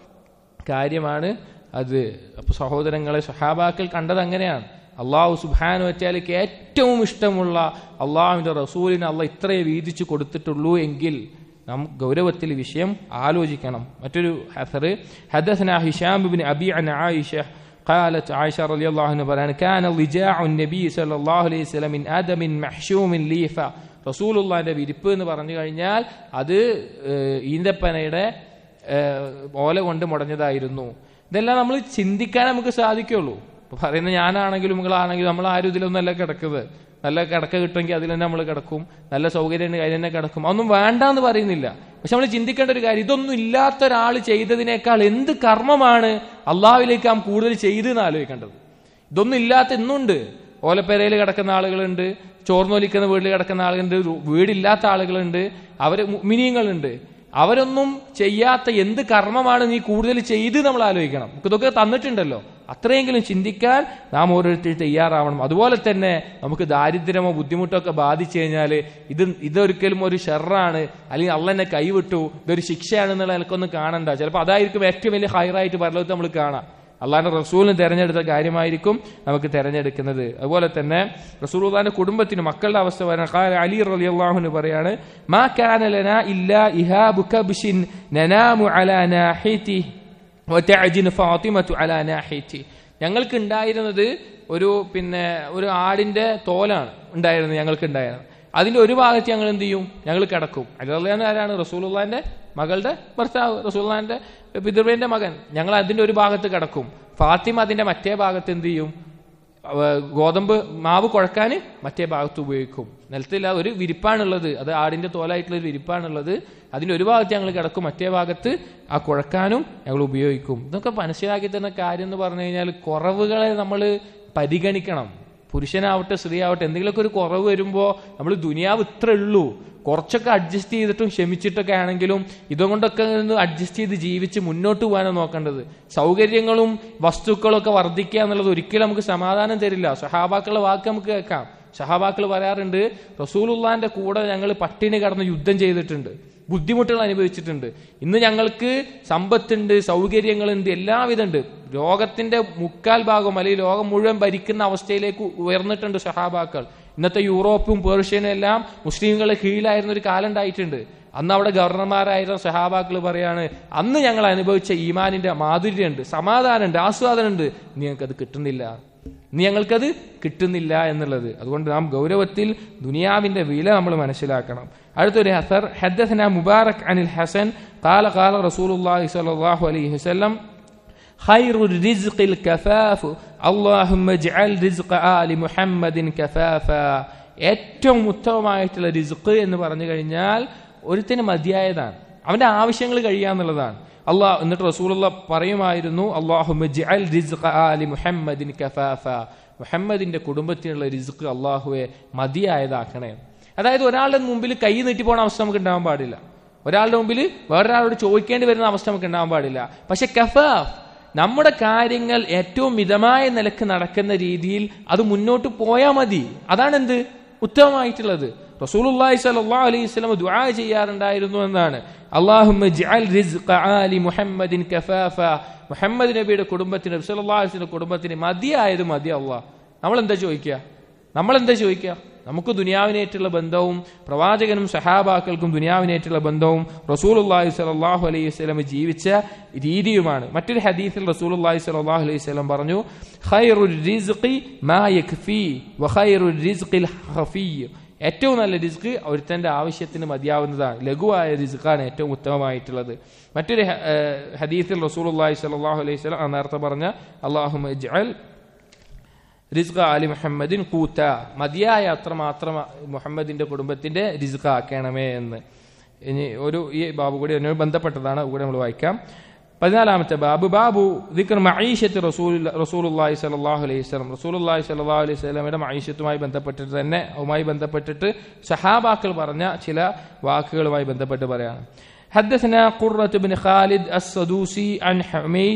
കാര്യമാണ് അത് അപ്പൊ സഹോദരങ്ങളെ സഹാബാക്കൾ കണ്ടത് അങ്ങനെയാണ് അള്ളാഹു സുബാനു വച്ചാലേക്ക് ഏറ്റവും ഇഷ്ടമുള്ള അള്ളാഹുവിന്റെ റസൂലിന് അള്ളാഹ് ഇത്രയെ വീതിച്ചു കൊടുത്തിട്ടുള്ളൂ എങ്കിൽ നാം ഗൗരവത്തിൽ വിഷയം ആലോചിക്കണം മറ്റൊരു ഹസർ ഹദസന ഹിഷാം ബിൻ അബി അൻ ആയിഷ قالت عائشة رضي الله عنها بلان كان ضجاع النبي صلى الله عليه وسلم من آدم محشوم ليفا റസൂലുള്ളാന്റെ വിരിപ്പ് എന്ന് പറഞ്ഞു കഴിഞ്ഞാൽ അത് ഈന്തപ്പനയുടെ ഓല കൊണ്ട് മുടഞ്ഞതായിരുന്നു ഇതെല്ലാം നമ്മൾ ചിന്തിക്കാൻ നമുക്ക് സാധിക്കുള്ളൂ ഇപ്പൊ പറയുന്ന ഞാനാണെങ്കിലും നിങ്ങളാണെങ്കിലും നമ്മൾ ആരും ഇതിലൊന്നല്ല കിടക്കുന്നത് നല്ല കിടക്ക കിട്ടുമെങ്കിൽ അതിൽ തന്നെ നമ്മൾ കിടക്കും നല്ല സൗകര്യം അതിൽ തന്നെ കിടക്കും അതൊന്നും വേണ്ട എന്ന് പറയുന്നില്ല പക്ഷെ നമ്മൾ ചിന്തിക്കേണ്ട ഒരു കാര്യം ഇതൊന്നും ഇല്ലാത്ത ഒരാൾ ചെയ്തതിനേക്കാൾ എന്ത് കർമ്മമാണ് അള്ളാഹുവിലേക്ക് നാം കൂടുതൽ ചെയ്തെന്ന് ആലോചിക്കേണ്ടത് ഇതൊന്നും ഇല്ലാത്ത ഇന്നുണ്ട് ഓലപ്പേരയിൽ കിടക്കുന്ന ആളുകളുണ്ട് ചോർന്നൊലിക്കുന്ന വീട്ടിൽ കിടക്കുന്ന ആളുകളുണ്ട് വീടില്ലാത്ത ആളുകളുണ്ട് അവര് മിനിയങ്ങളുണ്ട് അവരൊന്നും ചെയ്യാത്ത എന്ത് കർമ്മമാണ് നീ കൂടുതൽ ചെയ്ത് നമ്മൾ ആലോചിക്കണം നമുക്ക് ഇതൊക്കെ തന്നിട്ടുണ്ടല്ലോ അത്രയെങ്കിലും ചിന്തിക്കാൻ നാം ഓരോരുത്തർ തയ്യാറാവണം അതുപോലെ തന്നെ നമുക്ക് ദാരിദ്ര്യമോ ബുദ്ധിമുട്ടോ ഒക്കെ ബാധിച്ചു കഴിഞ്ഞാൽ ഇത് ഇതൊരിക്കലും ഒരു ഷെറാണ് അല്ലെങ്കിൽ അള്ളെന്നെ കൈവിട്ടു ഇതൊരു ശിക്ഷയാണെന്നുള്ള നിലക്കൊന്നും കാണണ്ട ചിലപ്പോൾ അതായിരിക്കും ഏറ്റവും വലിയ ഹൈറായിട്ട് പരലോകത്ത് നമ്മൾ കാണാം അള്ളാഹിന്റെ റസൂലിന് തെരഞ്ഞെടുത്ത കാര്യമായിരിക്കും നമുക്ക് തെരഞ്ഞെടുക്കുന്നത് അതുപോലെ തന്നെ റസൂലുള്ളാന്റെ കുടുംബത്തിന് മക്കളുടെ അവസ്ഥ വരാൻ അലി റലി അള്ളാഹുന് പറയാണ് മാ കാനലന ഇല്ലാ ഇഹാബു കബ്ഷിൻ നനാമു അലാ നാഹിതി വതഅജിൻ ഫാത്തിമതു അലാ നാഹിതി ഞങ്ങൾക്ക് ഉണ്ടായിരുന്നത് ഒരു പിന്നെ ഒരു ആടിന്റെ തോലാണ് ഉണ്ടായിരുന്നത് ഞങ്ങൾക്ക് ഉണ്ടായിരുന്നത് അതിന്റെ ഒരു ഭാഗത്ത് ഞങ്ങൾ എന്ത് ചെയ്യും ഞങ്ങൾ കിടക്കും അലിറല്ലാന്ന് ആരാണ് റസൂലുള്ളാന്റെ മകളുടെ ഭർത്താവ് റസൂള്ളാന്റെ പിതൃവിന്റെ മകൻ ഞങ്ങൾ അതിന്റെ ഒരു ഭാഗത്ത് കിടക്കും ഫാത്തിമ അതിന്റെ മറ്റേ ഭാഗത്ത് എന്ത് ചെയ്യും അവ- ഗോതമ്പ് മാവ് കുഴക്കാൻ മറ്റേ ഭാഗത്ത് ഉപയോഗിക്കും നിലത്തില്ല ഒരു വിരിപ്പാണുള്ളത് അത് ആടിന്റെ തോലായിട്ടുള്ള ഒരു വിരിപ്പാണുള്ളത് അതിന്റെ ഒരു ഭാഗത്ത് ഞങ്ങൾ കിടക്കും മറ്റേ ഭാഗത്ത് ആ കുഴക്കാനും ഞങ്ങൾ ഉപയോഗിക്കും ഇതൊക്കെ മനസ്സിലാക്കി തരുന്ന കാര്യം എന്ന് പറഞ്ഞു കഴിഞ്ഞാൽ കുറവുകളെ നമ്മൾ പരിഗണിക്കണം പുരുഷനാവട്ടെ സ്ത്രീ ആവട്ടെ എന്തെങ്കിലുമൊക്കെ ഒരു കുറവ് വരുമ്പോൾ നമ്മൾ ദുനിയാവ് ഇത്ര ഉള്ളൂ കുറച്ചൊക്കെ അഡ്ജസ്റ്റ് ചെയ്തിട്ടും ക്ഷമിച്ചിട്ടൊക്കെ ആണെങ്കിലും ഇതുകൊണ്ടൊക്കെ ഒന്ന് അഡ്ജസ്റ്റ് ചെയ്ത് ജീവിച്ച് മുന്നോട്ട് പോകാനാണ് നോക്കേണ്ടത് സൗകര്യങ്ങളും വസ്തുക്കളും ഒക്കെ വർദ്ധിക്കുക എന്നുള്ളത് ഒരിക്കലും നമുക്ക് സമാധാനം തരില്ല സഹാബാക്കളുടെ വാക്ക് നമുക്ക് കേൾക്കാം സഹാബാക്കൾ പറയാറുണ്ട് റസൂലുള്ളാന്റെ കൂടെ ഞങ്ങൾ പട്ടിണി കടന്ന് യുദ്ധം ചെയ്തിട്ടുണ്ട് ബുദ്ധിമുട്ടുകൾ അനുഭവിച്ചിട്ടുണ്ട് ഇന്ന് ഞങ്ങൾക്ക് സമ്പത്തുണ്ട് സൗകര്യങ്ങളുണ്ട് എല്ലാവിധ ഉണ്ട് ലോകത്തിന്റെ മുക്കാൽ ഭാഗം അല്ലെങ്കിൽ ലോകം മുഴുവൻ ഭരിക്കുന്ന അവസ്ഥയിലേക്ക് ഉയർന്നിട്ടുണ്ട് സഹാബാക്കൾ ഇന്നത്തെ യൂറോപ്പും പേർഷ്യനും എല്ലാം മുസ്ലിങ്ങളുടെ കീഴിലായിരുന്ന ഒരു കാലം ഉണ്ടായിട്ടുണ്ട് അന്ന് അവിടെ ഗവർണർമാരായിരുന്ന സഹാബാക്കൾ പറയാണ് അന്ന് ഞങ്ങൾ അനുഭവിച്ച ഈമാനിന്റെ മാധുര്യമുണ്ട് സമാധാനമുണ്ട് ആസ്വാദനമുണ്ട് ഇനി ഞങ്ങൾക്കത് കിട്ടുന്നില്ല ഇനി ഞങ്ങൾക്കത് കിട്ടുന്നില്ല എന്നുള്ളത് അതുകൊണ്ട് നാം ഗൗരവത്തിൽ ദുനിയാവിന്റെ വില നമ്മൾ മനസ്സിലാക്കണം അടുത്തൊരു ഹസർ ഹദ്ദസന മുബാറക് അനിൽ ഹസൻ قال قال رسول الله صلى الله عليه وسلم خير الرزق الكفاف اللهم اجعل رزق آل محمد كفافا ഏറ്റവും ഉത്തമമായിട്ടുള്ള റിസ്ക് എന്ന് പറഞ്ഞു കഴിഞ്ഞാൽ ഒരുത്തിന് മതിയായതാണ് അവന്റെ ആവശ്യങ്ങൾ കഴിയാന്നുള്ളതാണ് അള്ളാഹ് എന്നിട്ട് റസൂലുള്ള പറയുമായിരുന്നു അള്ളാഹു ആലി മുഹമ്മദിൻ കഫാഫ മുഹമ്മദിന്റെ കുടുംബത്തിനുള്ള റിസ്ക് അള്ളാഹുവെ മതിയായതാക്കണേ അതായത് ഒരാളുടെ മുമ്പിൽ കൈ നീട്ടി പോണ അവസ്ഥ നമുക്ക് ഉണ്ടാവാൻ പാടില്ല ഒരാളുടെ മുമ്പിൽ വേറൊരാളോട് ചോദിക്കേണ്ടി വരുന്ന അവസ്ഥ നമുക്ക് ഉണ്ടാവാൻ പാടില്ല പക്ഷെ കഫാഫ് നമ്മുടെ കാര്യങ്ങൾ ഏറ്റവും മിതമായ നിലക്ക് നടക്കുന്ന രീതിയിൽ അത് മുന്നോട്ട് പോയാൽ മതി അതാണ് എന്ത് ഉത്തമമായിട്ടുള്ളത് റസൂലുള്ളാഹി സ്വല്ലല്ലാഹു അലൈഹി വസല്ലം ദുആ ചെയ്യാറുണ്ടായിരുന്നു എന്നാണ് അല്ലാഹുമ്മ ജഅൽ റിസ്ഖ ആലി മുഹമ്മദിൻ കഫാഫ മുഹമ്മദ് നബിയുടെ കുടുംബത്തിന് നബി സല്ലല്ലാഹു അലൈഹി വസല്ലം കുടുംബത്തിന് മതിയായത് മതി അല്ലാഹ് നമ്മൾ എന്താ ചോദിക്കുക നമ്മൾ എന്താ ചോദിക്കുക നമുക്ക് ദുനിയാവിനേറ്റുള്ള ബന്ധവും പ്രവാചകനും സഹാബാക്കൾക്കും ദുനിയാവിനേറ്റുള്ള ബന്ധവും റസൂലുള്ളാഹി സ്വല്ലല്ലാഹു അലൈഹി വസല്ലം ജീവിച്ച രീതിയുമാണ് മറ്റൊരു ഹദീസിൽ റസൂലുള്ളാഹി സ്വല്ലല്ലാഹു അലൈഹി വസല്ലം പറഞ്ഞു ഖൈറുൽ റിസ്ഖി മാ യക്ഫി വ ഖൈറുൽ റിസ്ഖിൽ ഖഫി ഏറ്റവും നല്ല റിസ്ക് ഒരുത്തന്റെ ആവശ്യത്തിന് മതിയാവുന്നതാണ് ലഘുവായ റിസ്ക്കാണ് ഏറ്റവും ഉത്തമമായിട്ടുള്ളത് മറ്റൊരു ഹ- ഏഹ് ഹദീസിൽ റസൂലുള്ളാഹി സ്വല്ലല്ലാഹു അലൈഹി വസല്ലം ആ നേരത്തെ പറഞ്ഞ അല്ലാഹുമ്മ ഇജ്അൽ റിസ്ഖ അലി മുഹമ്മദിൻ കൂത്ത മതിയായ അത്ര മാത്രം മുഹമ്മദിന്റെ കുടുംബത്തിന്റെ റിസ്ഖ ആക്കണമേ എന്ന് ഇനി ഒരു ഈ ബാബു കൂടി അതിനോട് ബന്ധപ്പെട്ടതാണ് കൂടെ നമ്മൾ വായിക്കാം പതിനാലാമത്തെ ബാബു ബാബു ദിക്ർ മഈഷത്ത് റസൂൽ റസൂലുള്ളാഹി സ്വല്ലല്ലാഹു അലൈഹി വസല്ലം റസൂലുള്ളാഹി സ്വല്ലല്ലാഹു അലൈഹി വസല്ലമയുടെ മഈഷത്തുമായി ബന്ധപ്പെട്ടിട്ട് തന്നെ അതുമായി ബന്ധപ്പെട്ടിട്ട് സഹാബാക്കൾ പറഞ്ഞ ചില വാക്കുകളുമായി ബന്ധപ്പെട്ട് പറയാണ് حدثنا قرة بن خالد السدوسي عن حميد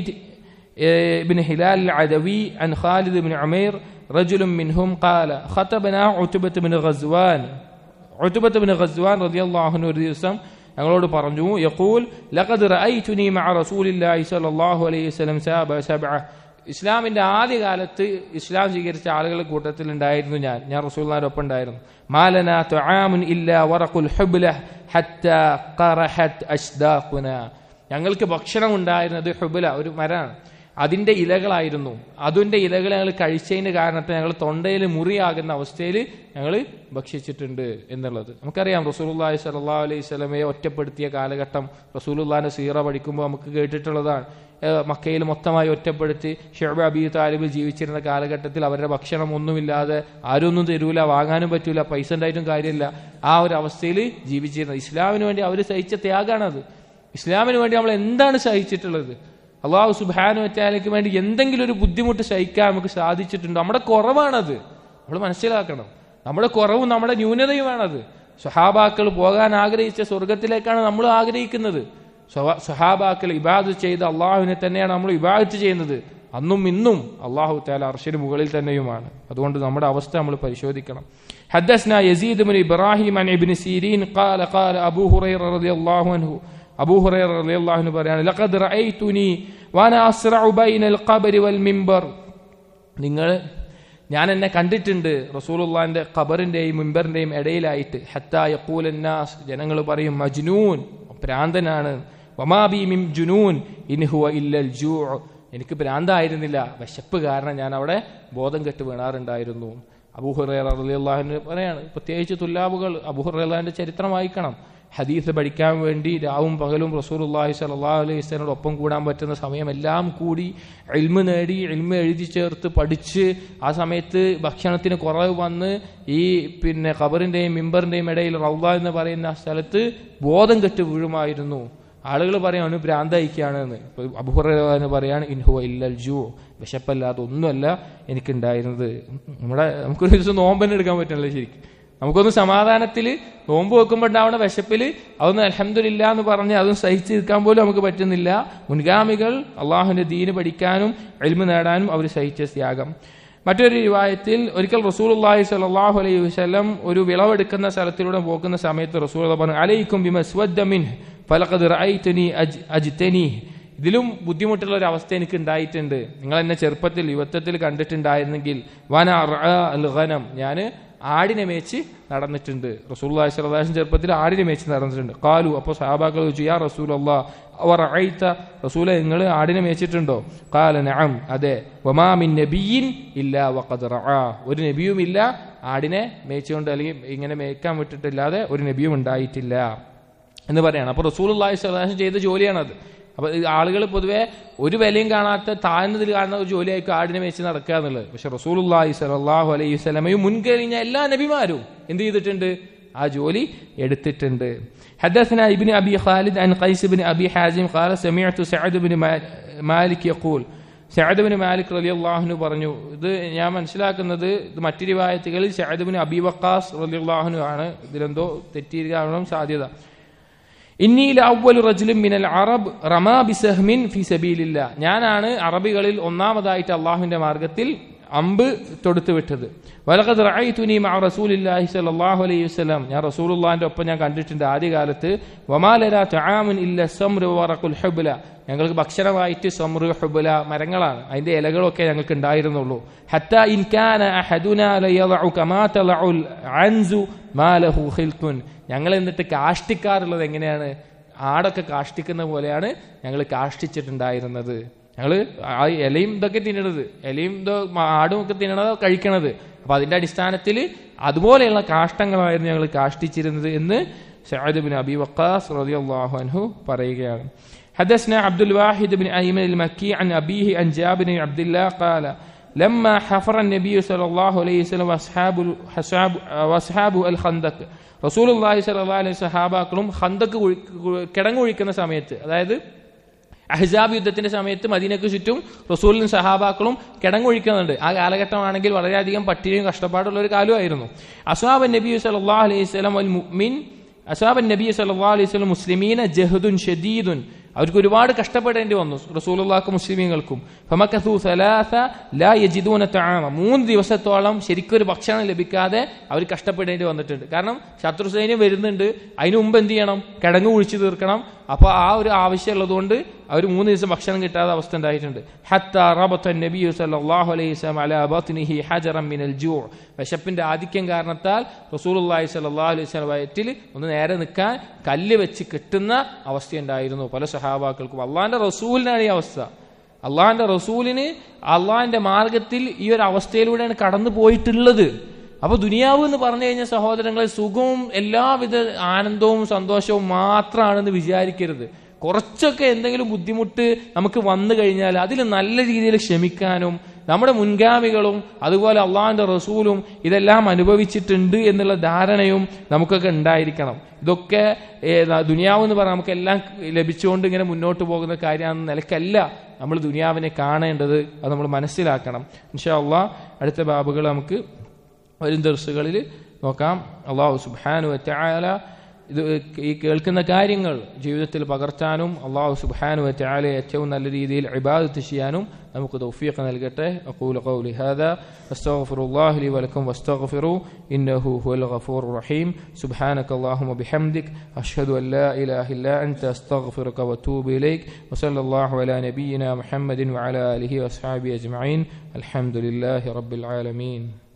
بن هلال العدوي عن خالد بن عمير رجل منهم قال خطبنا عتبة بن غزوان عتبة بن غزوان رضي الله عنه ഒരു ദിവസം ഞങ്ങളോട് പറഞ്ഞു യഖൂൽ ലഖദ് റഅയ്തുനി മഅ റസൂലില്ലാഹി സ്വല്ലല്ലാഹു അലൈഹി വസല്ലം സബ സബഅ ഇസ്ലാമിന്റെ ആദ്യ കാലത്ത് ഇസ്ലാം സ്വീകരിച്ച ആളുകളുടെ കൂട്ടത്തിൽ ഉണ്ടായിരുന്നു ഞാൻ ഞാൻ റസൂലുള്ളാഹിന്റെ ഒപ്പം ഉണ്ടായിരുന്നു മാലന തുആമുൻ ഇല്ലാ വറഖുൽ ഹുബ്ല ഹത്താ ഖറഹത് അഷ്ദാഖുന ഞങ്ങൾക്ക് ഭക്ഷണം ഉണ്ടായിരുന്നത് ഹുബുല ഒരു മരാണ് അതിന്റെ ഇലകളായിരുന്നു അതിന്റെ ഇലകൾ ഞങ്ങൾ കഴിച്ചതിന് കാരണത്തിൽ ഞങ്ങൾ തൊണ്ടയിൽ മുറിയാകുന്ന അവസ്ഥയിൽ ഞങ്ങൾ ഭക്ഷിച്ചിട്ടുണ്ട് എന്നുള്ളത് നമുക്കറിയാം റസൂലുള്ളാഹി സ്വല്ലല്ലാഹു അലൈഹി സ്വലമയെ ഒറ്റപ്പെടുത്തിയ കാലഘട്ടം റസൂലുള്ളാഹിന്റെ സീറ പഠിക്കുമ്പോൾ നമുക്ക് കേട്ടിട്ടുള്ളതാണ് ഏഹ് മക്കയിൽ മൊത്തമായി ഒറ്റപ്പെടുത്തി ഷെഹബ് അബി താലിബിൽ ജീവിച്ചിരുന്ന കാലഘട്ടത്തിൽ അവരുടെ ഭക്ഷണം ഒന്നുമില്ലാതെ ആരും ഒന്നും തരൂല വാങ്ങാനും പറ്റൂല പൈസ ഉണ്ടായിട്ടും കാര്യമില്ല ആ ഒരു അവസ്ഥയിൽ ജീവിച്ചിരുന്നത് ഇസ്ലാമിന് വേണ്ടി അവർ സഹിച്ച ത്യാഗമാണത് ഇസ്ലാമിന് വേണ്ടി നമ്മൾ എന്താണ് സഹിച്ചിട്ടുള്ളത് അള്ളാഹു സുബാനു വറ്റാലയ്ക്ക് വേണ്ടി എന്തെങ്കിലും ഒരു ബുദ്ധിമുട്ട് സഹിക്കാൻ നമുക്ക് സാധിച്ചിട്ടുണ്ടോ നമ്മുടെ കുറവാണത് നമ്മൾ മനസ്സിലാക്കണം നമ്മുടെ കുറവും നമ്മുടെ ന്യൂനതയുമാണത് സ്വഹാബാക്കൾ പോകാൻ ആഗ്രഹിച്ച സ്വർഗത്തിലേക്കാണ് നമ്മൾ ആഗ്രഹിക്കുന്നത് സ്വഹ- സ്വഹാബാക്കൾ ഇബാദ് ചെയ്ത് അള്ളാഹുവിനെ തന്നെയാണ് നമ്മൾ ഇബാദത്ത് ചെയ്യുന്നത് അന്നും ഇന്നും അള്ളാഹു താല അർഷിന് മുകളിൽ തന്നെയുമാണ് അതുകൊണ്ട് നമ്മുടെ അവസ്ഥ നമ്മൾ പരിശോധിക്കണം حدثنا يزيد بن إبراهيم عن ابن سيرين قال قال أبو هريرة رضي الله عنه أبو هريرة رضي الله عنه بريان لقد رأيتني وأنا أسرع بين القبر والمنبر നിങ്ങൾ ഞാൻ എന്നെ കണ്ടിട്ടുണ്ട് റസൂലുള്ളാന്റെ ഖബറിന്റെയും മിമ്പറിന്റെയും ഇടയിലായിട്ട് ഹത്താ യഖൂലന്നാസ് ജനങ്ങൾ പറയും മജ്നൂൻ ഭ്രാന്തനാണ് വമാബി മിം ജുനൂൻ ഇൻഹുവ ഇല്ലൽ ജൂ എനിക്ക് ഭ്രാന്തായിരുന്നില്ല വിശപ്പ് കാരണം ഞാൻ അവിടെ ബോധം കെട്ട് വീണാറുണ്ടായിരുന്നു അബൂഹുറേറിയാഹുന് പറയാണ് പ്രത്യേകിച്ച് തുല്ലാബുകൾ അബൂഹുറേലാന്റെ ചരിത്രം വായിക്കണം ഹദീസ് പഠിക്കാൻ വേണ്ടി രാവും പകലും റസൂലുള്ളാഹി സ്വല്ലല്ലാഹു അലൈഹി വസല്ലമയോട് ഒപ്പം കൂടാൻ പറ്റുന്ന സമയമെല്ലാം കൂടി ഇൽമ നേടി ഇൽമ എഴുതി ചേർത്ത് പഠിച്ച് ആ സമയത്ത് ഭക്ഷണത്തിന് കുറവ് വന്ന് ഈ പിന്നെ ഖബറിന്റെയും മിമ്പറിന്റെയും ഇടയിൽ റൗദ എന്ന് പറയുന്ന സ്ഥലത്ത് ബോധം കെട്ട് വീഴുമായിരുന്നു ആളുകൾ പറയും അവന് ഭ്രാന്തയിക്കാണ് എന്ന് അബുഹുറ എന്ന് പറയാണ് ഇൻഹു ഇല്ലൽ ജൂ വിശപ്പല്ലാതെ ഒന്നുമല്ല എനിക്കുണ്ടായിരുന്നത് നമ്മുടെ നമുക്കൊരു ദിവസം നോമ്പന്നെ എടുക്കാൻ പറ്റണല്ലോ ശരിക്കും നമുക്കൊന്ന് സമാധാനത്തിൽ നോമ്പ് വെക്കുമ്പോൾ ഉണ്ടാവുന്ന വിശപ്പിൽ അതൊന്നും അലഹമില്ല എന്ന് പറഞ്ഞ് അതും സഹിച്ച് നിൽക്കാൻ പോലും നമുക്ക് പറ്റുന്നില്ല മുൻഗാമികൾ അള്ളാഹുവിന്റെ ദീന് പഠിക്കാനും എൽമ നേടാനും അവർ സഹിച്ച ത്യാഗം മറ്റൊരു റിവായത്തിൽ ഒരിക്കൽ റസൂൽ അള്ളാഹി സലാഹു അലൈഹി വസ്ലം ഒരു വിളവെടുക്കുന്ന സ്ഥലത്തിലൂടെ പോകുന്ന സമയത്ത് റസൂൽ പറഞ്ഞു അലൈക്കും ബിമസ്വദ്ദമിൻ ഫലഖദ് റഅയ്തുനി അജ് അജ്തനി ഇതിലും ബുദ്ധിമുട്ടുള്ള ഒരു അവസ്ഥ എനിക്ക് ഉണ്ടായിട്ടുണ്ട് നിങ്ങൾ എന്നെ ചെറുപ്പത്തിൽ യുവത്വത്തിൽ കണ്ടിട്ടുണ്ടായിരുന്നെങ്കിൽ വന അൽ ഖനം ഞാൻ ആടിനെ മേച്ച് നടന്നിട്ടുണ്ട് റസൂല്ലാഹി സ്വലാഹും ചെറുപ്പത്തിൽ ആടിനെ മേച്ച് നടന്നിട്ടുണ്ട് കാലു അപ്പോൾ സഹാബാക്കൾ ചോദിച്ചു യാ റസൂൽ അള്ളാഹ് അവർ അഴൈത്ത റസൂലെ നിങ്ങൾ ആടിനെ മേച്ചിട്ടുണ്ടോ കാല നഅം അതെ വമാമിൻ നബിയിൻ ഇല്ല വഖദ് റആ ഒരു നബിയും ഇല്ല ആടിനെ മേച്ചുകൊണ്ട് അല്ലെങ്കിൽ ഇങ്ങനെ മേക്കാൻ വിട്ടിട്ടില്ലാതെ ഒരു നബിയും ഉണ്ടായിട്ടില്ല എന്ന് പറയാണ് അപ്പോൾ റസൂൽ അള്ളാഹി സ്വലാഹും ചെയ്ത ജോലിയാണത് അപ്പൊ ആളുകൾ പൊതുവെ ഒരു വിലയും കാണാത്ത താഴ്ന്നതിൽ കാണുന്ന ഒരു ജോലിയായിരിക്കും ആടിനെ വെച്ച് നടക്കുക എന്നുള്ളത് പക്ഷെ റസൂലുല്ലാഹി സലാഹു അലൈഹി സ്വലമയും മുൻകഴിഞ്ഞ എല്ലാ നബിമാരും എന്ത് ചെയ്തിട്ടുണ്ട് ആ ജോലി എടുത്തിട്ടുണ്ട് حدثنا ابن ابي خالد عن قيس بن ابي حازم قال سمعت سعد بن مالك يقول സഅദ് ബിൻ മാലിക് റളിയല്ലാഹു പറഞ്ഞു ഇത് ഞാൻ മനസ്സിലാക്കുന്നത് ഇത് മറ്റു റിവായത്തുകളിൽ സഅദ് ബിൻ അബി വക്കാസ് റളിയല്ലാഹു ആണ് ഇതിലെന്തോ തെറ്റിയിരിക്കാനുള്ള സാധ്യത ഇന്നീല അവലു റജുലും മിനൽ അറബ് റമാ ബിസഹ്മിൻ ഫി സബീലില്ല ഞാനാണ് അറബികളിൽ ഒന്നാമതായിട്ട് അള്ളാഹുവിന്റെ മാർഗത്തിൽ അമ്പ് തൊടുത്തു വിട്ടത് വലഖദ് റഅയ്തുനി മഅ റസൂലില്ലാഹി സ്വല്ലല്ലാഹു അലൈഹി വസല്ലം ഞാൻ റസൂലുള്ളാഹിന്റെ ഒപ്പം ഞാൻ കണ്ടിട്ടുണ്ട് ആദ്യകാലത്ത് വമാലരാ തആമുൻ ഇല്ല സംറു വറഖുൽ ഹുബ്ല ഞങ്ങൾക്ക് ഭക്ഷണമായിട്ട് സമ്രു ഹുബുല മരങ്ങളാണ് അതിന്റെ ഇലകളൊക്കെ ഞങ്ങൾക്ക് ഉണ്ടായിരുന്നുള്ളൂ ഹത്ത ഇൻകാന അഹദുന ലയദഉ കമാ തലഉൽ അൻസു മാ ലഹു ഖിൽഖുൻ ഞങ്ങൾ എന്നിട്ട് കാഷ്ടിക്കാറുള്ളത് എങ്ങനെയാണ് ആടൊക്കെ കാഷ്ടിക്കുന്ന പോലെയാണ് ഞങ്ങൾ കാഷ്ടിച്ചിട്ടുണ്ടായിരുന്നത് ഞങ്ങൾ ആ ഇലയും ഇതൊക്കെ തിന്നണത് ഇലയും ഇതോ ആടും ഒക്കെ തിന്നണത് കഴിക്കണത് അപ്പൊ അതിന്റെ അടിസ്ഥാനത്തിൽ അതുപോലെയുള്ള കാഷ്ടങ്ങളായിരുന്നു ഞങ്ങൾ കാഷ്ടിച്ചിരുന്നത് എന്ന് സഅദ് ബിൻ അബി വക്കാസ് റളിയല്ലാഹു അൻഹു പറയുകയാണ് حدثنا عبد الواحد بن أيمن المكي عن أبيه عن جابر بن عبد الله قال لما حفر النبي صلى الله عليه وسلم وأصحابه وأصحابه الخندق റസൂൽ അള്ളാഹി സല്ലാ അലൈഹി സഹാബാക്കളും ഹന്തക്ക് കിടങ്ങൊഴിക്കുന്ന സമയത്ത് അതായത് അഹിസാബ് യുദ്ധത്തിന്റെ സമയത്ത് മദീനക്ക് ചുറ്റും റസൂലിനും സഹാബാക്കളും കിടങ്ങൊഴിക്കുന്നുണ്ട് ആ കാലഘട്ടമാണെങ്കിൽ വളരെയധികം പട്ടിണിയും കഷ്ടപ്പാടുള്ള ഒരു കാലമായിരുന്നു അസ്വാബ് നബി സല്ലാ അലൈഹി സ്വലം അൽ മുഅ്മിൻ അസാബൻ നബി സല്ലാ അലൈഹി സ്വലം മുസ്ലിമീന ജഹദുൻ ഷദീദുൻ അവർക്ക് ഒരുപാട് കഷ്ടപ്പെടേണ്ടി വന്നു റസൂലുള്ളാഹ്ക്കും മുസ്ലിമീങ്ങൾക്കും ഫമക്കസു സലാസ ലാ യജിദൂന തആമ മൂന്ന് ദിവസത്തോളം ശരിക്കൊരു ഭക്ഷണം ലഭിക്കാതെ അവർ കഷ്ടപ്പെടേണ്ടി വന്നിട്ടുണ്ട് കാരണം ശത്രു സൈന്യം വരുന്നുണ്ട് അതിനു മുമ്പ് എന്ത് ചെയ്യണം കിടങ്ങ് കുഴിച്ചു തീർക്കണം അപ്പോൾ ആ ഒരു ആവശ്യമുള്ളതുകൊണ്ട് അവർ മൂന്ന് ദിവസം ഭക്ഷണം കിട്ടാത്ത അവസ്ഥ ഉണ്ടായിട്ടുണ്ട് ഹത്ത റബത്ത നബി സല്ലല്ലാഹു അലൈഹി വസല്ലം അലാ ബത്നിഹി ഹജറൻ മിനൽ ജൂ വിശപ്പിന്റെ ആധിക്യം കാരണത്താൽ റസൂലുള്ളാഹി സ്വല്ലല്ലാഹു അലൈഹി വസല്ലം വയറ്റിൽ ഒന്ന് നേരെ നിൽക്കാൻ കല്ല് വെച്ച് കിട്ടുന്ന അവസ്ഥയുണ്ടായിരുന്നു പല സഹാബാക്കൾക്കും അള്ളാഹിന്റെ റസൂലിനാണ് ഈ അവസ്ഥ അള്ളാഹിന്റെ റസൂലിന് അള്ളാഹിന്റെ മാർഗത്തിൽ ഈ ഒരു അവസ്ഥയിലൂടെയാണ് കടന്നു പോയിട്ടുള്ളത് അപ്പൊ ദുനിയാവ് എന്ന് പറഞ്ഞു കഴിഞ്ഞാൽ സഹോദരങ്ങളെ സുഖവും എല്ലാവിധ ആനന്ദവും സന്തോഷവും മാത്രമാണെന്ന് വിചാരിക്കരുത് കുറച്ചൊക്കെ എന്തെങ്കിലും ബുദ്ധിമുട്ട് നമുക്ക് വന്നു കഴിഞ്ഞാൽ അതിൽ നല്ല രീതിയിൽ ക്ഷമിക്കാനും നമ്മുടെ മുൻഗാമികളും അതുപോലെ അള്ളാഹിന്റെ റസൂലും ഇതെല്ലാം അനുഭവിച്ചിട്ടുണ്ട് എന്നുള്ള ധാരണയും നമുക്കൊക്കെ ഉണ്ടായിരിക്കണം ഇതൊക്കെ ദുനിയാവ് എന്ന് പറഞ്ഞാൽ നമുക്ക് എല്ലാം ലഭിച്ചുകൊണ്ട് ഇങ്ങനെ മുന്നോട്ട് പോകുന്ന കാര്യമാണെന്ന നിലക്കല്ല നമ്മൾ ദുനിയാവിനെ കാണേണ്ടത് അത് നമ്മൾ മനസ്സിലാക്കണം ഇൻഷാ അള്ളാഹ് അടുത്ത ബാബുകൾ നമുക്ക് വരും ദിവസങ്ങളിൽ നോക്കാം അള്ളാഹു സുബാനു വറ്റായാല ഇത് ഈ കേൾക്കുന്ന കാര്യങ്ങൾ ജീവിതത്തിൽ പകർത്താനും അള്ളാഹു സുബാനു വറ്റായാലെ ഏറ്റവും നല്ല രീതിയിൽ ഇബാദത്ത് ചെയ്യാനും നമുക്ക് തൗഫീഖ് നൽകട്ടെ അഖൂല ഖൗലി ഹാദാ അസ്തഗ്ഫിറുല്ലാഹി ലി വലക്കും വസ്തഗ്ഫിറു ഇന്നഹു ഹുവൽ ഗഫൂറുർ റഹീം സുബ്ഹാനക അല്ലാഹുമ്മ ബിഹംദിക് അഷ്ഹദു അൻ ലാ ഇലാഹ ഇല്ലാ അൻത അസ്തഗ്ഫിറുക വഅതൂബു ഇലൈക് വസല്ലല്ലാഹു അലാ നബിയിന മുഹമ്മദിൻ വഅലാ ആലിഹി വഅസ്ഹാബിഹി അജ്മഈൻ അൽഹംദുലില്ലാഹി റബ്ബിൽ ആലമീൻ